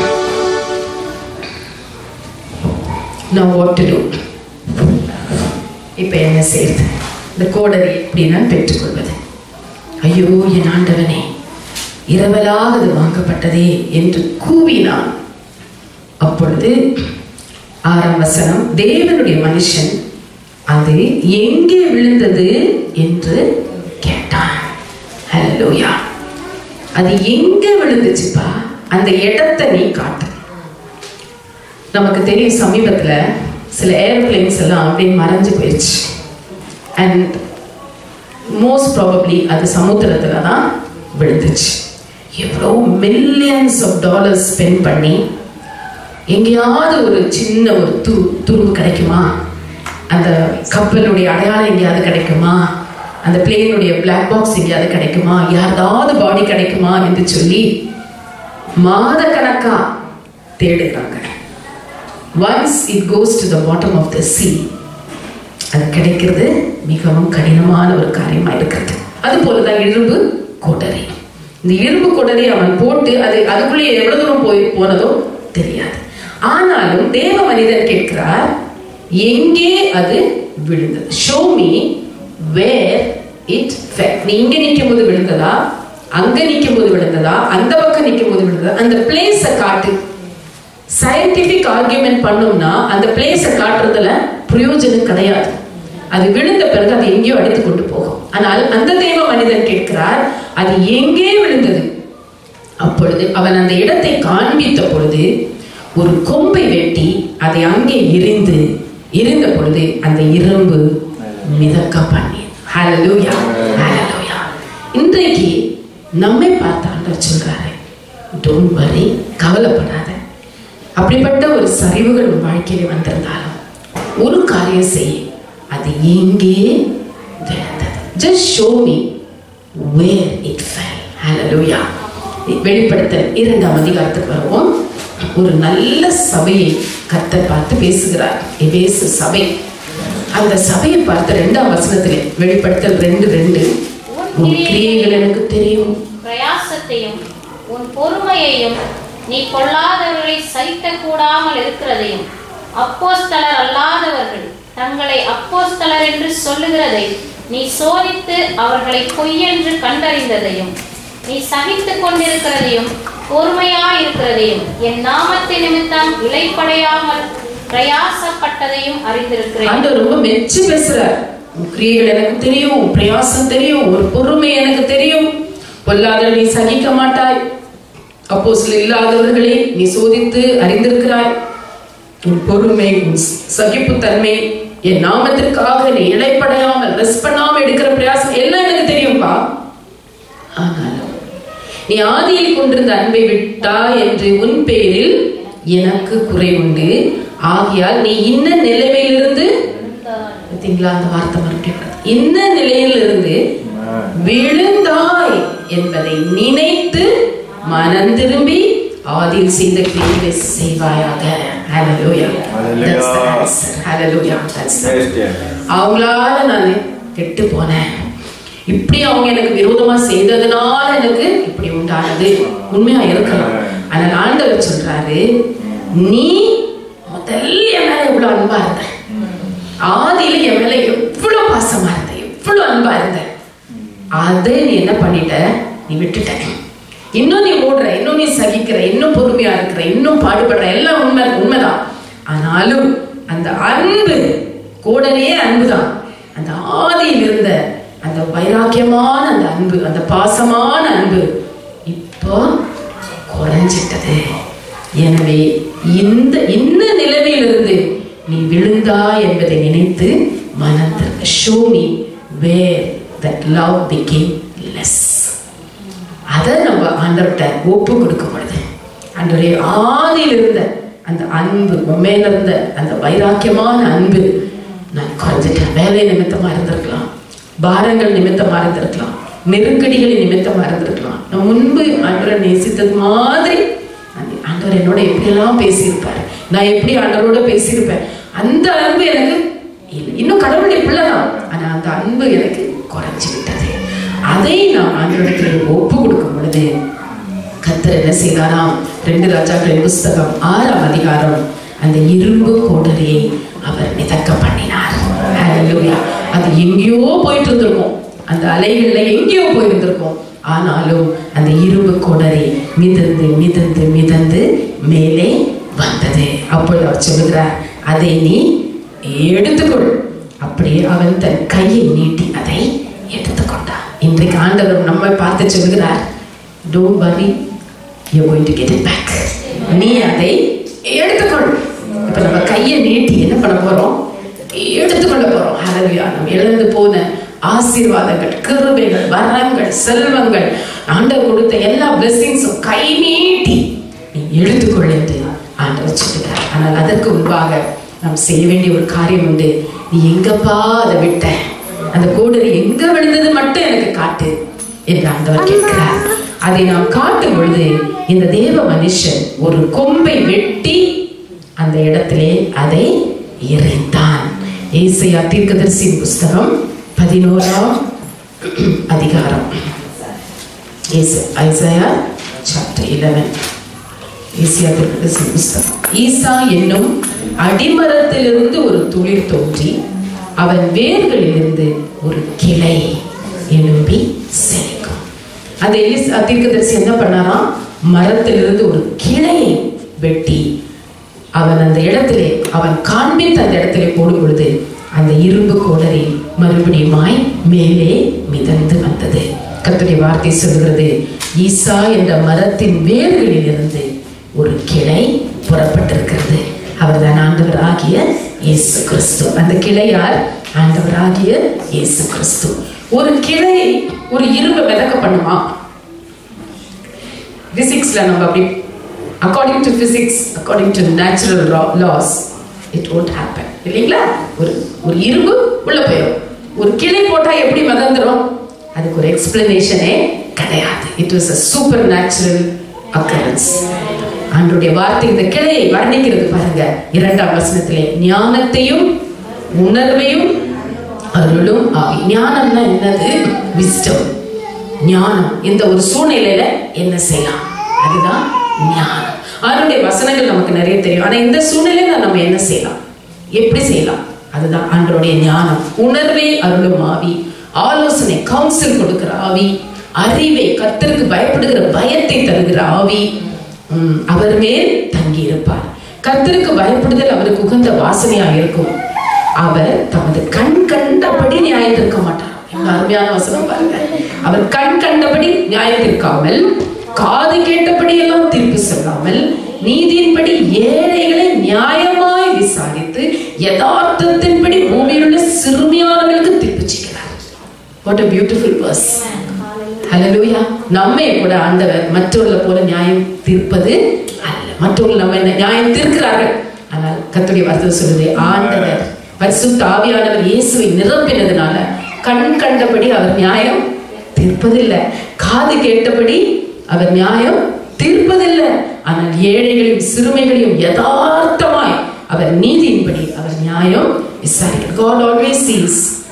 now what to do இப்போ என்ன செய்யுது இந்த கோடரி எப்படி நான் பெற்றுக்கொள்வது ஐயோ என் ஆண்டவனே இரவலாக அது வாங்கப்பட்டதே என்று கூவினான் அப்பொழுது ஆறாம் வசனம் தேவனுடைய மனுஷன் அது எங்கே விழுந்தது என்று கேட்டான் ஹalleluya அது எங்க விழுந்துச்சுப்பா அந்த இடத்தை நீ காட்டு நமக்கு தெரியும் சமீபத்துல சில ஏர்பிளைன்ஸ் எல்லாம் அப்படியே மறைஞ்சு போயிடுச்சு அண்ட் மோஸ்ட் ப்ராபப்ளி அது சமுத்திரத்துல தான் விழுந்துச்சு எவ்வளோ மில்லியன்ஸ் ஆஃப் டாலர்ஸ் ஸ்பெண்ட் பண்ணி எங்கேயாவது ஒரு சின்ன ஒரு து துரும்பு கிடைக்குமா அந்த கப்பலுடைய அடையாளம் எங்கேயாவது கிடைக்குமா அந்த பிளேனுடைய பிளாக் பாக்ஸ் எங்கேயாவது கிடைக்குமா யாராவது பாடி கிடைக்குமா என்று சொல்லி மாத கணக்கா தேடுறாங்க once it goes to the bottom of the sea அது கிடைக்கிறது மிகவும் கடினமான ஒரு காரியமா இருக்கிறது அது போலதான் இரும்பு கோட்டரை இந்த இரும்பு கோட்டரை அவன் போட்டு அது அதுக்குள்ளே எவ்வளவு தூரம் போய் போனதோ தெரியாது ஆனாலும் தேவ மனிதன் கேட்கிறார் எங்கே அது விழுந்தது ஷோ மீ வேர் இட் நீ இங்க நிற்கும் போது விழுந்ததா அங்க நிற்கும் போது விழுந்ததா அந்த பக்கம் நிற்கும் போது விழுந்ததா அந்த பிளேஸை காட்டு சயின்டிபிக் ஆர்கியூமெண்ட் பண்ணோம்னா அந்த பிளேஸை காட்டுறதுல பிரயோஜனம் கிடையாது அது விழுந்த பிறகு அது எங்கேயோ அடித்து கொண்டு போகும் ஆனால் அந்த தெய்வ மனிதன் கேட்கிறார் அது எங்கே விழுந்தது அப்பொழுது அவன் அந்த இடத்தை காண்பித்த பொழுது ஒரு கொம்பை வெட்டி அதை அங்கே எரிந்து இருந்த பொழுது அந்த இரும்பு மிதக்க பண்ணி ஹalleluya ஹalleluya இன்றைக்கு நம்மை பார்த்து ஆண்டவர் சொல்றாரு டோன்ட் வரி கவலைப்படாத அப்படிப்பட்ட ஒரு சரிவுகள் உன் வாழ்க்கையில வந்திருந்தாலும் ஒரு காரியம் செய் அது எங்கே விழுந்தது just show me where it fell ஹalleluya வெளிப்படுத்தல் இரண்டாம் அதிகாரத்துக்கு வருவோம் ஒரு நல்ல சபையை கர்த்தர் பார்த்து பேசுகிறார் எபேசு சபை அந்த சபையை பார்த்து ரெண்டாம் வசனத்திலே வெளிப்படுத்தல் ரெண்டு ரெண்டு உன் கிரியைகள் எனக்கு தெரியும் பிரயாசத்தையும் உன் பொறுமையையும் நீ கொள்ளாதவர்களை சகிக்க கூடாமல் இருக்கிறதையும் அப்போஸ்தலர் அல்லாதவர்கள் தங்களை அப்போஸ்தலர் என்று சொல்லுகிறதை நீ சோதித்து அவர்களை பொய்யென்று கண்டறிந்ததையும் நீ சகித்துக் கொண்டிருக்கிறதையும் பொறுமையாயிருக்கிறதையும் என் நாமத்தை நிமித்தம் இலைப்படையாமல் பிரயாசப்பட்டதையும் அறிந்திருக்கிறேன் ஆண்டவர் ரொம்ப மெச்சு பேசுறார் உன் கிரியைகள் எனக்கு தெரியும் உன் பிரயாசம் தெரியும் ஒரு பொறுமை எனக்கு தெரியும் பொல்லாத நீ சகிக்க மாட்டாய் அப்போ சில இல்லாதவர்களை நீ சோதித்து அறிந்திருக்கிறாய் உன் பொறுமை உன் சகிப்புத்தன்மை என் நாமத்திற்காக நீ இடைப்படையாமல் ரெஸ்ட் பண்ணாம எடுக்கிற பிரயாசம் எல்லாம் எனக்கு தெரியும்பா ஆனாலும் நீ ஆதியில் கொண்டிருந்த அன்பை விட்டா என்று உன் பேரில் எனக்கு குறை உண்டு ஆகையால் நீ இன்ன நிலைமையிலிருந்து பார்த்தீங்களா அந்த வார்த்தை மறுபடியும் வருது. இன்ன நிலையிலிருந்து விழுந்தாய் என்பதை நினைத்து மனம் திரும்பி ஆதியில் செய்த கிரியை செய்வாயாக Hallelujah. That's the answer. Hallelujah. That's the அவங்களால நான் கெட்டு போனேன் இப்படி அவங்க எனக்கு விரோதமா செய்ததுனால எனக்கு இப்படி உண்டானது உண்மையா இருக்கலாம் ஆனால் ஆண்டவர் சொல்றாரு நீ முதல்ல என் மேல எவ்வளவு அன்பா இருந்த ஆதியில என் மேல எவ்வளவு பாசமா இருந்த எவ்வளவு அன்பா இருந்த அதை நீ என்ன பண்ணிட்ட நீ விட்டுட்ட இன்னும் நீ ஓடுற இன்னும் நீ சகிக்கிற இன்னும் பொறுமையா இருக்கிற இன்னும் பாடுபடுற எல்லாம் உண்மை உண்மைதான் ஆனாலும் அந்த அன்பு கூடவே அன்புதான் அந்த ஆதியில் இருந்த அந்த வைராக்கியமான அந்த அன்பு அந்த பாசமான அன்பு இப்போ குறைஞ்சிட்டது எனவே இந்த இந்த நிலைமையிலிருந்து நீ விழுந்தா என்பதை நினைத்து மனத்திற்கு show me where that love became less அதை நம்ம ஆண்டவர்கிட்ட ஒப்பு கொடுக்கும் பொழுது ஆண்டவரே ஆதியில் இருந்த அந்த அன்பு உன் மேல இருந்த அந்த வைராக்கியமான அன்பு நான் குறைஞ்சிட்டேன் வேலை நிமித்தமா இருந்திருக்கலாம் பாரங்கள் நிமித்தமா இருந்திருக்கலாம் நெருக்கடிகளின் நிமித்தமா இருந்திருக்கலாம் நான் முன்பு ஆண்டவரை நேசித்தது மாதிரி அந்த- ஆண்டவர் என்னோட எப்படியெல்லாம் பேசியிருப்பார் நான் எப்படி ஆண்டவரோட பேசியிருப்பேன் அந்த அன்பு எனக்கு இல்லை இன்னும் கடவுளுடைய பிள்ளைதான் ஆனா அந்த அன்பு எனக்கு குறைஞ்சு விட்டது அதை நான் ஆண்டவரிடத்தில் ஒப்பு கொடுக்கும் பொழுது கத்தர் என்ன செய்தாராம் ரெண்டு ராஜாக்களின் புஸ்தகம் ஆறாம் அதிகாரம் அந்த இரும்பு கோடரியை அவர் மிதக்க பண்ணினார் Hallelujah. அது எங்கேயோ போயிட்டு இருந்திருக்கும் அந்த அலைகள்ல எங்கேயோ போயிருந்திருக்கும் ஆனாலும் அந்த இரும்பு கோடரி மிதந்து மிதந்து மிதந்து மேலே வந்தது அப்பொழுது அவர் சொல்லுகிறார் அதை நீ எடுத்துக்கொள் அப்படியே அவன் தன் கையை நீட்டி அதை எடுத்துக்கொண்டான் இன்றைக்கு ஆண்டவர் நம்மை பார்த்து சொல்கிறார் don't worry you going to get it back நீ அதை எடுத்துக்கொள் இப்ப நம்ம கையை நீட்டி என்ன பண்ண போறோம் எடுத்துக்கொள்ள போறோம் ஹalleluya நம்ம இழந்து போன ஆசீர்வாதங்கள் கிருபைகள் வரங்கள் செல்வங்கள் ஆண்டவர் கொடுத்த எல்லா blessings-உம் கை நீட்டி நீ எடுத்துக்கொள் என்று ஆண்டவர் சொல்லுகிறார் ஆனால் அதற்கு முன்பாக நாம் செய்ய வேண்டிய ஒரு காரியம் உண்டு நீ எங்கப்பா அதை விட்ட அந்த கோடரி எங்க விழுந்தது மட்டும் எனக்கு காட்டு என்று ஆண்டவர் கேட்கிறார் அதை நாம் காட்டும் பொழுது இந்த தேவ மனுஷன் ஒரு கொம்பை வெட்டி அந்த இடத்திலே அதை எறிந்தான் ஏசையா தீர்க்கதரிசியின் புஸ்தகம் பதினோராம் அதிகாரம் ஏசு- ஐசையா சாப்டர் 11 ஏசியா தீர்க்கதரிசியின் புஸ்தகம் ஈசா என்னும் அடிமரத்திலிருந்து ஒரு துளிர் தோன்றி அவன் வேர்களிலிருந்து ஒரு கிளை எழும்பி செழிக்கும் அந்த ஈசா தீர்க்கதரிசி என்ன பண்ணாராம் மரத்திலிருந்து ஒரு கிளையை வெட்டி அவன் அந்த இடத்திலே அவன் காண்பித்த அந்த இடத்திலே போடும் பொழுது அந்த இரும்பு கோடரி மறுபடியுமாய் மேலே மிதந்து வந்தது கர்த்தருடைய வார்த்தை சொல்கிறது ஈசா என்ற மரத்தின் வேர்களில் இருந்து ஒரு கிளை புறப்பட்டிருக்கிறது அவர்தான் ஆண்டவர் ஆகிய இயேசு கிறிஸ்து அந்த கிளை யார் ஆண்டவர் ஆகிய இயேசு கிறிஸ்து ஒரு கிளை ஒரு இரும்பு மிதக்க பண்ணுமா பிசிக்ஸ்ல நம்ம அப்படி according to physics according to natural laws it won't happen இல்லைங்களா ஒரு ஒரு இரும்பு உள்ள போயிடும் ஒரு கிளை போட்டா எப்படி மதந்துரும் அதுக்கு ஒரு எக்ஸ்பிளனேஷனே கிடையாது it was a supernatural occurrence ஆண்டுடைய வார்த்தை இந்த கிளையை வர்ணிக்கிறது பாருங்க இரண்டாம் வசனத்திலே ஞானத்தையும் உணர்வையும் அருளும் ஆவி ஞானம்னா என்னது விஸ்டம் ஞானம் இந்த ஒரு சூழ்நிலையில என்ன செய்யலாம் அதுதான் ஞானம் அவருடைய வசனங்கள் நமக்கு நிறைய தெரியும் ஆனா இந்த சூழ்நிலையில நம்ம என்ன செய்யலாம் எப்படி செய்யலாம் அதுதான் ஆண்டருடைய ஞானம் உணர்வே அருளும் ஆவி ஆலோசனை கவுன்சில் கொடுக்கிற ஆவி அறிவை கர்த்தருக்கு பயப்படுகிற பயத்தை தருகிற ஆவி உம், அவர் மேல் தங்கி இருப்பார் கர்த்தருக்கு பயப்படுதல் அவருக்கு உகந்த வாசனையா இருக்கும் அவர் தமது கண் கண்டபடி நியாயம் தீர்க்க மாட்டார் எவ்வளவு அருமையான வசனம் பாருங்க அவர் கண் கண்டபடி நியாயம் தீர்க்காமல் காது கேட்டபடி எல்லாம் தீர்ப்பு சொல்லாமல் நீதியின்படி ஏழைகளை நியாயமாய் விசாரித்து யதார்த்தத்தின்படி பூமியில் உள்ள சிறுமியானவர்களுக்கு தீர்ப்பு செய்கிறார் வாட் a beautiful verse ஹalleluya நம்மை கூட ஆண்டவர் மற்றவர்களை போல நியாயம் தீர்ப்பது அல்ல மற்றவர்கள் நம்ம என்ன நியாயம் தீர்க்கிறார்கள் ஆனால் கர்த்தருடைய வார்த்தை சொல்லுது ஆண்டவர் பரிசுத்த ஆவியானவர் இயேசுவை நிரப்பினதுனால கண் கண்டபடி அவர் நியாயம் தீர்ப்பதில்லை காது கேட்டபடி அவர் நியாயம் தீர்ப்பதில்லை ஆனால் ஏழைகளையும் சிறுமைகளையும் யதார்த்தமாய் அவர் நீதியின்படி அவர் நியாயம் விசாரிக்கிறார் God always sees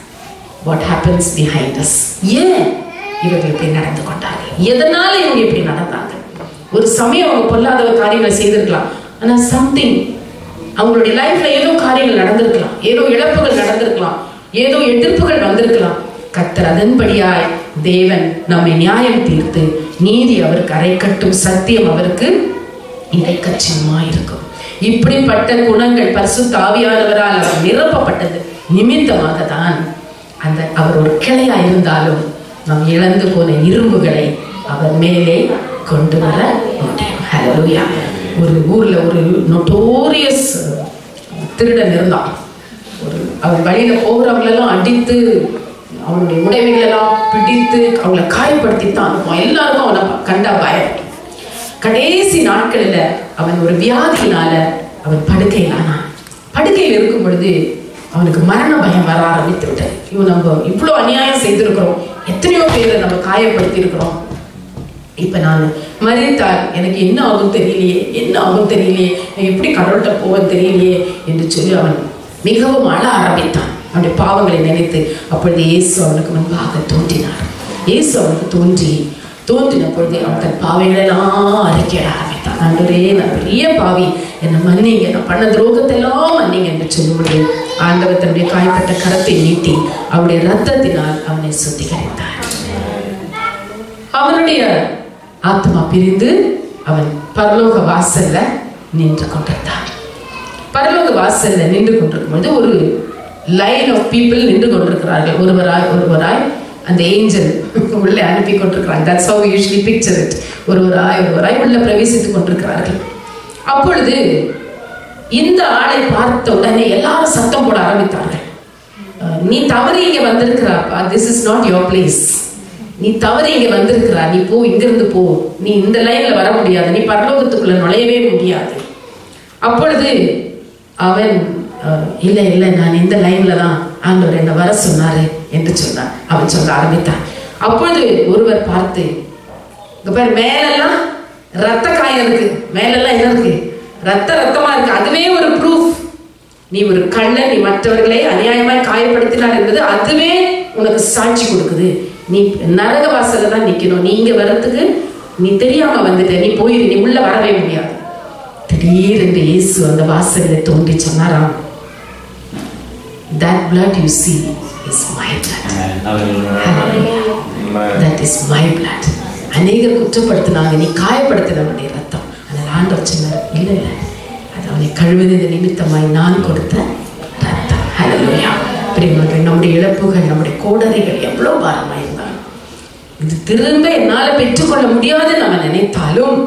what happens behind us ஏன் இவர்கள் இப்படி நடந்து கொண்டார்கள் எதனால இவங்க இப்படி நடந்தாங்க ஒரு சமயம் அவங்க பொல்லாத ஒரு காரியங்களை செய்திருக்கலாம் ஆனா சம்திங் அவங்களுடைய லைஃப்ல ஏதோ காரியங்கள் நடந்திருக்கலாம் ஏதோ இழப்புகள் நடந்திருக்கலாம் ஏதோ எதிர்ப்புகள் வந்திருக்கலாம் கர்த்தர் அதன்படியாய் தேவன் நம்மை நியாயம் தீர்த்து நீதி அவருக்கு அரை கட்டும் சத்தியம் அவருக்கு இடைக்கட்சியுமா இருக்கும் இப்படிப்பட்ட குணங்கள் பரிசுத்த ஆவியானவரால் அவர் நிரப்பப்பட்டது நிமித்தமாக தான் அந்த அவர் ஒரு கிளையா இருந்தாலும் நாம் இழந்து போன இரும்புகளை அவர் மேலே கொண்டு வர முடியும் ஹalleluya ஒரு ஊர்ல ஒரு நொட்டோரியஸ் திருடன் இருந்தான் ஒரு அவன் வழியில போகிறவங்களெல்லாம் அடித்து அவனுடைய உடைமைகளெல்லாம் பிடித்து அவங்கள காயப்படுத்தி தான் அனுப்புவான் எல்லாருக்கும் அவனை கண்டா பயம் கடைசி நாட்களில் அவன் ஒரு வியாதியினால அவன் படுக்கையில் ஆனான் படுக்கையில் இருக்கும் பொழுது அவனுக்கு மரண பயம் வர ஆரம்பித்து விட்டது இவன் நம்ம இவ்வளோ அநியாயம் செய்திருக்கிறோம் எத்தனையோ பேரை நம்ம காயப்படுத்தி இருக்கிறோம் இப்ப நான் மறித்தால் எனக்கு என்ன ஆகும் தெரியலையே என்ன ஆகும் தெரியலையே நான் எப்படி கடவுள்கிட்ட போவேன் தெரியலையே என்று சொல்லி அவன் மிகவும் அழ ஆரம்பித்தான் அவனுடைய பாவங்களை நினைத்து அப்பொழுது இயேசு அவனுக்கு முன்பாக தோன்றினார் இயேசு அவனுக்கு தோன்றி தோன்றின பொழுது அவன் தன் பாவைகளெல்லாம் அறிக்கையிட ஆரம்பித்தான் ஆண்டவரே நான் பெரிய பாவி என்னை மன்னிங்க நான் பண்ண துரோகத்தை எல்லாம் மன்னிங்க என்று சொல்லும்பொழுது ஆண்டவர் தன்னுடைய காயப்பட்ட கரத்தை நீட்டி அவருடைய ரத்தத்தினால் அவனை சுத்திகரித்தார் அவனுடைய ஆத்மா பிரிந்து அவன் பரலோக வாசல்ல நின்று கொண்டிருந்தான் பரலோக வாசல்ல நின்று கொண்டிருக்கும் பொழுது ஒரு லைன் ஆஃப் பீப்புள் நின்று கொண்டிருக்கிறார்கள் ஒருவராய் ஒருவராய் அந்த ஏஞ்சல் உள்ளே அனுப்பி கொண்டிருக்கிறாங்க that's how usually picture it ஒருவராய் ஒருவராய் உள்ள பிரவேசித்துக் கொண்டிருக்கிறார்கள் அப்பொழுது இந்த ஆளை பார்த்த உடனே எல்லாரும் சத்தம் போட ஆரம்பித்தார்கள் அஹ், நீ தவறி இங்க வந்திருக்கிறாப்பா this is not your place நீ தவறி இங்க வந்திருக்கிறா நீ போ இங்கிருந்து போ நீ இந்த லைன்ல வர முடியாது நீ பரலோகத்துக்குள்ள நுழையவே முடியாது அப்பொழுது அவன் அஹ், இல்லை இல்லை நான் இந்த லைன்ல தான் ஆண்டவர் என்ன வர சொன்னாரு என்று சொன்னான் அவன் சொல்ல ஆரம்பித்தான் அப்பொழுது ஒருவர் பார்த்து இங்க பாரு மேலெல்லாம் ரத்த காயம் இருக்கு மேலெல்லாம் என்ன இருக்கு ரத்த ரத்தமா இருக்கு அதுவே ஒரு ப்ரூஃப் நீ ஒரு கள்ளன் நீ மற்றவர்களை அநியாயமாய் காயப்படுத்தினார் என்பது அதுவே உனக்கு சாட்சி கொடுக்குது நீ நரக வாசல்ல தான் நிக்கணும் நீ இங்க வர்றதுக்கு நீ தெரியாம வந்துட்ட நீ போயிரு நீ உள்ள வரவே முடியாது திடீரென்று இயேசு அந்த வாசல்ல தோன்றி சொன்னாராம் that blood you see is my blood that is my blood அநேகர் குற்றப்படுத்தினாங்க நீ காயப்படுத்தினவனுடைய ரத்தம் ஆனால் ஆண்டவர் சொன்னார் இல்லை இல்லை அது அவனை கழுவுனது நிமித்தமாய் நான் கொடுத்த ரத்தம் ஹalleluya பிரியமானவர்களே நம்முடைய இழப்புகள் நம்முடைய கோடரைகள் எவ்வளவு பாரமாக இருந்தாலும் இது திரும்ப என்னால பெற்றுக்கொள்ள முடியாதுன்னு நம்ம நினைத்தாலும்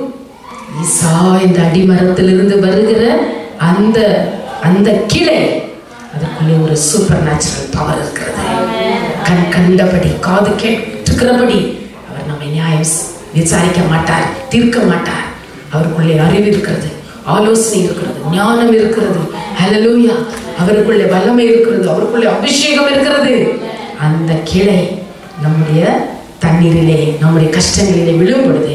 ஈசா என்ற அடிமரத்திலிருந்து வருகிற அந்த அந்த கிளை அதுக்குள்ளே ஒரு சூப்பர் நேச்சுரல் பவர் இருக்கிறது கண் கண்டபடி காது கேட்டுக்கிறபடி அவர் நம்மை நியாயம் ஸ்- விசாரிக்க மாட்டார் தீர்க்க மாட்டார் அவருக்குள்ளே அறிவு இருக்கிறது ஆலோசனை இருக்கிறது ஞானம் இருக்கிறது ஹalleluya அவருக்குள்ளே வல்லமை இருக்கிறது அவருக்குள்ளே அபிஷேகம் இருக்கிறது அந்த கிளை நம்முடைய தண்ணீரிலே நம்முடைய கஷ்டங்களிலே விழும் பொழுது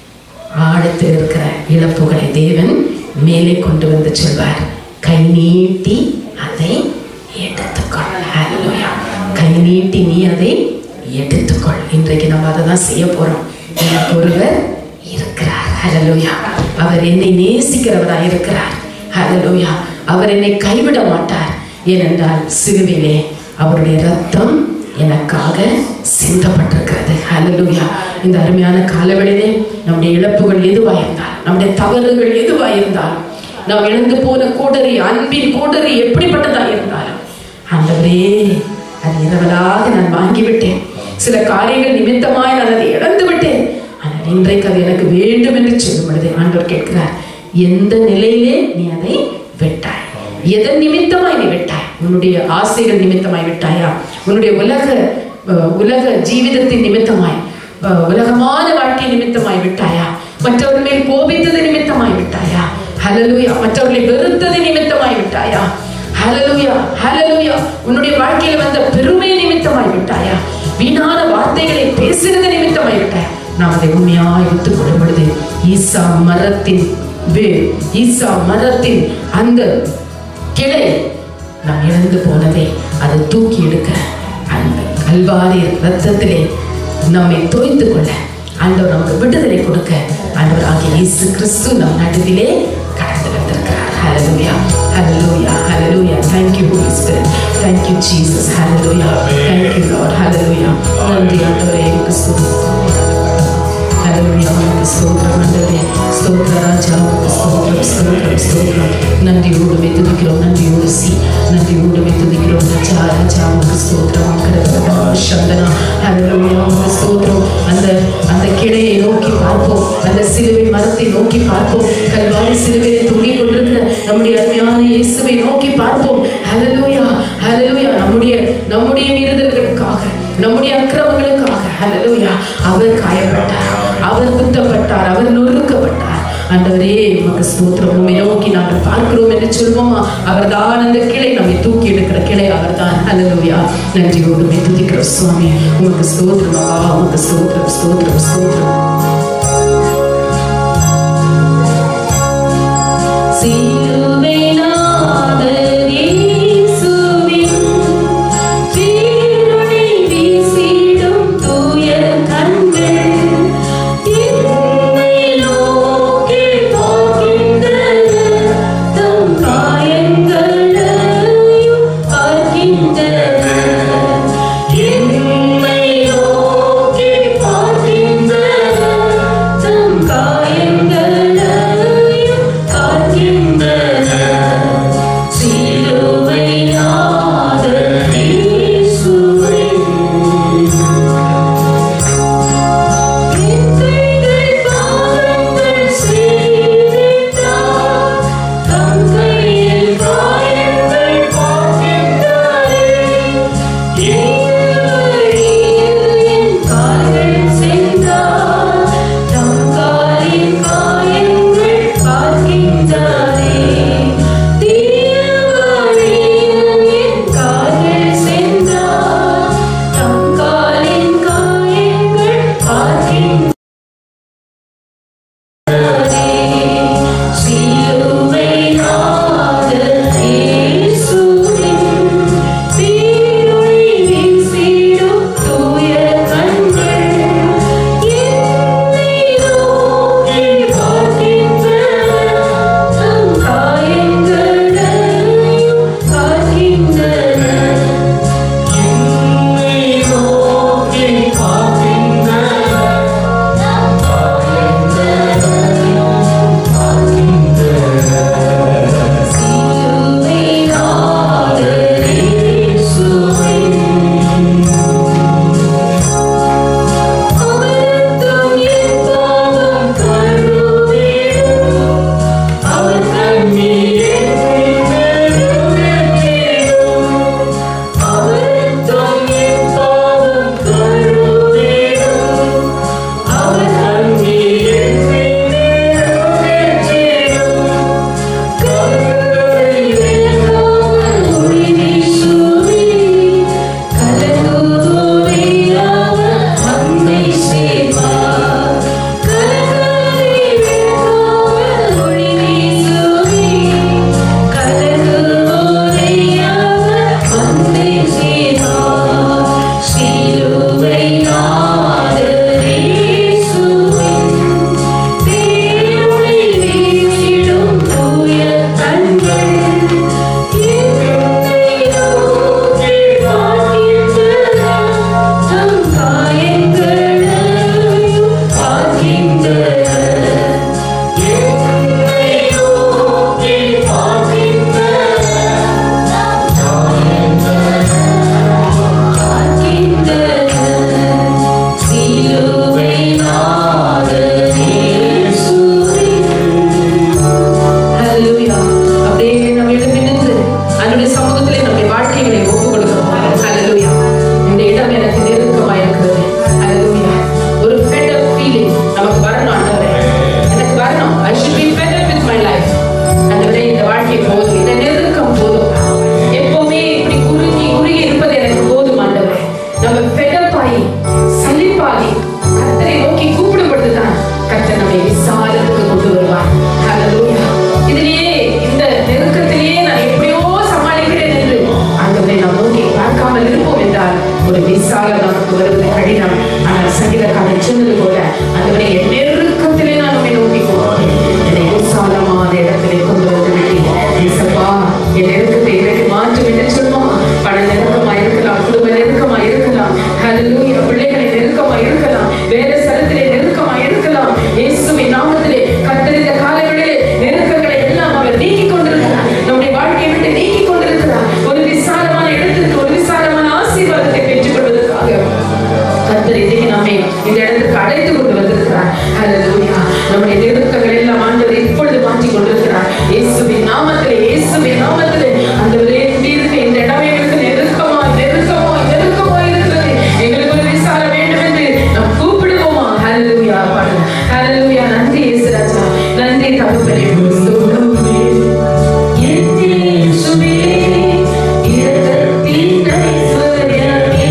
ஆழத்தில் இருக்கிற இழப்புகளை தேவன் மேலே கொண்டு வந்து சொல்வார் கை நீட்டி அதை எடுத்துக்கொள் ஹalleluya கை நீட்டி நீ அதை எடுத்துக்கொள் இன்றைக்கு நம்ம அதை தான் செய்ய போறோம் எனக்கு ஒருவர் இருக்கிறார் ஹalleluya அவர் என்னை நேசிக்கிறவராய் இருக்கிறார் ஹalleluya அவர் என்னை கைவிட மாட்டார் ஏனென்றால் சிறுவிலே அவருடைய ரத்தம் எனக்காக சிந்தப்பட்டிருக்கிறது ஹalleluya இந்த அருமையான காலவெளியிலே நம்முடைய இழப்புகள் எதுவாக இருந்தால் நம்முடைய தவறுகள் எதுவாக இருந்தாலும் நாம் இழந்து போன கோடரி அன்பின் கோடரி எப்படிப்பட்டதாக இருந்தாலும் ஆண்டவரே அது இரவலாக நான் வாங்கிவிட்டேன் சில காரியங்கள் நிமித்தமாய் நான் அதை இழந்து விட்டேன் ஆனால் இன்றைக்கு அது எனக்கு வேண்டும் என்று சொல்லும் பொழுது ஆண்டவர் கேட்கிறார் எந்த நிலையிலே நீ அதை விட்டாய் எதன் நிமித்தமாய் நீ விட்டாய் உன்னுடைய ஆசைகள் நிமித்தமாய் விட்டாயா உன்னுடைய உலக அஹ், உலக ஜீவிதத்தின் நிமித்தமாய் அஹ், உலகமான வாழ்க்கை நிமித்தமாய் விட்டாயா மற்றவர்கள் மேல் கோபித்தது நிமித்தமாய் விட்டாயா ஹalleluya மற்றவர்களை வெறுத்தது நிமித்தமாய் விட்டாயா ஹalleluya ஹalleluya உன்னுடைய வாழ்க்கையில வந்த பெருமை நிமித்தமாய் விட்டாயா வீணான வார்த்தைகளை பேசுறது நிமித்தமாய் விட்டாயா நாம் அதை உண்மையாய் விட்டுக்கொள்ளும் பொழுது ஈசா மரத்தின் வேர் ஈசா மரத்தின் அந்த கிளை நாம் இழந்து போனதை அதை தூக்கி எடுக்க அந்த கல்வாரி ரத்தத்திலே நம்மை தோய்த்து கொள்ள ஆண்டவர் நமக்கு விடுதலை கொடுக்க ஆண்டவர் ஆகிய இயேசு கிறிஸ்து நம் நடுவிலே கடந்து வந்திருக்கிறார் ஹalleluya hallelujah hallelujah thank you holy spirit thank you jesus hallelujah thank you lord hallelujah நன்றி ஆண்டவரே எனக்கு ஹalleluya உமக்கு ஸ்தோத்திரம் ஆண்டவரே ஸ்தோத்திர ராஜா உமக்கு ஸ்தோத்திரம் ஸ்தோத்திரம் ஸ்தோத்திரம் நன்றியோடு மே துதிக்கிறோம் நன்றியோடு சி நன்றியோடு மே துதிக்கிறோம் ராஜா ராஜா உமக்கு ஸ்தோத்திரம் கடவுளா சந்தனா ஹalleluya உமக்கு ஸ்தோத்திரம் அந்த அந்த கிளையை நோக்கி பார்ப்போம் அந்த சிலுவை மரத்தை நோக்கி பார்ப்போம் கல்வாரி சிலுவையை தொங்கிக் கொண்டிருக்கிற நம்முடைய அருமையான இயேசுவை நோக்கி பார்ப்போம் ஹalleluya ஹalleluya நம்முடைய நம்முடைய மீறுதல்களுக்காக நம்முடைய அக்கிரமங்களுக்காக ஹalleluya அவர் காயப்பட்டார் அவர் குத்தப்பட்டார் அவர் நொறுக்கப்பட்டார் ஆண்டவரே உமக்கு ஸ்தோத்திரம் உண்மை நோக்கி நாங்கள் பார்க்கிறோம் என்று சொல்வோமா அவர்தான் அந்த கிளை நம்மை தூக்கி எடுக்கிற கிளை அவர்தான் ஹalleluya நன்றியோடு உம்மை துதிக்கிறோம் சுவாமி உமக்கு ஸ்தோத்திரம் அப்பா உமக்கு ஸ்தோத்திரம் ஸ்தோத்திரம் ஸ்தோத்திரம் சிலுவைநாதர் இயேசுவின் சீருடை வீசிடும் தூய கண்கள் என்னை நோக்கி பார்க்கின்றன, தம் காயங்களையும் பார்க்கின்றன. என்னை நோக்கி பார்க்கின்றன, அதை சொன்னது போல ஆண்டவரே என் நெருக்கத்திலே நான் உம்மை நோக்கி போகிறேன் என்னை விசாலமான இடத்திலே கொண்டு வந்து விட்டீர் இயேசப்பா என் நெருக்கத்தை எனக்கு மாற்றும் என்று சொன்னோம் பண நெருக்கமா இருக்கலாம் குடும்ப நெருக்கமா இருக்கலாம் ஹalleluya பிள்ளைகளை நெருக்கமா இருக்கலாம் வேலை ஸ்தலத்திலே நெருக்கமா இருக்கலாம் இயேசுவின் நாமத்திலே கத்தரிந்த காலங்களிலே நெருக்கங்களை எல்லாம் அவர் நீக்கிக் கொண்டிருக்கிறார் நம்முடைய வாழ்க்கையை விட்டு நீக்கிக் கொண்டிருக்கிறார் ஒரு விசாலமான இடத்திற்கு ஒரு விசாலமான ஆசீர்வாதத்தை பெற்றுக் கொள்வதற்காக கர்த்தர் இன்றைக்கு நம்மை இந்த இடத்துக்கு அழைத்து கொண்டு வந்திருக்கிறார் ஹalleluya நம்முடைய நெருக்கங்கள் எல்லாம் ஆண்டவர் இப்பொழுது மாற்றிக் கொண்டிருக்கிறார் இயேசுவின் நாமத்திலே இயேசுவின் நாமத்திலே ஆண்டவரே குடியிருக்க இந்த இடமே எங்களுக்கு நெருக்கமாய் நெருக்கமாய் நெருக்கமாய் இருக்கிறது எங்களுக்கு ஒரு விசாரம் வேண்டும் என்று நாம் கூப்பிடுவோமா ஹalleluya பாடுங்க ஹalleluya நன்றி இயேசுராஜா நன்றி தகப்பனே ஸ்தோத்திரம் இயேசுவே இரக்கத்தின் ஐஸ்வர்யமே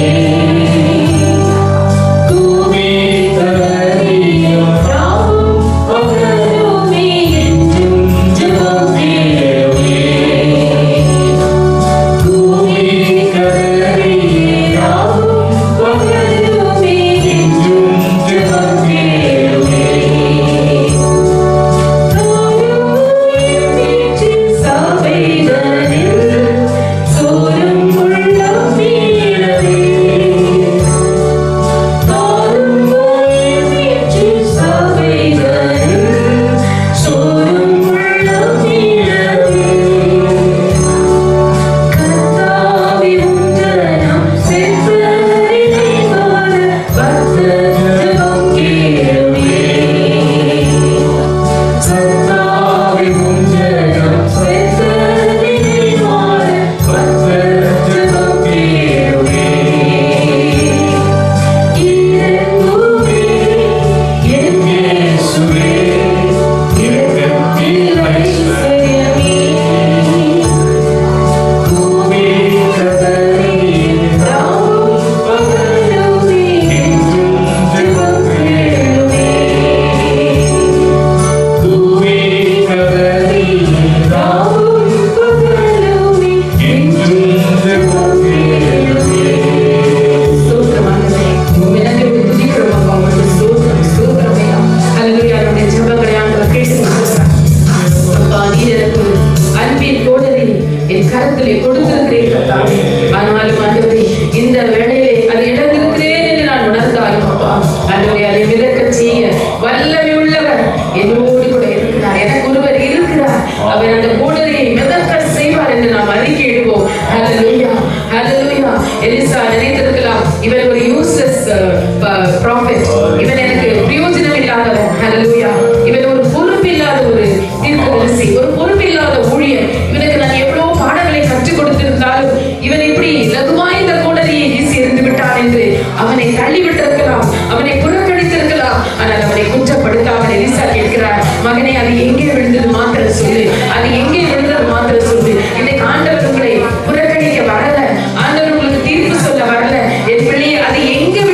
அன்பின் கோடரி என் கரத்திலே கொடுத்திருக்கிறேன் கர்த்தாவே. ஆனாலும் ஆண்டவரே இந்த வேளையிலே அதை இழந்திருக்கிறேன் என்று நான் உணர்ந்தாலும் அப்பா ஆண்டவரே அதை விலக்கச் செய்ய வல்லமை உள்ளவர் என்னோடு கூட இருக்கிறார் எனக்கு ஒருவர் இருக்கிறார் அவர் அந்த கோடரியை மிதக்க செய்வார் என்று நாம் அறிக்கையிடுவோம் ஹalleluya ஹalleluya எலிசா நினைத்திருக்கலாம் இவன் ஒரு யூஸ்லெஸ் ப்ராஃபிட் இவன் எனக்கு பிரயோஜனம் இல்லாதவன் ஹalleluya இவன் ஒரு பொறுப்பில்லாத ஒரு தீர்க்கதரிசி ஒரு பொறுப்பில்லாத ஊழியர் இவனுக்கு நான் எவ்வளவு பாடங்களை கற்றுக் கொடுத்திருந்தாலும் இவன் இப்படி லகுவாய் இந்த கோடரியை வீசி எறிந்து விட்டான் என்று அவனை தள்ளிவிட்டிருக்கலாம் அவனை புறக்கணித்திருக்கலாம் ஆனால் அவனை குற்றப்படுத்தாமல் எலிசா கேட்கிறார் மகனே அது எங்கே விழுந்தது மாத்திரம் சொல்லு அது எங்கே விழுந்தது மாத்திரம் சொல்லு இன்னைக்கு ஆண்டவர் உங்களை புறக்கணிக்க வரல ஆண்டவர் உங்களுக்கு தீர்ப்பு சொல்ல வரல என் பிள்ளையே அது எங்க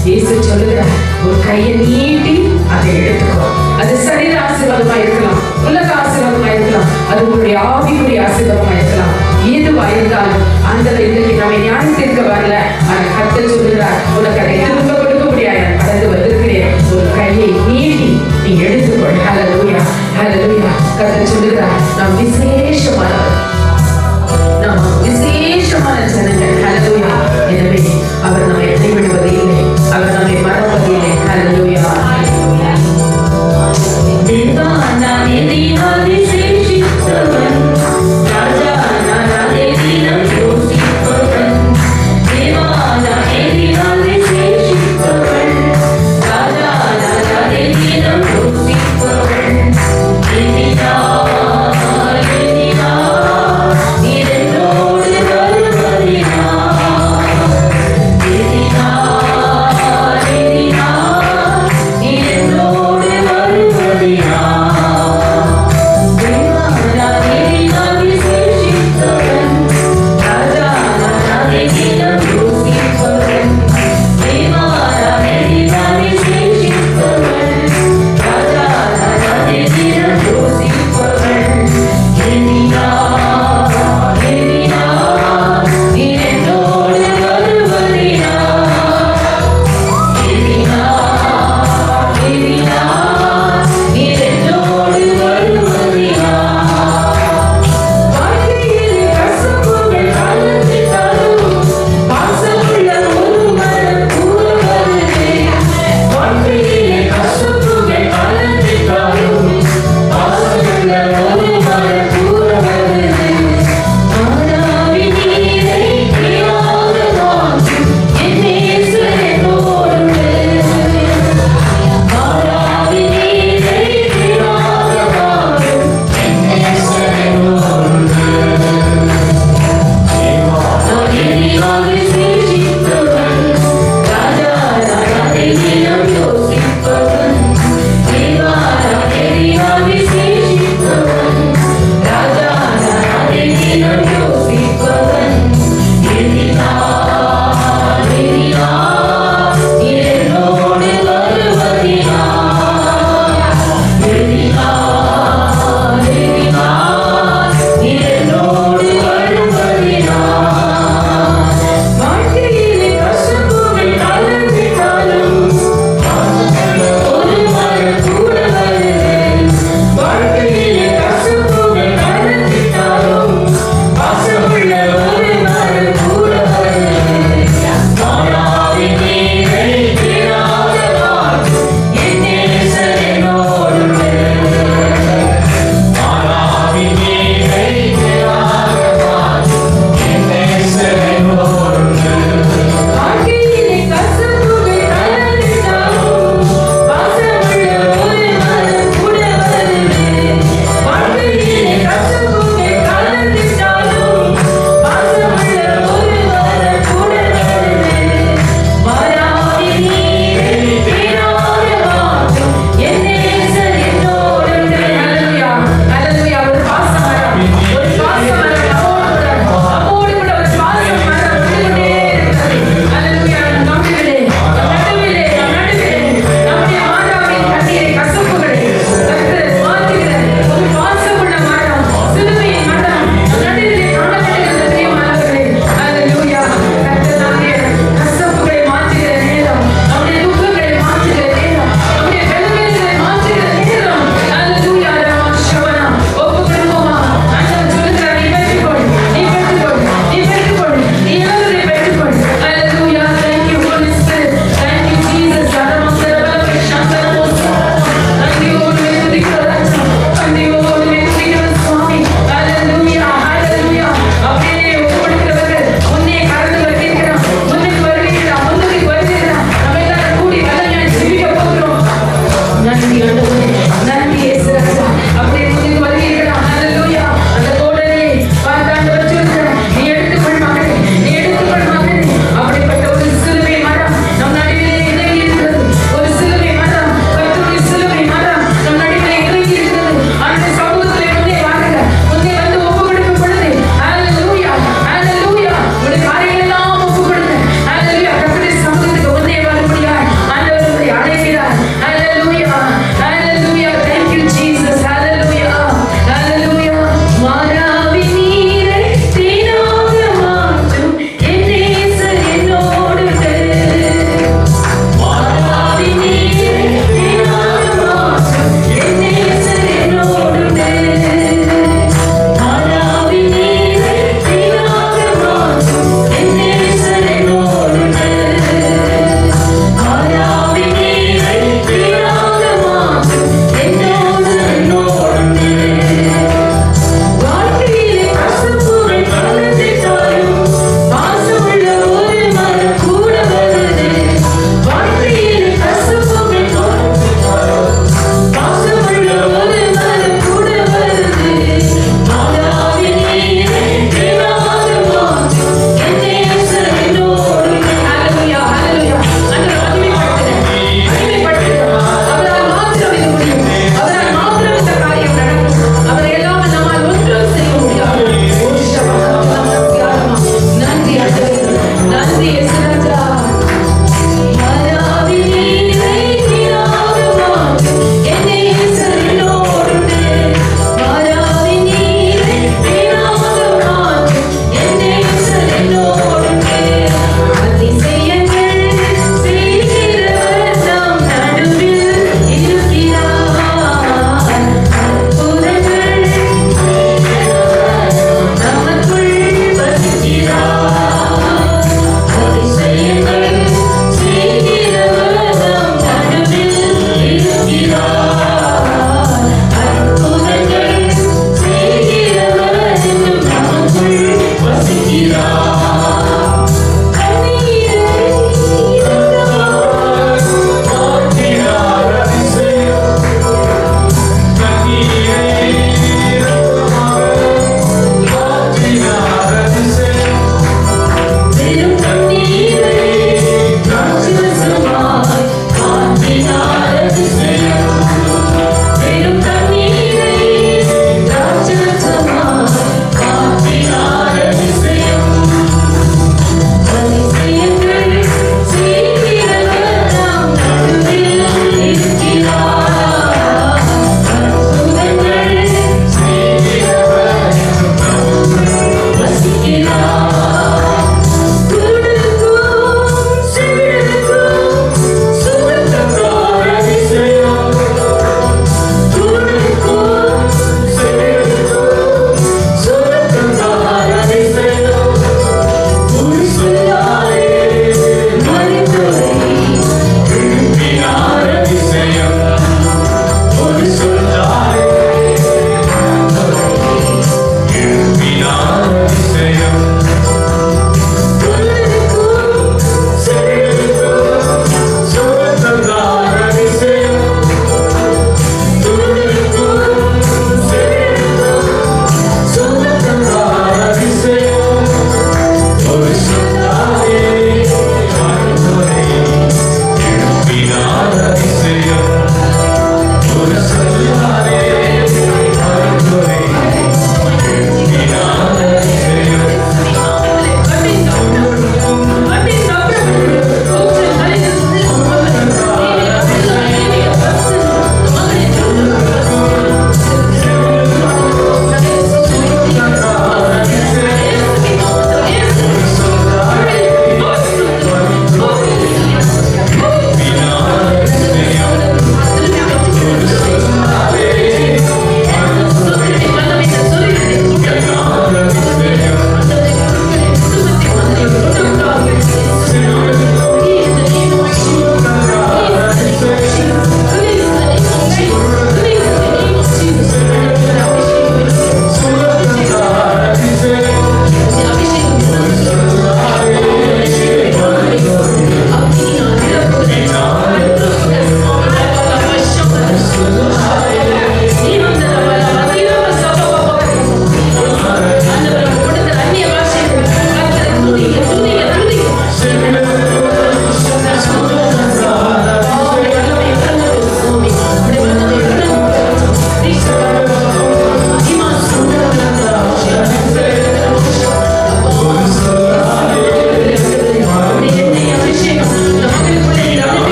இயேசு சொல்லுகிறார் ஒரு கையை நீட்டி அதை எடுத்துக்கோ அது சரீர ஆசீர்வாதமா இருக்கலாம் உலக ஆசீர்வாதமா இருக்கலாம் அது உங்களுடைய ஆவிக்குரிய ஆசீர்வாதமா இருக்கலாம் எதுவா இருந்தாலும் அந்த இன்றைக்கு நம்மை ஞானம் தீர்க்க வரல ஆனா கத்த சொல்லுகிறார் உனக்கு அதை திரும்ப கொடுக்க முடியாது நான் கடந்து வந்திருக்கிறேன் ஒரு கையை நீட்டி நீ எடுத்துக்கொள் ஹalleluya ஹalleluya கத்த சொல்லுகிறார் நாம் விசேஷமானவர் நாம் விசேஷமான ஜனங்கள் ஹalleluya எனவே அவர் நம்மை கைவிடுவது இல்லை அவர் நம்மை மறப்பது இல்லை ஹalleluya தேவா நான் எதினால் விசேஷித்தவன் ராஜா நான் அதே தினம் யோசிப்பவன் தேவா நான் எதினால் விசேஷித்தவன் ராஜா நான் அதே தினம் யோசிப்பவன் எதினால் எதினால் நீரென்னோடு வருவதினால் எதினால் எதினால்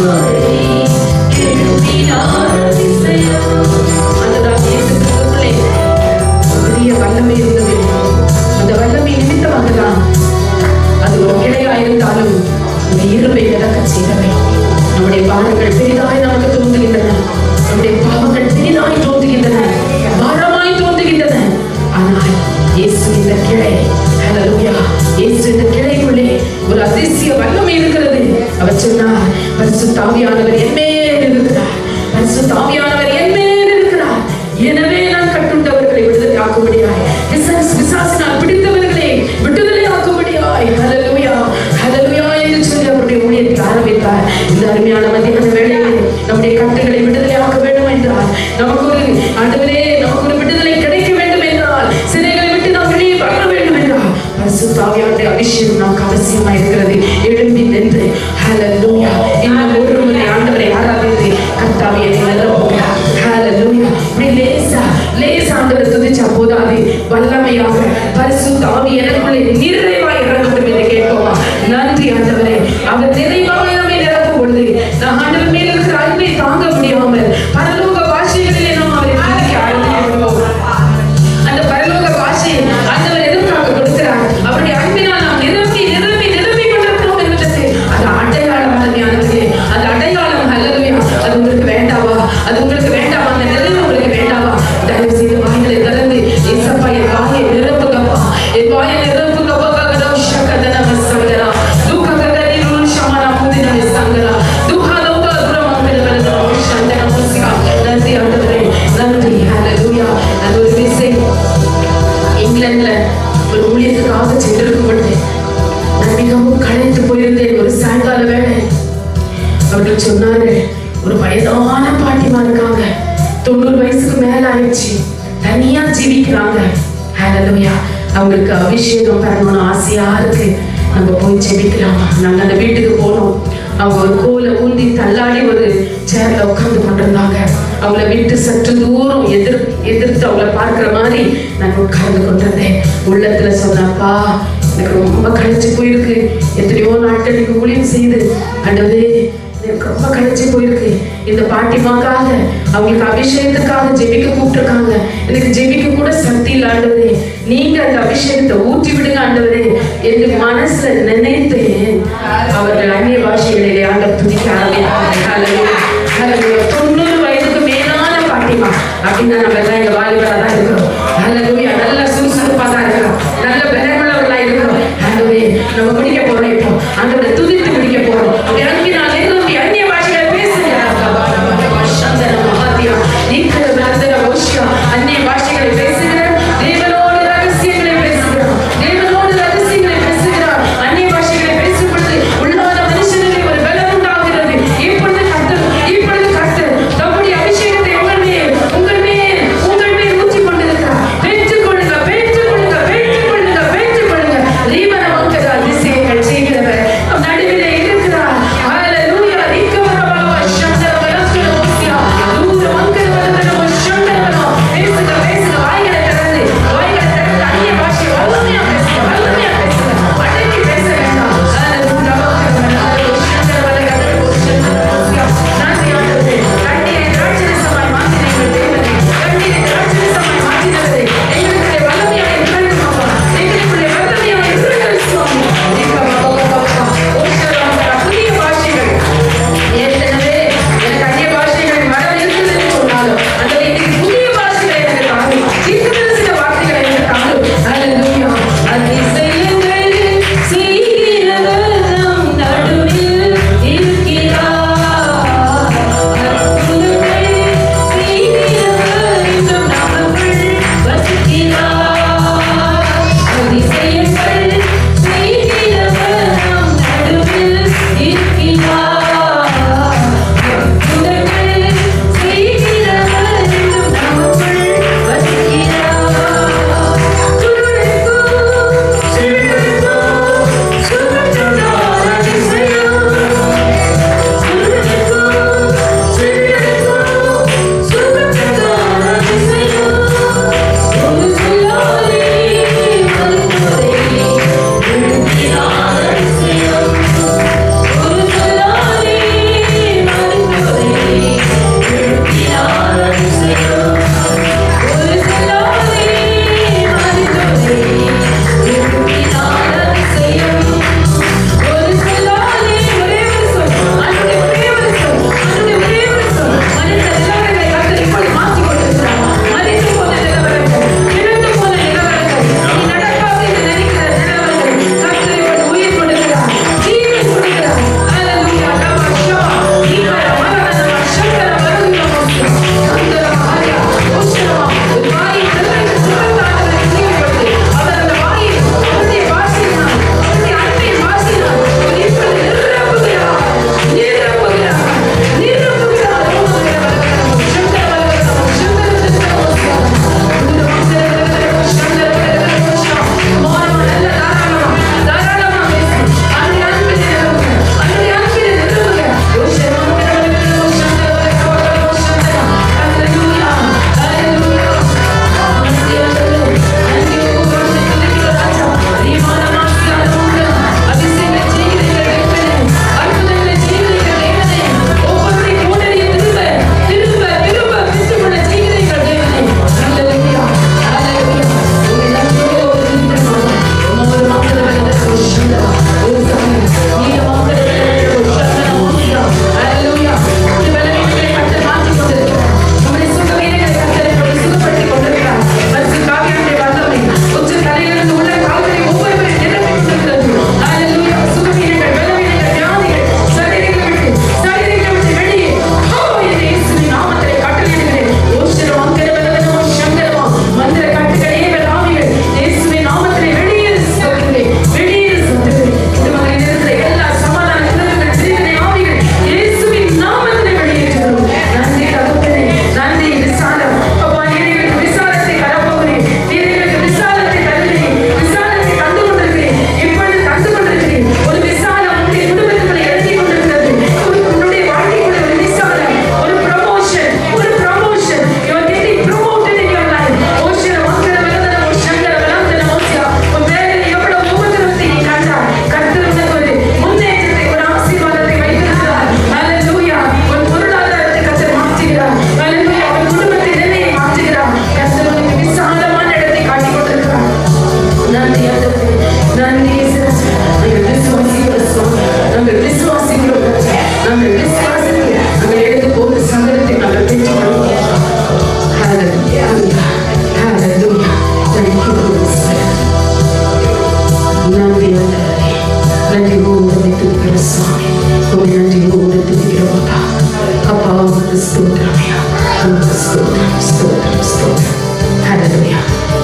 அதுதான் இயேசு கிறிஸ்துவுக்குள்ளே பெரிய வல்லமை இருந்தது அந்த வல்லமை நிமித்தமாக தான் அது ஒரு கிளையா இருந்தாலும் அந்த இரும்பை விளக்க செய்தவை நம்முடைய பாவங்கள் பெரிதாய் நமக்கு தோன்றுகின்றன நம்முடைய பாவங்கள் பெரிதாய் தோன்றுகின்றன பாரமாய் தோன்றுகின்றன ஆனால் இயேசு இந்த கிளை ஹalleluya இயேசு இந்த கிளைக்குள்ளே ஒரு அதிசய வல்லமை இருக்கிறது அவர் சொன்னார் பரிசுத்த ஆவியானவர் என் மேல் இருக்கிறார் பரிசுத்த ஆவியானவர் என் மேல் இருக்கிறார் எனவே நான் கட்டுண்டவர்களை விடுதலை ஆக்கும்படியாய் பிசாசு பிசாசினால் பிடித்தவர்களை விடுதலை ஆக்கும்படியாய் ஹalleluya ஹalleluya என்று சொல்லி அவருடைய ஊழியத்தை ஆரம்பித்தார் இந்த அருமையான மத்தியான வேளையில் நம்முடைய கட்டுகளை விடுதலை ஆக்க வேண்டும் என்றால் நமக்கு ஒரு ஆண்டவரே நமக்கு ஒரு விடுதலை கிடைக்க வேண்டும் என்றால் சிறைகளை விட்டு நாம் வெளியே வர வேண்டும் என்றால் பரிசுத்த ஆவியானுடைய அபிஷேகம் நமக்கு அவசியமா இருக்கிறது எழும்பி நின்று ஹalleluya இன்னும் ஒரு முறை ஆண்டவரை ஆராதித்து கர்த்தாவே என்னை நிரப்புங்க ஹalleluya இப்படி லேசா லேசா ஆண்டவரை துதிச்சா போதாது வல்லமையாக பரிசுத்த ஆவி எனக்குள்ளே நிறைவாய் இறங்கட்டும் என்று கேட்போமா நன்றி ஆண்டவரே அவர் நிறைவாய் நம்மை நிரப்பும் பொழுது நான் ஆண்டவர் மேல் இருக்கிற அன்பை தாங்க முடியாமல் பரலோக பாஷைகளிலே நாம் அவரை துதிக்க ஆரம்பிக்கிறோம் அந்த பரலோக பாஷை ஆண்டவர் எதற்காக கொடுக்கிறார் அவருடைய அன்பினால் நாம் நிரம்பி நிரம்பி நிரம்பி கொண்டிருக்கிறோம் என்பதற்கு அது அடையாளம் அருமையானவர்களே அது அடையாளம் அல்லதுமையா அது உங்களுக்கு வேண்டாவா அது உங்களுக்கு வேண்டாவா அந்த நிறைவு உங்களுக்கு வேண்டாவா தயவு செய்து வாய்களை திறந்து ஏசப்பா என் வாயை நிரப்புங்கப்பா என் வாயை நிரப்புங்கப்பா ககடோ ஷகதன மசங்கரா துக்க ககரி ரூல் ஷமனா புதின மசங்கரா துக்க லோக துரமங்கல வலதோ சந்தன முசிகா நன்றி ஆண்டவரே நன்றி ஹalleluya அது ஒரு விசை இங்கிலாந்துல ஒரு ஊழியத்துக்காக சென்றிருக்கும் பொழுது நான் மிகவும் களைத்து போயிருந்தேன் ஒரு சாயங்கால வேளை அவர்கள் சொன்னாரு ஒரு வயதான பாட்டிமா இருக்காங்க தொண்ணூறு வயசுக்கு மேல ஆயிடுச்சு தனியா ஜீவிக்கிறாங்க ஹalleluya அவங்களுக்கு அபிஷேகம் பெறணும்னு ஆசையா இருக்கு நம்ம போய் ஜெபிக்கலாமா நாங்க அந்த வீட்டுக்கு போனோம் அவங்க ஒரு கோலை ஊந்தி தள்ளாடி ஒரு சேர்ல உட்கார்ந்து கொண்டிருந்தாங்க அவங்கள விட்டு சற்று தூரம் எதிர் எதிர்த்து அவங்கள பார்க்கிற மாதிரி நான் உட்கார்ந்து கொண்டிருந்தேன் உள்ளத்துல சொன்னப்பா எனக்கு ரொம்ப கழிச்சு போயிருக்கு எத்தனையோ நாட்கள் நீங்க ஊழியம் செய்து ஆண்டவரே எனக்கு ரொம்ப கழிச்சு போயிருக்கு இந்த பாட்டிமாக்காக அவங்களுக்கு அபிஷேகத்துக்காக ஜெபிக்க கூப்பிட்டுருக்காங்க எனக்கு ஜெபிக்க கூட சக்தி இல்லை ஆண்டவரே நீங்க அந்த அபிஷேகத்தை ஊற்றி விடுங்க ஆண்டவரே என்று மனசுல நினைத்தேன் அவர்கள் அந்நிய பாஷைகளிலே ஆண்டவர் துதிக்க ஆரம்பித்தார்கள் Hallelujah. Hallelujah. தொண்ணூறு வயதுக்கு மேலான பாட்டிமா அப்படின்னா நம்ம எல்லாம் எங்க வாலிபரா தான் இருக்கிறோம் Hallelujah. நல்ல சுறுசுறுப்பா தான் இருக்கிறோம் நல்ல பலமுள்ளவர்களா இருக்கிறோம் ஆண்டவரே நம்ம குடிக்க போறோம் இப்போ ஆண்டவரை துதித்து குடிக்க போறோம் அப்படி அன்பினால் நிரம்பி அந்நிய பாஷைகளை பேசுங்க சந்தன மகாத்தியா நீக்கிற நந்தன ஓஷியா அந்நிய பாஷைகளை பேசுகிறார் தேவனோடு ரகசியங்களை பேசுகிறார் தேவனோடு ரகசியங்களை பேசுகிறார் அந்நிய பாஷைகளை பேசும் பொழுது உள்ளாத மனுஷனுக்கு ஒரு பலம் உண்டாகிறது இப்பொழுது கர்த்தர் இப்பொழுது கர்த்தர் தம்முடைய அபிஷேகத்தை உங்கள் மேல் உங்கள் மேல் உங்கள் மேல் ஊற்றி கொண்டிருக்கிறார் பெற்றுக் கொள்ளுங்க பெற்றுக் கொள்ளுங்க பெற்றுக் கொள்ளுங்க பெற்றுக் கொள்ளுங்க ரீமன மக்கள் அதிசயங்கள் செய்கிறவர் நம் நடுவிலே இருக்கிறார்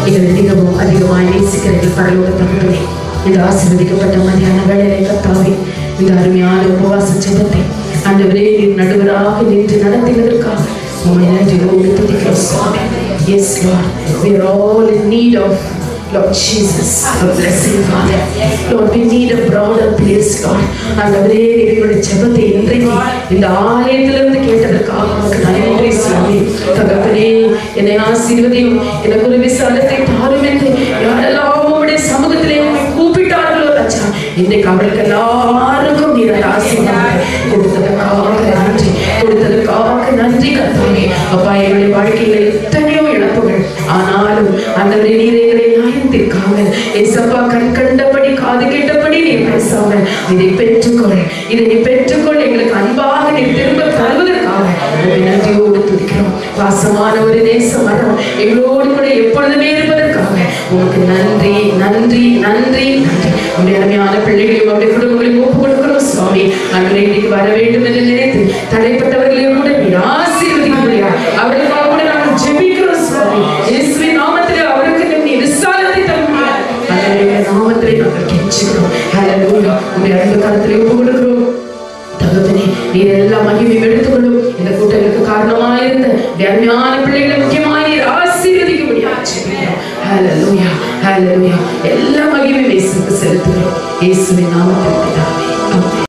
எங்களை மிகவும் அதிகமாய் நேசிக்கிற எங்கள் பரலோக தகவலே இந்த ஆசீர்வதிக்கப்பட்ட மதியான வேலையை கத்தாவே இந்த அருமையான உபவாச ஜெபத்தை ஆண்டவரே நீர் நடுவராக நின்று நடத்தினதற்காக உண்மை நன்றியோடு துதிக்கிறோம் சுவாமி yes Lord we are all in need of Lord Jesus, a blessing, Father. Lord, we need a broader place, Lord. ஆண்டவரே எங்களுடைய ஜெபத்தை இன்றைக்கு இந்த ஆலயத்திலிருந்து கேட்டதற்காக உமக்கு நன்றி சுவாமி தகப்பனே என்னை ஆசீர்வதியும் எனக்கு ஒரு விசாலத்தை தாரும் என்று யாரெல்லாம் உம்முடைய சமூகத்திலே உம்மை கூப்பிட்டார்களோ ராஜா இன்றைக்கு அவர்களுக்கு எல்லாருக்கும் நீர் அந்த ஆசீர்வாதம் கொடுத்ததற்காக நன்றி கொடுத்ததற்காக நன்றி கர்த்தாவே அப்பா எங்களுடைய வாழ்க்கையில எத்தனையோ இழப்புகள் ஆனாலும் ஆண்டவரே நீர் எங்களை நியாயம் தீர்க்காமல் ஏசப்பா கண் கண்டபடி காது கேட்டபடி நீர் பேசாமல் இதை பெற்றுக்கொள் இதை நீ பெற்றுக்கொள் எங்களுக்கு அன்பாக நீ திரும்ப தருவதற்காக உம்மை நன்றியோடு துதிக்கிறோம் பாசமான ஒரு தேச மரம் எங்களோடு கூட எப்பொழுதுமே இருப்பதற்காக உமக்கு நன்றி நன்றி நன்றி நன்றி உடைய அருமையான பிள்ளைகளையும் அவருடைய குடும்பங்களையும் ஒப்பு கொடுக்கிறோம் சுவாமி அன்றைய இன்னைக்கு வர வேண்டும் என்று நினைத்து தடைப்பட்டவர்களையும் கூட நீர் ஆசீர்வதிக்கிறீர்கள் அவர்களுக்காக கூட நாங்கள் ஜெபிக்கிறோம் சுவாமி இயேசுவின் நாமத்திலே அவருக்கு நீ விசாலத்தை தருகிறார் அதனுடைய நாமத்திலே நாங்கள் கெஞ்சுகிறோம் ஹalleluya உடைய அன்பு கரத்திலே ஒப்பு கொடுக்கிறோம் தகப்பனே நீர் எல்லா மகிமையும் எடுத்துக்கொள்ளும் இந்த கூட்டங்களுக்கு காரணமாயிருந்த உடைய அருமையான பிள்ளைகளை முக்கியமாக நீர் ஆசீர்வதிக்கும்படியாக ஜெபிக்கிறோம் ஹalleluya ஹalleluya எல்லா மகிமையும் இயேசுவுக்கு செலுத்துகிறோம் இயேசுவின் நாமத்தில் பிதாவே ஆமென்